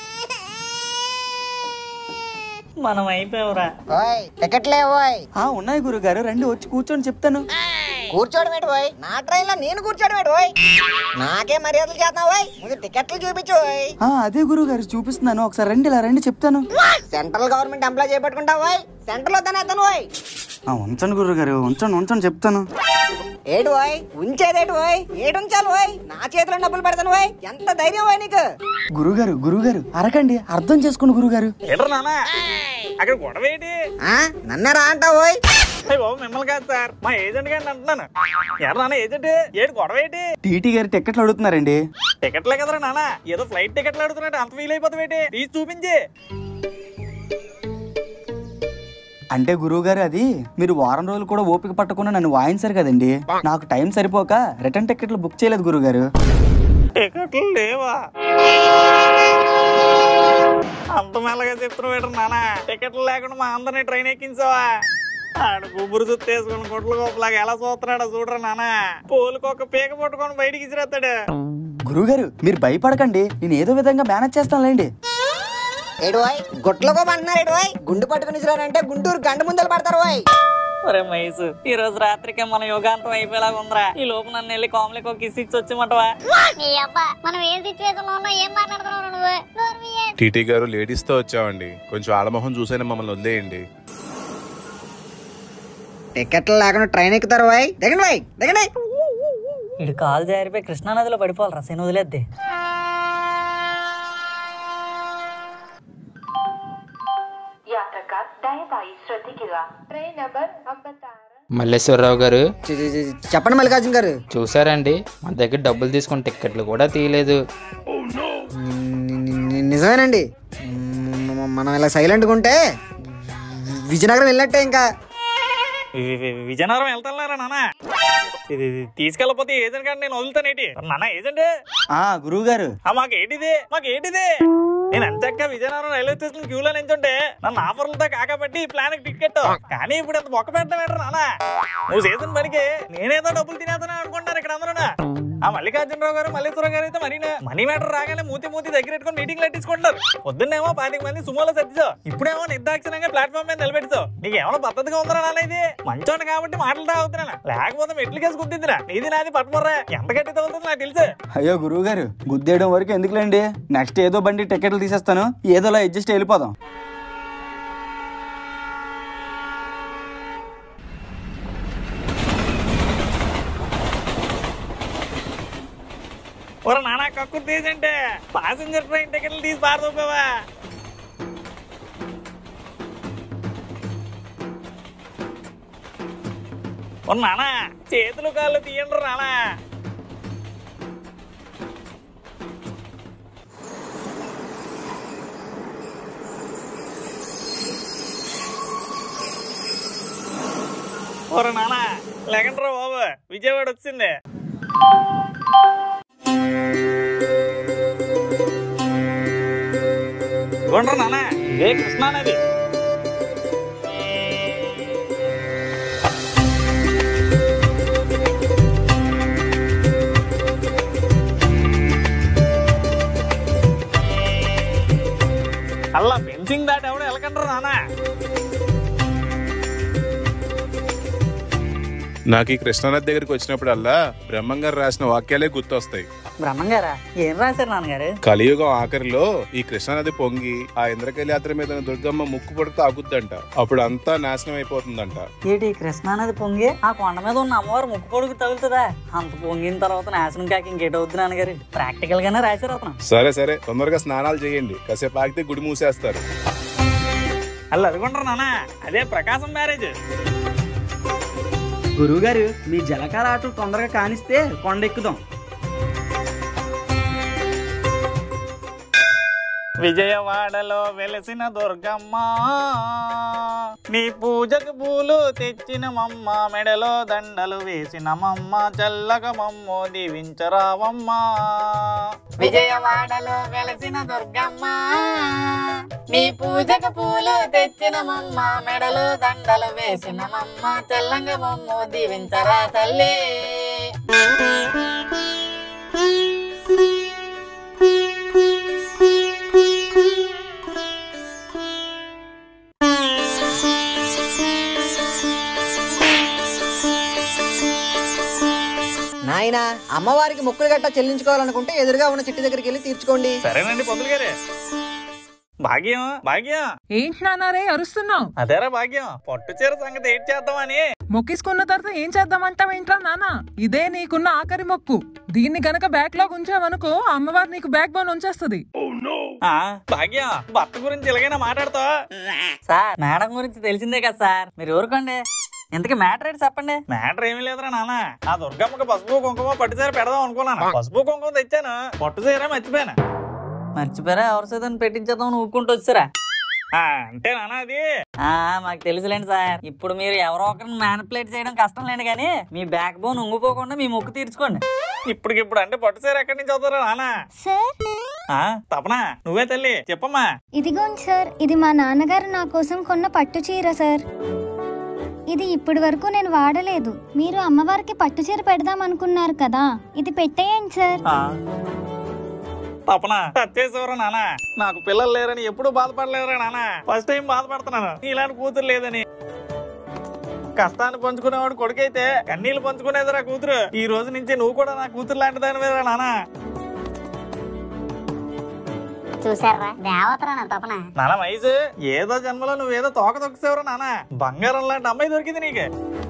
మనం అయిపోయావురా ఓయ్ టికెట్ లేవు పోయ్ ఆ ఉన్నాయి గురుగారు రండి వచ్చి కూర్చొని చెప్తాను కూర్చోడం ఏంటి పోయ్ నా ట్రైన్ లో నేను కూర్చోడం ఏంటి పోయ్ నాకే మర్యాదలు చేస్తున్నావు పోయ్ ముందు టికెట్లు చూపించు పోయ్ ఆ, అదే గురుగారు చూపిస్తున్నాను ఒకసారి రండి ఇలా రండి చెప్తాను సెంట్రల్ గవర్నమెంట్ ఎంప్లాయ్ చేపట్టుకుంటావు పోయ్ సెంట్రల్ లో తనేస్తాను పోయ్ ఆ, ఉంచండి గురుగారు ఉంచండి ఉంచండి చెప్తాను ఏడు పోయ్ ఉంచేదేటి పోయ్ ఏడు ఉంచాలి పోయ్ నా చేతిలో డబ్బులు పెడతాను పోయ్ ఎంత ధైర్యం పోయ్ నీకు గురుగారు గురుగారు అరకండి అర్థం చేసుకోండి గురుగారు ఏంట్రా నాన్న అక్కడ గొడవ ఏంటి ఆ, నన్నే రా అంటావు పోయ్ అయ్య బాబు మిమ్మల్ని కాదు సార్ మా ఏజెంట్ గారిని అంటున్నాను ఎర్ర నాన్న ఏజెంట్ ఏంటి గొడవ ఏంటి టీటీ గారి టికెట్లు అడుగుతున్నారండి టికెట్లే కదరా నాన్న ఏదో ఫ్లైట్ టికెట్లు అడుగుతున్నట్టు అంత ఫీల్ అయిపోతావు ఏంటి తీసి చూపించి అంటే గురువుగారు అది మీరు వారం రోజులు కూడా ఓపిక పట్టకుండా నన్ను వాయించారు కదండి నాకు టైం సరిపోక రిటర్న్ టికెట్లు బుక్ చేయలేదు గురుగారు టికెట్లు లేవా అంత మెల్లగా చెప్తున్నావు ఏంట్రా నాన్న టికెట్లు లేకుండా మా అందరినీ ట్రైన్ ఎక్కించావా ఆడు గుబురు సుత్తు వేసుకుని గుడ్ల గోపలాగా ఎలా చూస్తున్నాడో చూడరా నాన్న పోలుకు ఒక పీక పట్టుకొని బయటికి ఇసిరేస్తాడు గురువుగారు మీరు భయపడకండి నేను ఏదో విధంగా మేనేజ్ చేస్తానులేండి ఏడు పోయ్ గుట్లకో అంటున్నారు ఏడు పోయ్ గుండు పట్టుకుని ఇసిరారంటే గుంటూరు గంట ముందలు పడతారు పోయ్ ఒరే మహేష్ ఈ రోజు రాత్రికి మన యోగాంతం అయిపోయేలాగా ఉందిరా ఈ లోపు నన్ను వెళ్ళి కామ్లకి ఒక కిస్ ఇచ్చి వచ్చేమంటవా నీ అబ్బా మనం ఏ సిచ్యువేషన్ లో ఉన్నా ఏం మాట్లాడుతున్నావు నువ్వు నోరు మీయే. టీటీ గారు లేడీస్ తో వచ్చామండి కొంచెం ఆడమొహం చూసైనా మమ్మల్ని వదిలేయండి టికెట్లు లేకుండా ట్రైన్ ఎక్కుతారు పోయ్ దిగండి పోయ్ దిగండి ఇడు కాలు జారిపోయి కృష్ణానదిలో పడిపోవాలరా శని వదిలేద్ది യാത്രക്കാർ ദയവായി ശ്രദ്ധിക്കുക ട്രെയിൻ നമ്പർ അമ്പത്താറ് మల్లేశ్వరరావు గారు చెప్పండి మల్లికార్జున గారు చూసారండి మన దగ్గర డబ్బులు తీసుకుని టిక్కెట్లు కూడా తీయలేదు ని- నిజమేనండి మ్, మనం ఇలా సైలెంట్గా ఉంటే విజయనగరం వెళ్ళినట్టే ఇంకా వి- వి- విజయనగరం వెళ్తానులేరా నాన్న ఇది ఇది తీసుకెళ్ళకపోతే ఏజెంట్ గారిని నేను వదులుతానేటి నాన్న ఏజెంట్ ఆ గురువు గారు ఆ, మాకు ఏంటిది మాకు ఏంటిది నేను అంతక్క విజయనగరం రైల్వే స్టేషన్ క్యూలో నించుంటే నన్ను ఆఫర్లతో కాకబట్టి ఈ ప్లాన్ టికెట్ కానీ ఇప్పుడు అంత మొక్క పెట్టడం ఏంట్రా నాన్న నువ్వు చేసిన పనికి నేనేదో డబ్బులు తినేస్తాను అనుకుంటాను ఇక్కడ అందరూ ఆ మల్లికార్జునరావు గారు మల్లేశ్వరరావు గారు అయితే మనీ మనీ మ్యాటర్ రాగానే మూతి మూతి దగ్గర పెట్టుకొని మీటింగ్ పెట్టించుకుంటారు పొద్దున్నేమో పాతిక మంది సుమోలో సర్దిసావు ఇప్పుడేమో నిర్దాక్షిణంగా ప్లాట్ఫామ్ మీద నిలబెట్టావు నీకు ఏమైనా పద్ధతిగా ఉందరా నాన్న ఇది మంచోండి కాబట్టి మాటలు తాగుతున్నా లేకపోతే మెట్లు కేసు గుర్తిందిరా నీది నాది పట్టుమర్రా ఎంత గట్టి తగులుతుంది నాకు తెలుసు అయ్యో గురువు గారు గుద్దేయడం వరకు ఎందుకులేండి నెక్స్ట్ ఏదో బండి టికెట్లు తీసేస్తాను ఏదోలా అడ్జస్ట్ వెళ్ళిపోదాం ఒర నానా కక్కు తీసంటే పాసింజర్ ట్రైన్ టికెట్లు తీసి పారదోపావా ఒర నానా చేతులు కాళ్ళు తీయండి నానా ఒర నానా లేకండ్రా బాబు విజయవాడ వచ్చింది ఇవ్వండ్రా నాన్న ఇదే కృష్ణానది అల్లా మిస్సింగ్ దాట్ ఎవడు వెళ్ళకండ్రు నానా నాకు ఈ కృష్ణానది దగ్గరికి వచ్చినప్పుడల్లా బ్రహ్మం గారు రాసిన వాక్యాలే గుర్తొస్తాయి బ్రహ్మంగారా ఏం రాశారు నాన్నగారు కలియుగం ఆఖరిలో ఈ కృష్ణానది పొంగి ఆ ఇంద్రకైలాత్ర మీద ఉన్న దుర్గమ్మ ముక్కు పొడితో ఆగుద్దంట అప్పుడు అంతా నాశనం అయిపోతుందంట ఏంటి కృష్ణానది పొంగి ఆ కొండ మీద ఉన్న అమ్మవారు ముక్కు పొడుగు తగులుతుందా అంత పొంగిన తర్వాత నాశనం కాక ఇంకేటవుద్ది నాన్నగారు ప్రాక్టికల్ గానే రాశారు అతను సరే సరే తొందరగా స్నానాలు చేయండి కాసేపు ఆగితే గుడి మూసేస్తారు అల్ల అదిగుండ్రు నానా అదే ప్రకాశం మ్యారేజ్ గురువుగారు మీ జలకాల ఆటలు తొందరగా కానిస్తే కొండ ఎక్కుదాం విజయవాడలో వెలసిన దుర్గమ్మ నీ పూజకు పూలు తెచ్చిన మమ్మ మెడలో దండలు వేసిన మమ్మ చల్లగ మమ్మ దీవించరావమ్మ విజయవాడలో వెలసిన దుర్గమ్మ నీ పూజకు పూలు తెచ్చిన మమ్మ మెడలో దండలు వేసిన మమ్మ తెల్లంగ మమ్మ దీవించరా తల్లి నాయనా అమ్మవారికి మొక్కులు గట్టా చెల్లించుకోవాలనుకుంటే ఎదురుగా ఉన్న చెట్టు దగ్గరికి వెళ్ళి తీర్చుకోండి సరేనండి పొందులు గారే భాగ్యం భాగ్యం ఏంటి నాన్నారే అరుస్తున్నావు అదేరా భాగ్యం పట్టు చీర సంగతి ఏంటి చేద్దామని మొక్కేసుకున్న తర్వాత ఏం చేద్దామంటావేంట్రా నాన్న ఇదే నీకున్న ఆఖరి మొక్కు దీన్ని గనక బ్యాక్ లో ఉంచావనుకో అమ్మవారు నీకు బ్యాక్ బోన్ ఉంచేస్తుంది ఆ, భాగ్యం భర్త గురించి ఎలాగైనా మాట్లాడతావా సార్ మేడం గురించి తెలిసిందే కదా సార్ మీరు ఊరుకోండి ఇంతకీ మ్యాటర్ ఏంటి చెప్పండి మ్యాటర్ ఏమీ లేదురా నాన్న ఆ దుర్గమ్మకి పసుపు కుంకుమ పట్టు చీర పెడదాం అనుకున్నాను పసుపు కుంకుమ తెచ్చాను పట్టు చీర మర్చిపోయాను మర్చిపోయారా ఎవరి చేత పెట్టించేద్దాం ఊరుకుంటూ వచ్చారా ఆ, అంటే నాన్న అది ఆ మాకు తెలుసులేండి సార్ ఇప్పుడు మీరు ఎవరో ఒకరిని మ్యానిపులేట్ చేయడం కష్టం లేండి కానీ మీ బ్యాక్ బోన్ ఉంగిపోకుండా మీ మొక్కు తీర్చుకోండి ఇప్పటికిప్పుడు అంటే పట్టు చీర ఎక్కడి నుంచి అవుతారా నాన్న సార్ ఆ, తపనా నువ్వే తల్లి చెప్పమ్మా ఇదిగోండి సార్ ఇది మా నాన్నగారు నా కోసం కొన్న పట్టు చీర సార్ ఇది ఇప్పటి వరకు నేను వాడలేదు మీరు అమ్మవారికి పట్టు చీర పెడదాం అనుకున్నారు కదా ఇది పెట్టేయండి సార్ ఆ. తపనా టచ్ చేసేవరా నాన్న నాకు పిల్లలు లేరని ఎప్పుడు బాధపడలేదురా నాన్న ఫస్ట్ టైం బాధపడుతున్నాను ఇలాంటి కూతురు లేదని కష్టాన్ని పంచుకునేవాడు కొడుకైతే కన్నీళ్లు పంచుకునేదిరా కూతురు ఈ రోజు నుంచి నువ్వు కూడా నా కూతురు లాంటిదానివేరా నాన్న చూసారా దేవతరా నా తపన నాన్న వయసు ఏదో జన్మలో నువ్వేదో తోక తొక్కేసేవరా నాన్న బంగారం లాంటి అమ్మాయి దొరికింది నీకే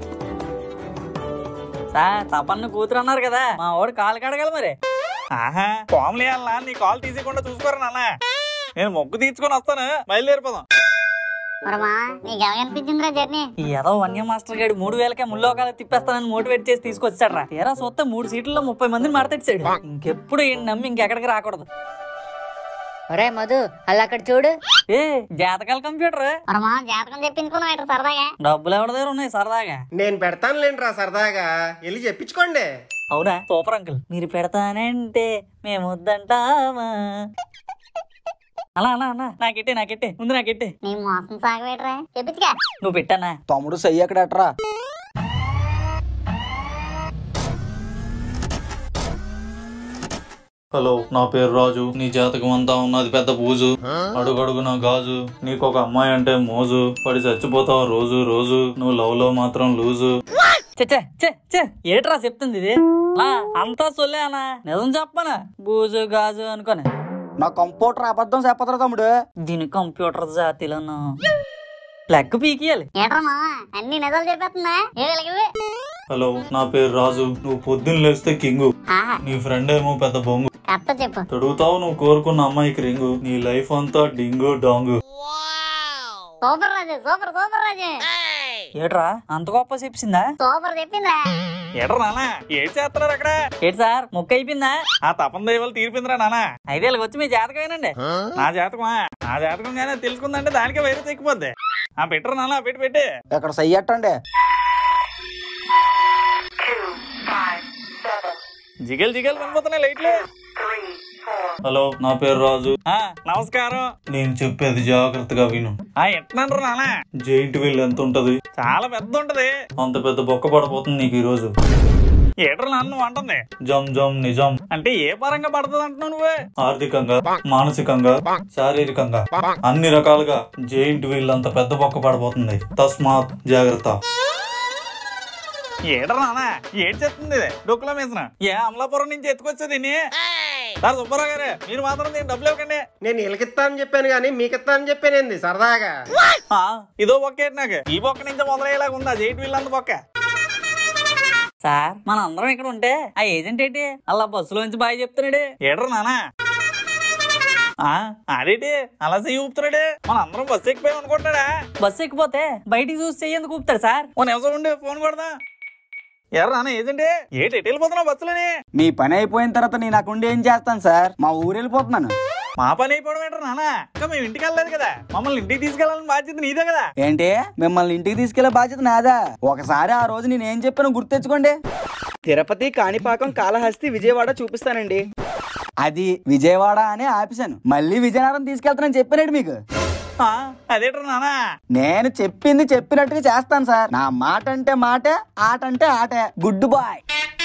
సార్ తపన్ను కూతురు అన్నారు కదా మా వాడు కాలు కడగల మరి ఆహా కోమలి అలా నీ కాల్ తీసేయకుండా చూసుకోరా నాన్న నేను మొగ్గు తీర్చుకొని వస్తాను బయలుదేరిపోదాం మరమా నీకు ఎలా అనిపించిందిరా జర్నీ ఈ ఏదో వన్య మాస్టర్ గారు మూడు వేలకే ముల్లోకాలు తిప్పేస్తానని మోటివేట్ చేసి తీసుకొచ్చాడు రా తీరా చూస్తే మూడు సీట్లలో ముప్పై మందిని మడతెట్టాడు ఇంకెప్పుడు ఈయన నమ్మి ఇంకెక్కడికి రాకూడదు ఒరే మధు అలా అక్కడ చూడు ఏ జాతకాల కంప్యూటర్ మరమా జాతకం చెప్పించుకున్నావు సరదాగా డబ్బులు ఎవరి దగ్గర ఉన్నాయి సరదాగా నేను పెడతానులేంట్రా సరదాగా వెళ్ళి చెప్పించుకోండి అవునా సూపర్ అంకుల్ మీరు పెడతానంటే మేము వద్దంటామా అలా అలా అన్నా నాకెట్టే నాకెట్టే ముందు నాకెట్టే నీ మోసం సాగవేట్రా చెప్పించుగా నువ్వు పెట్టానా తమ్ముడు సయ్య అక్కడట్రా హలో నా పేరు రాజు నీ జాతకం అంతా ఉన్నది పెద్ద బూజు అడుగడుగు నా గాజు నీకు ఒక అమ్మాయి అంటే మోజు పడి చచ్చిపోతావు రోజు రోజు నువ్వు లవ్ లో మాత్రం లూజు చే చే, చే చే ఏట్రా చెప్తుంది ఇది అలా అంతా సొల్లే అన్నా నిజం చెప్పనా బూజు గాజు అనుకోని నా కంప్యూటర్ అబద్ధం చెప్పదురా తమ్ముడు దీని కంప్యూటర్ జాతిలోను ప్లగ్ పీకియాలి ఏట్రా మావా అన్ని నిజాలు చెప్పేస్తుందా ఏ వెలగివి హలో నా పేరు రాజు నువ్వు పొద్దున్న లేస్తే కింగు ఆహా నీ ఫ్రెండ్ ఏమో పెద్ద బొంగు కరెక్ట్ చెప్పు అడుగుతావు నువ్వు కోరుకున్న అమ్మాయికి రింగు నీ లైఫ్ అంతా డింగు డాంగు super Raju super super Raju ఏట్రా అంత గొప్ప చెప్పిందా సూపర్ చెప్పిందిరా ఏట్రా నాన్న ఏం చేస్తున్నారు అక్కడ ఏంటి సార్ ముక్క అయిపోయిందా ఆ తపన దైవాలు తీర్పిందిరా నాన్న ఐదేళ్ళకి వచ్చి మీ జాతకమేనండి నా జాతకమా నా జాతకం కానీ తెలుసుకుందంటే దానికే వైరస్ ఎక్కిపోద్ది ఆ పెట్టరు నాన్న పెట్టి పెట్టి ఇక్కడ సయ్యట్టండి జిగల్ జిగల్ కనిపోతున్నాయి లైట్లు హలో నా పేరు రాజు నమస్కారం నేను చెప్పేది జాగ్రత్తగా విను ఆ ఎట్నంటారు నాన్న జైంట్ వీల్ ఎంత ఉంటది చాలా పెద్ద ఉంటది అంత పెద్ద బొక్క పడబోతుంది నీకు ఈ రోజు ఏటర్ నన్ను అంటుంది జమ్ జమ్ నిజం అంటే ఏ పరంగా పడుతుంది అంటున్నావు నువ్వే ఆర్థికంగా మానసికంగా శారీరకంగా అన్ని రకాలుగా జైంట్ వీల్ అంత పెద్ద బొక్క పడబోతుంది తస్మాత్ జాగ్రత్త ఏటర్ నానా ఏడ్ చేస్తుంది ఇది డొక్కులో మీసిన ఏ అమలాపురం నుంచి ఎత్తుకొచ్చేది నీ సార్ సుబ్బారావు గారు మీరు మాత్రం దీనికి డబ్బులు ఇవ్వకండి నేను ఇలకిత్తా అని చెప్పాను కానీ మీకిత్తా అని చెప్పానేంది సరదాగా ఆ, ఇదో బొక్క ఏంటి నాకు ఈ బొక్క నుంచి మొదలయ్యేలాగా ఉందా జైంట్ వీల్ అంత బొక్క సార్ మన అందరం ఇక్కడ ఉంటే ఆ ఏజెంట్ ఏంటి అలా బస్సులోంచి బాగా చెప్తున్నాడు ఏటర్ నానా ఆ, అదేంటి అలా చెయ్యి ఊపుతున్నాడు మన అందరం బస్సు ఎక్కిపోయాం అనుకుంటున్నాడా బస్సు ఎక్కిపోతే బయటికి చూసి చెయ్యేందుకు ఊపుతాడు సార్ ఓ నిమిషం ఉండి ఫోన్ కొడదా ఎర్ర నాన్న ఏజెంట్ ఏంటి ఎటు వెళ్ళిపోతున్నావు బస్సులని మీ పని అయిపోయిన తర్వాత నేను అక్కడ ఏం చేస్తాను సార్ మా ఊరు వెళ్ళిపోతున్నాను మా పని అయిపోవడం ఏంటర్ నాన్న ఇంకా మేము ఇంటికి వెళ్ళలేదు కదా మమ్మల్ని ఇంటికి తీసుకెళ్ళాలని బాధ్యత నీదే కదా ఏంటి మిమ్మల్ని ఇంటికి తీసుకెళ్లే బాధ్యత నాదా ఒకసారి ఆ రోజు నేను ఏం చెప్పాను గుర్తెచ్చుకోండి తిరుపతి కాణిపాకం కాళహస్తి విజయవాడ చూపిస్తానండి అది విజయవాడ అని ఆపేశాను మళ్ళీ విజయనగరం తీసుకెళ్తానని చెప్పానండి మీకు ఆ, అదేంటర్ నాన్న నేను చెప్పింది చెప్పినట్టుగా చేస్తాను సార్ నా మాట అంటే మాటే ఆట అంటే ఆటే గుడ్ బాయ్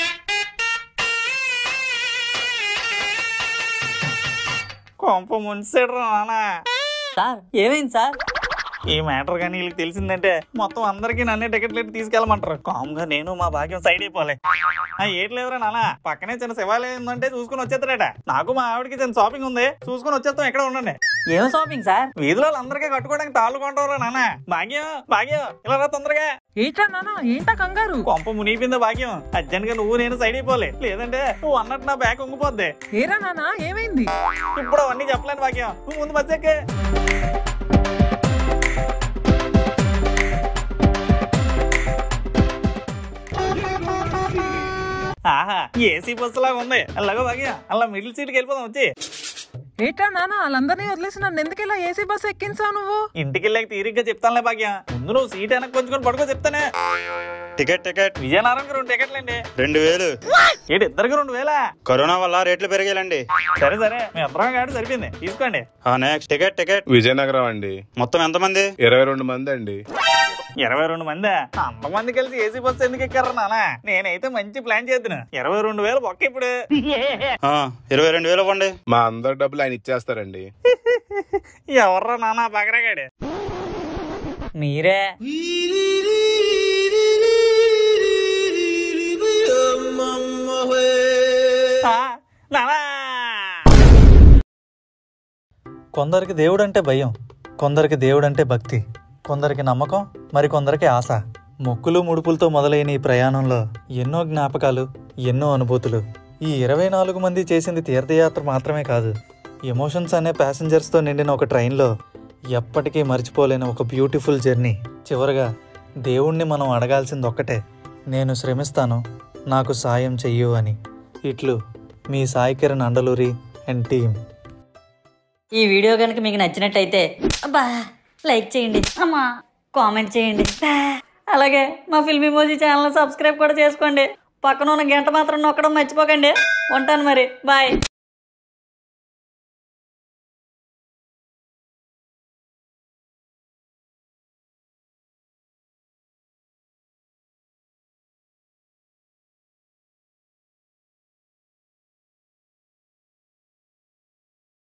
కొంప ముంచాడు నాన్న సార్ ఏమైంది సార్ ఈ మ్యాటర్ కానీ వీళ్ళకి తెలిసిందంటే మొత్తం అందరికి నన్నే టికెట్లు ఎట్టి తీసుకెళ్ళమంటారు కామ్గా నేను మా భాగ్యం సైడ్ అయిపోలే ఆ ఏట్లేదురా నాన్న పక్కనే చిన్న శివాలయం ఉందంటే చూసుకుని వచ్చేస్తాడట నాకు మా ఆవిడకి చిన్న షాపింగ్ ఉంది చూసుకుని వచ్చేస్తాం ఎక్కడ ఉండండి ఏం షాపింగ్ సార్ వీధిలో అందరికీ కట్టుకోవడానికి తాళ్ళు కొంటారా నాన్న భాగ్యం భాగ్యం ఇలా రా తొందరగా ఏంటా నాన్న ఏంటా కంగారు కొంప మునిగిపోయింది భాగ్యం అర్జెంట్ గా నువ్వు నేను సైడ్ అయిపోలే లేదంటే నువ్వు అన్నట్టు నా బ్యాగ్ ఉంగిపోద్ది ఏరా నాన్న ఏమైంది ఇప్పుడు అవన్నీ చెప్పలేను భాగ్యం నువ్వు ముందు బస్ ఎక్కే ఆహా ఏసీ బస్సు లాగా ఉంది అలాగో భాగ్యం అలా మిడిల్ సీట్కి వెళ్ళిపోదాం వచ్చి ఏంటా నాన్న వాళ్ళందరినీ వదిలేసి నన్ను ఎందుకు ఇలా ఏసీ బస్ ఎక్కించావు నువ్వు ఇంటికి వెళ్ళాక తీరిగ్గా చెప్తానులే భాగ్యం ముందు నువ్వు సీట్ వెనక్కి కొంచుకొని పడుకో చెప్తానే టికెట్ టికెట్ విజయనగరంకి రెండు టికెట్లండి రెండు వేలు ఏంటి ఇద్దరికి రెండు వేలా కరోనా వల్ల రేట్లు పెరిగాయండి సరే సరే మీ ఇద్దరం కాదు సరిపోయింది తీసుకోండి నెక్స్ట్ టికెట్ టికెట్ విజయనగరం అండి మొత్తం ఎంతమంది ఇరవై రెండు మంది అండి ఇరవై రెండు మంది అంతమంది కలిసి ఏసీ బస్సు ఎందుకు ఎక్కారు నాన్న నేనైతే మంచి ప్లాన్ చేద్దును ఇరవై రెండు వేలు ఒక్క ఇప్పుడు ఆ, ఇరవై రెండు వేలు ఇవ్వండి మా అందరి డబ్బులు ఆయన ఇచ్చేస్తారండి ఎవర్రా నాన్న బగరగాడు మీరే నానా కొందరికి దేవుడు అంటే భయం కొందరికి దేవుడు అంటే భక్తి కొందరికి నమ్మకం మరి కొందరికి ఆశ మొక్కులు ముడుపులతో మొదలైన ఈ ప్రయాణంలో ఎన్నో జ్ఞాపకాలు ఎన్నో అనుభూతులు ఈ ఇరవై నాలుగు మంది చేసింది తీర్థయాత్ర మాత్రమే కాదు ఎమోషన్స్ అనే ప్యాసింజర్స్తో నిండిన ఒక ట్రైన్లో ఎప్పటికీ మర్చిపోలేని ఒక బ్యూటిఫుల్ జర్నీ చివరగా దేవుణ్ణి మనం అడగాల్సింది ఒక్కటే నేను శ్రమిస్తాను నాకు సాయం చెయ్యు అని ఇట్లు మీ సాయి కిరణ్ అండలూరి అండ్ టీమ్ ఈ వీడియో కనుక మీకు నచ్చినట్టయితే అబ్బా లైక్ చేయండి అమ్మా కామెంట్ చేయండి బా. అలాగే మా ఫిల్మీ మోజీ ఛానల్ సబ్స్క్రైబ్ కూడా చేసుకోండి పక్కన ఉన్న గంట మాత్రం నొక్కడం మర్చిపోకండి ఉంటాను మరి బాయ్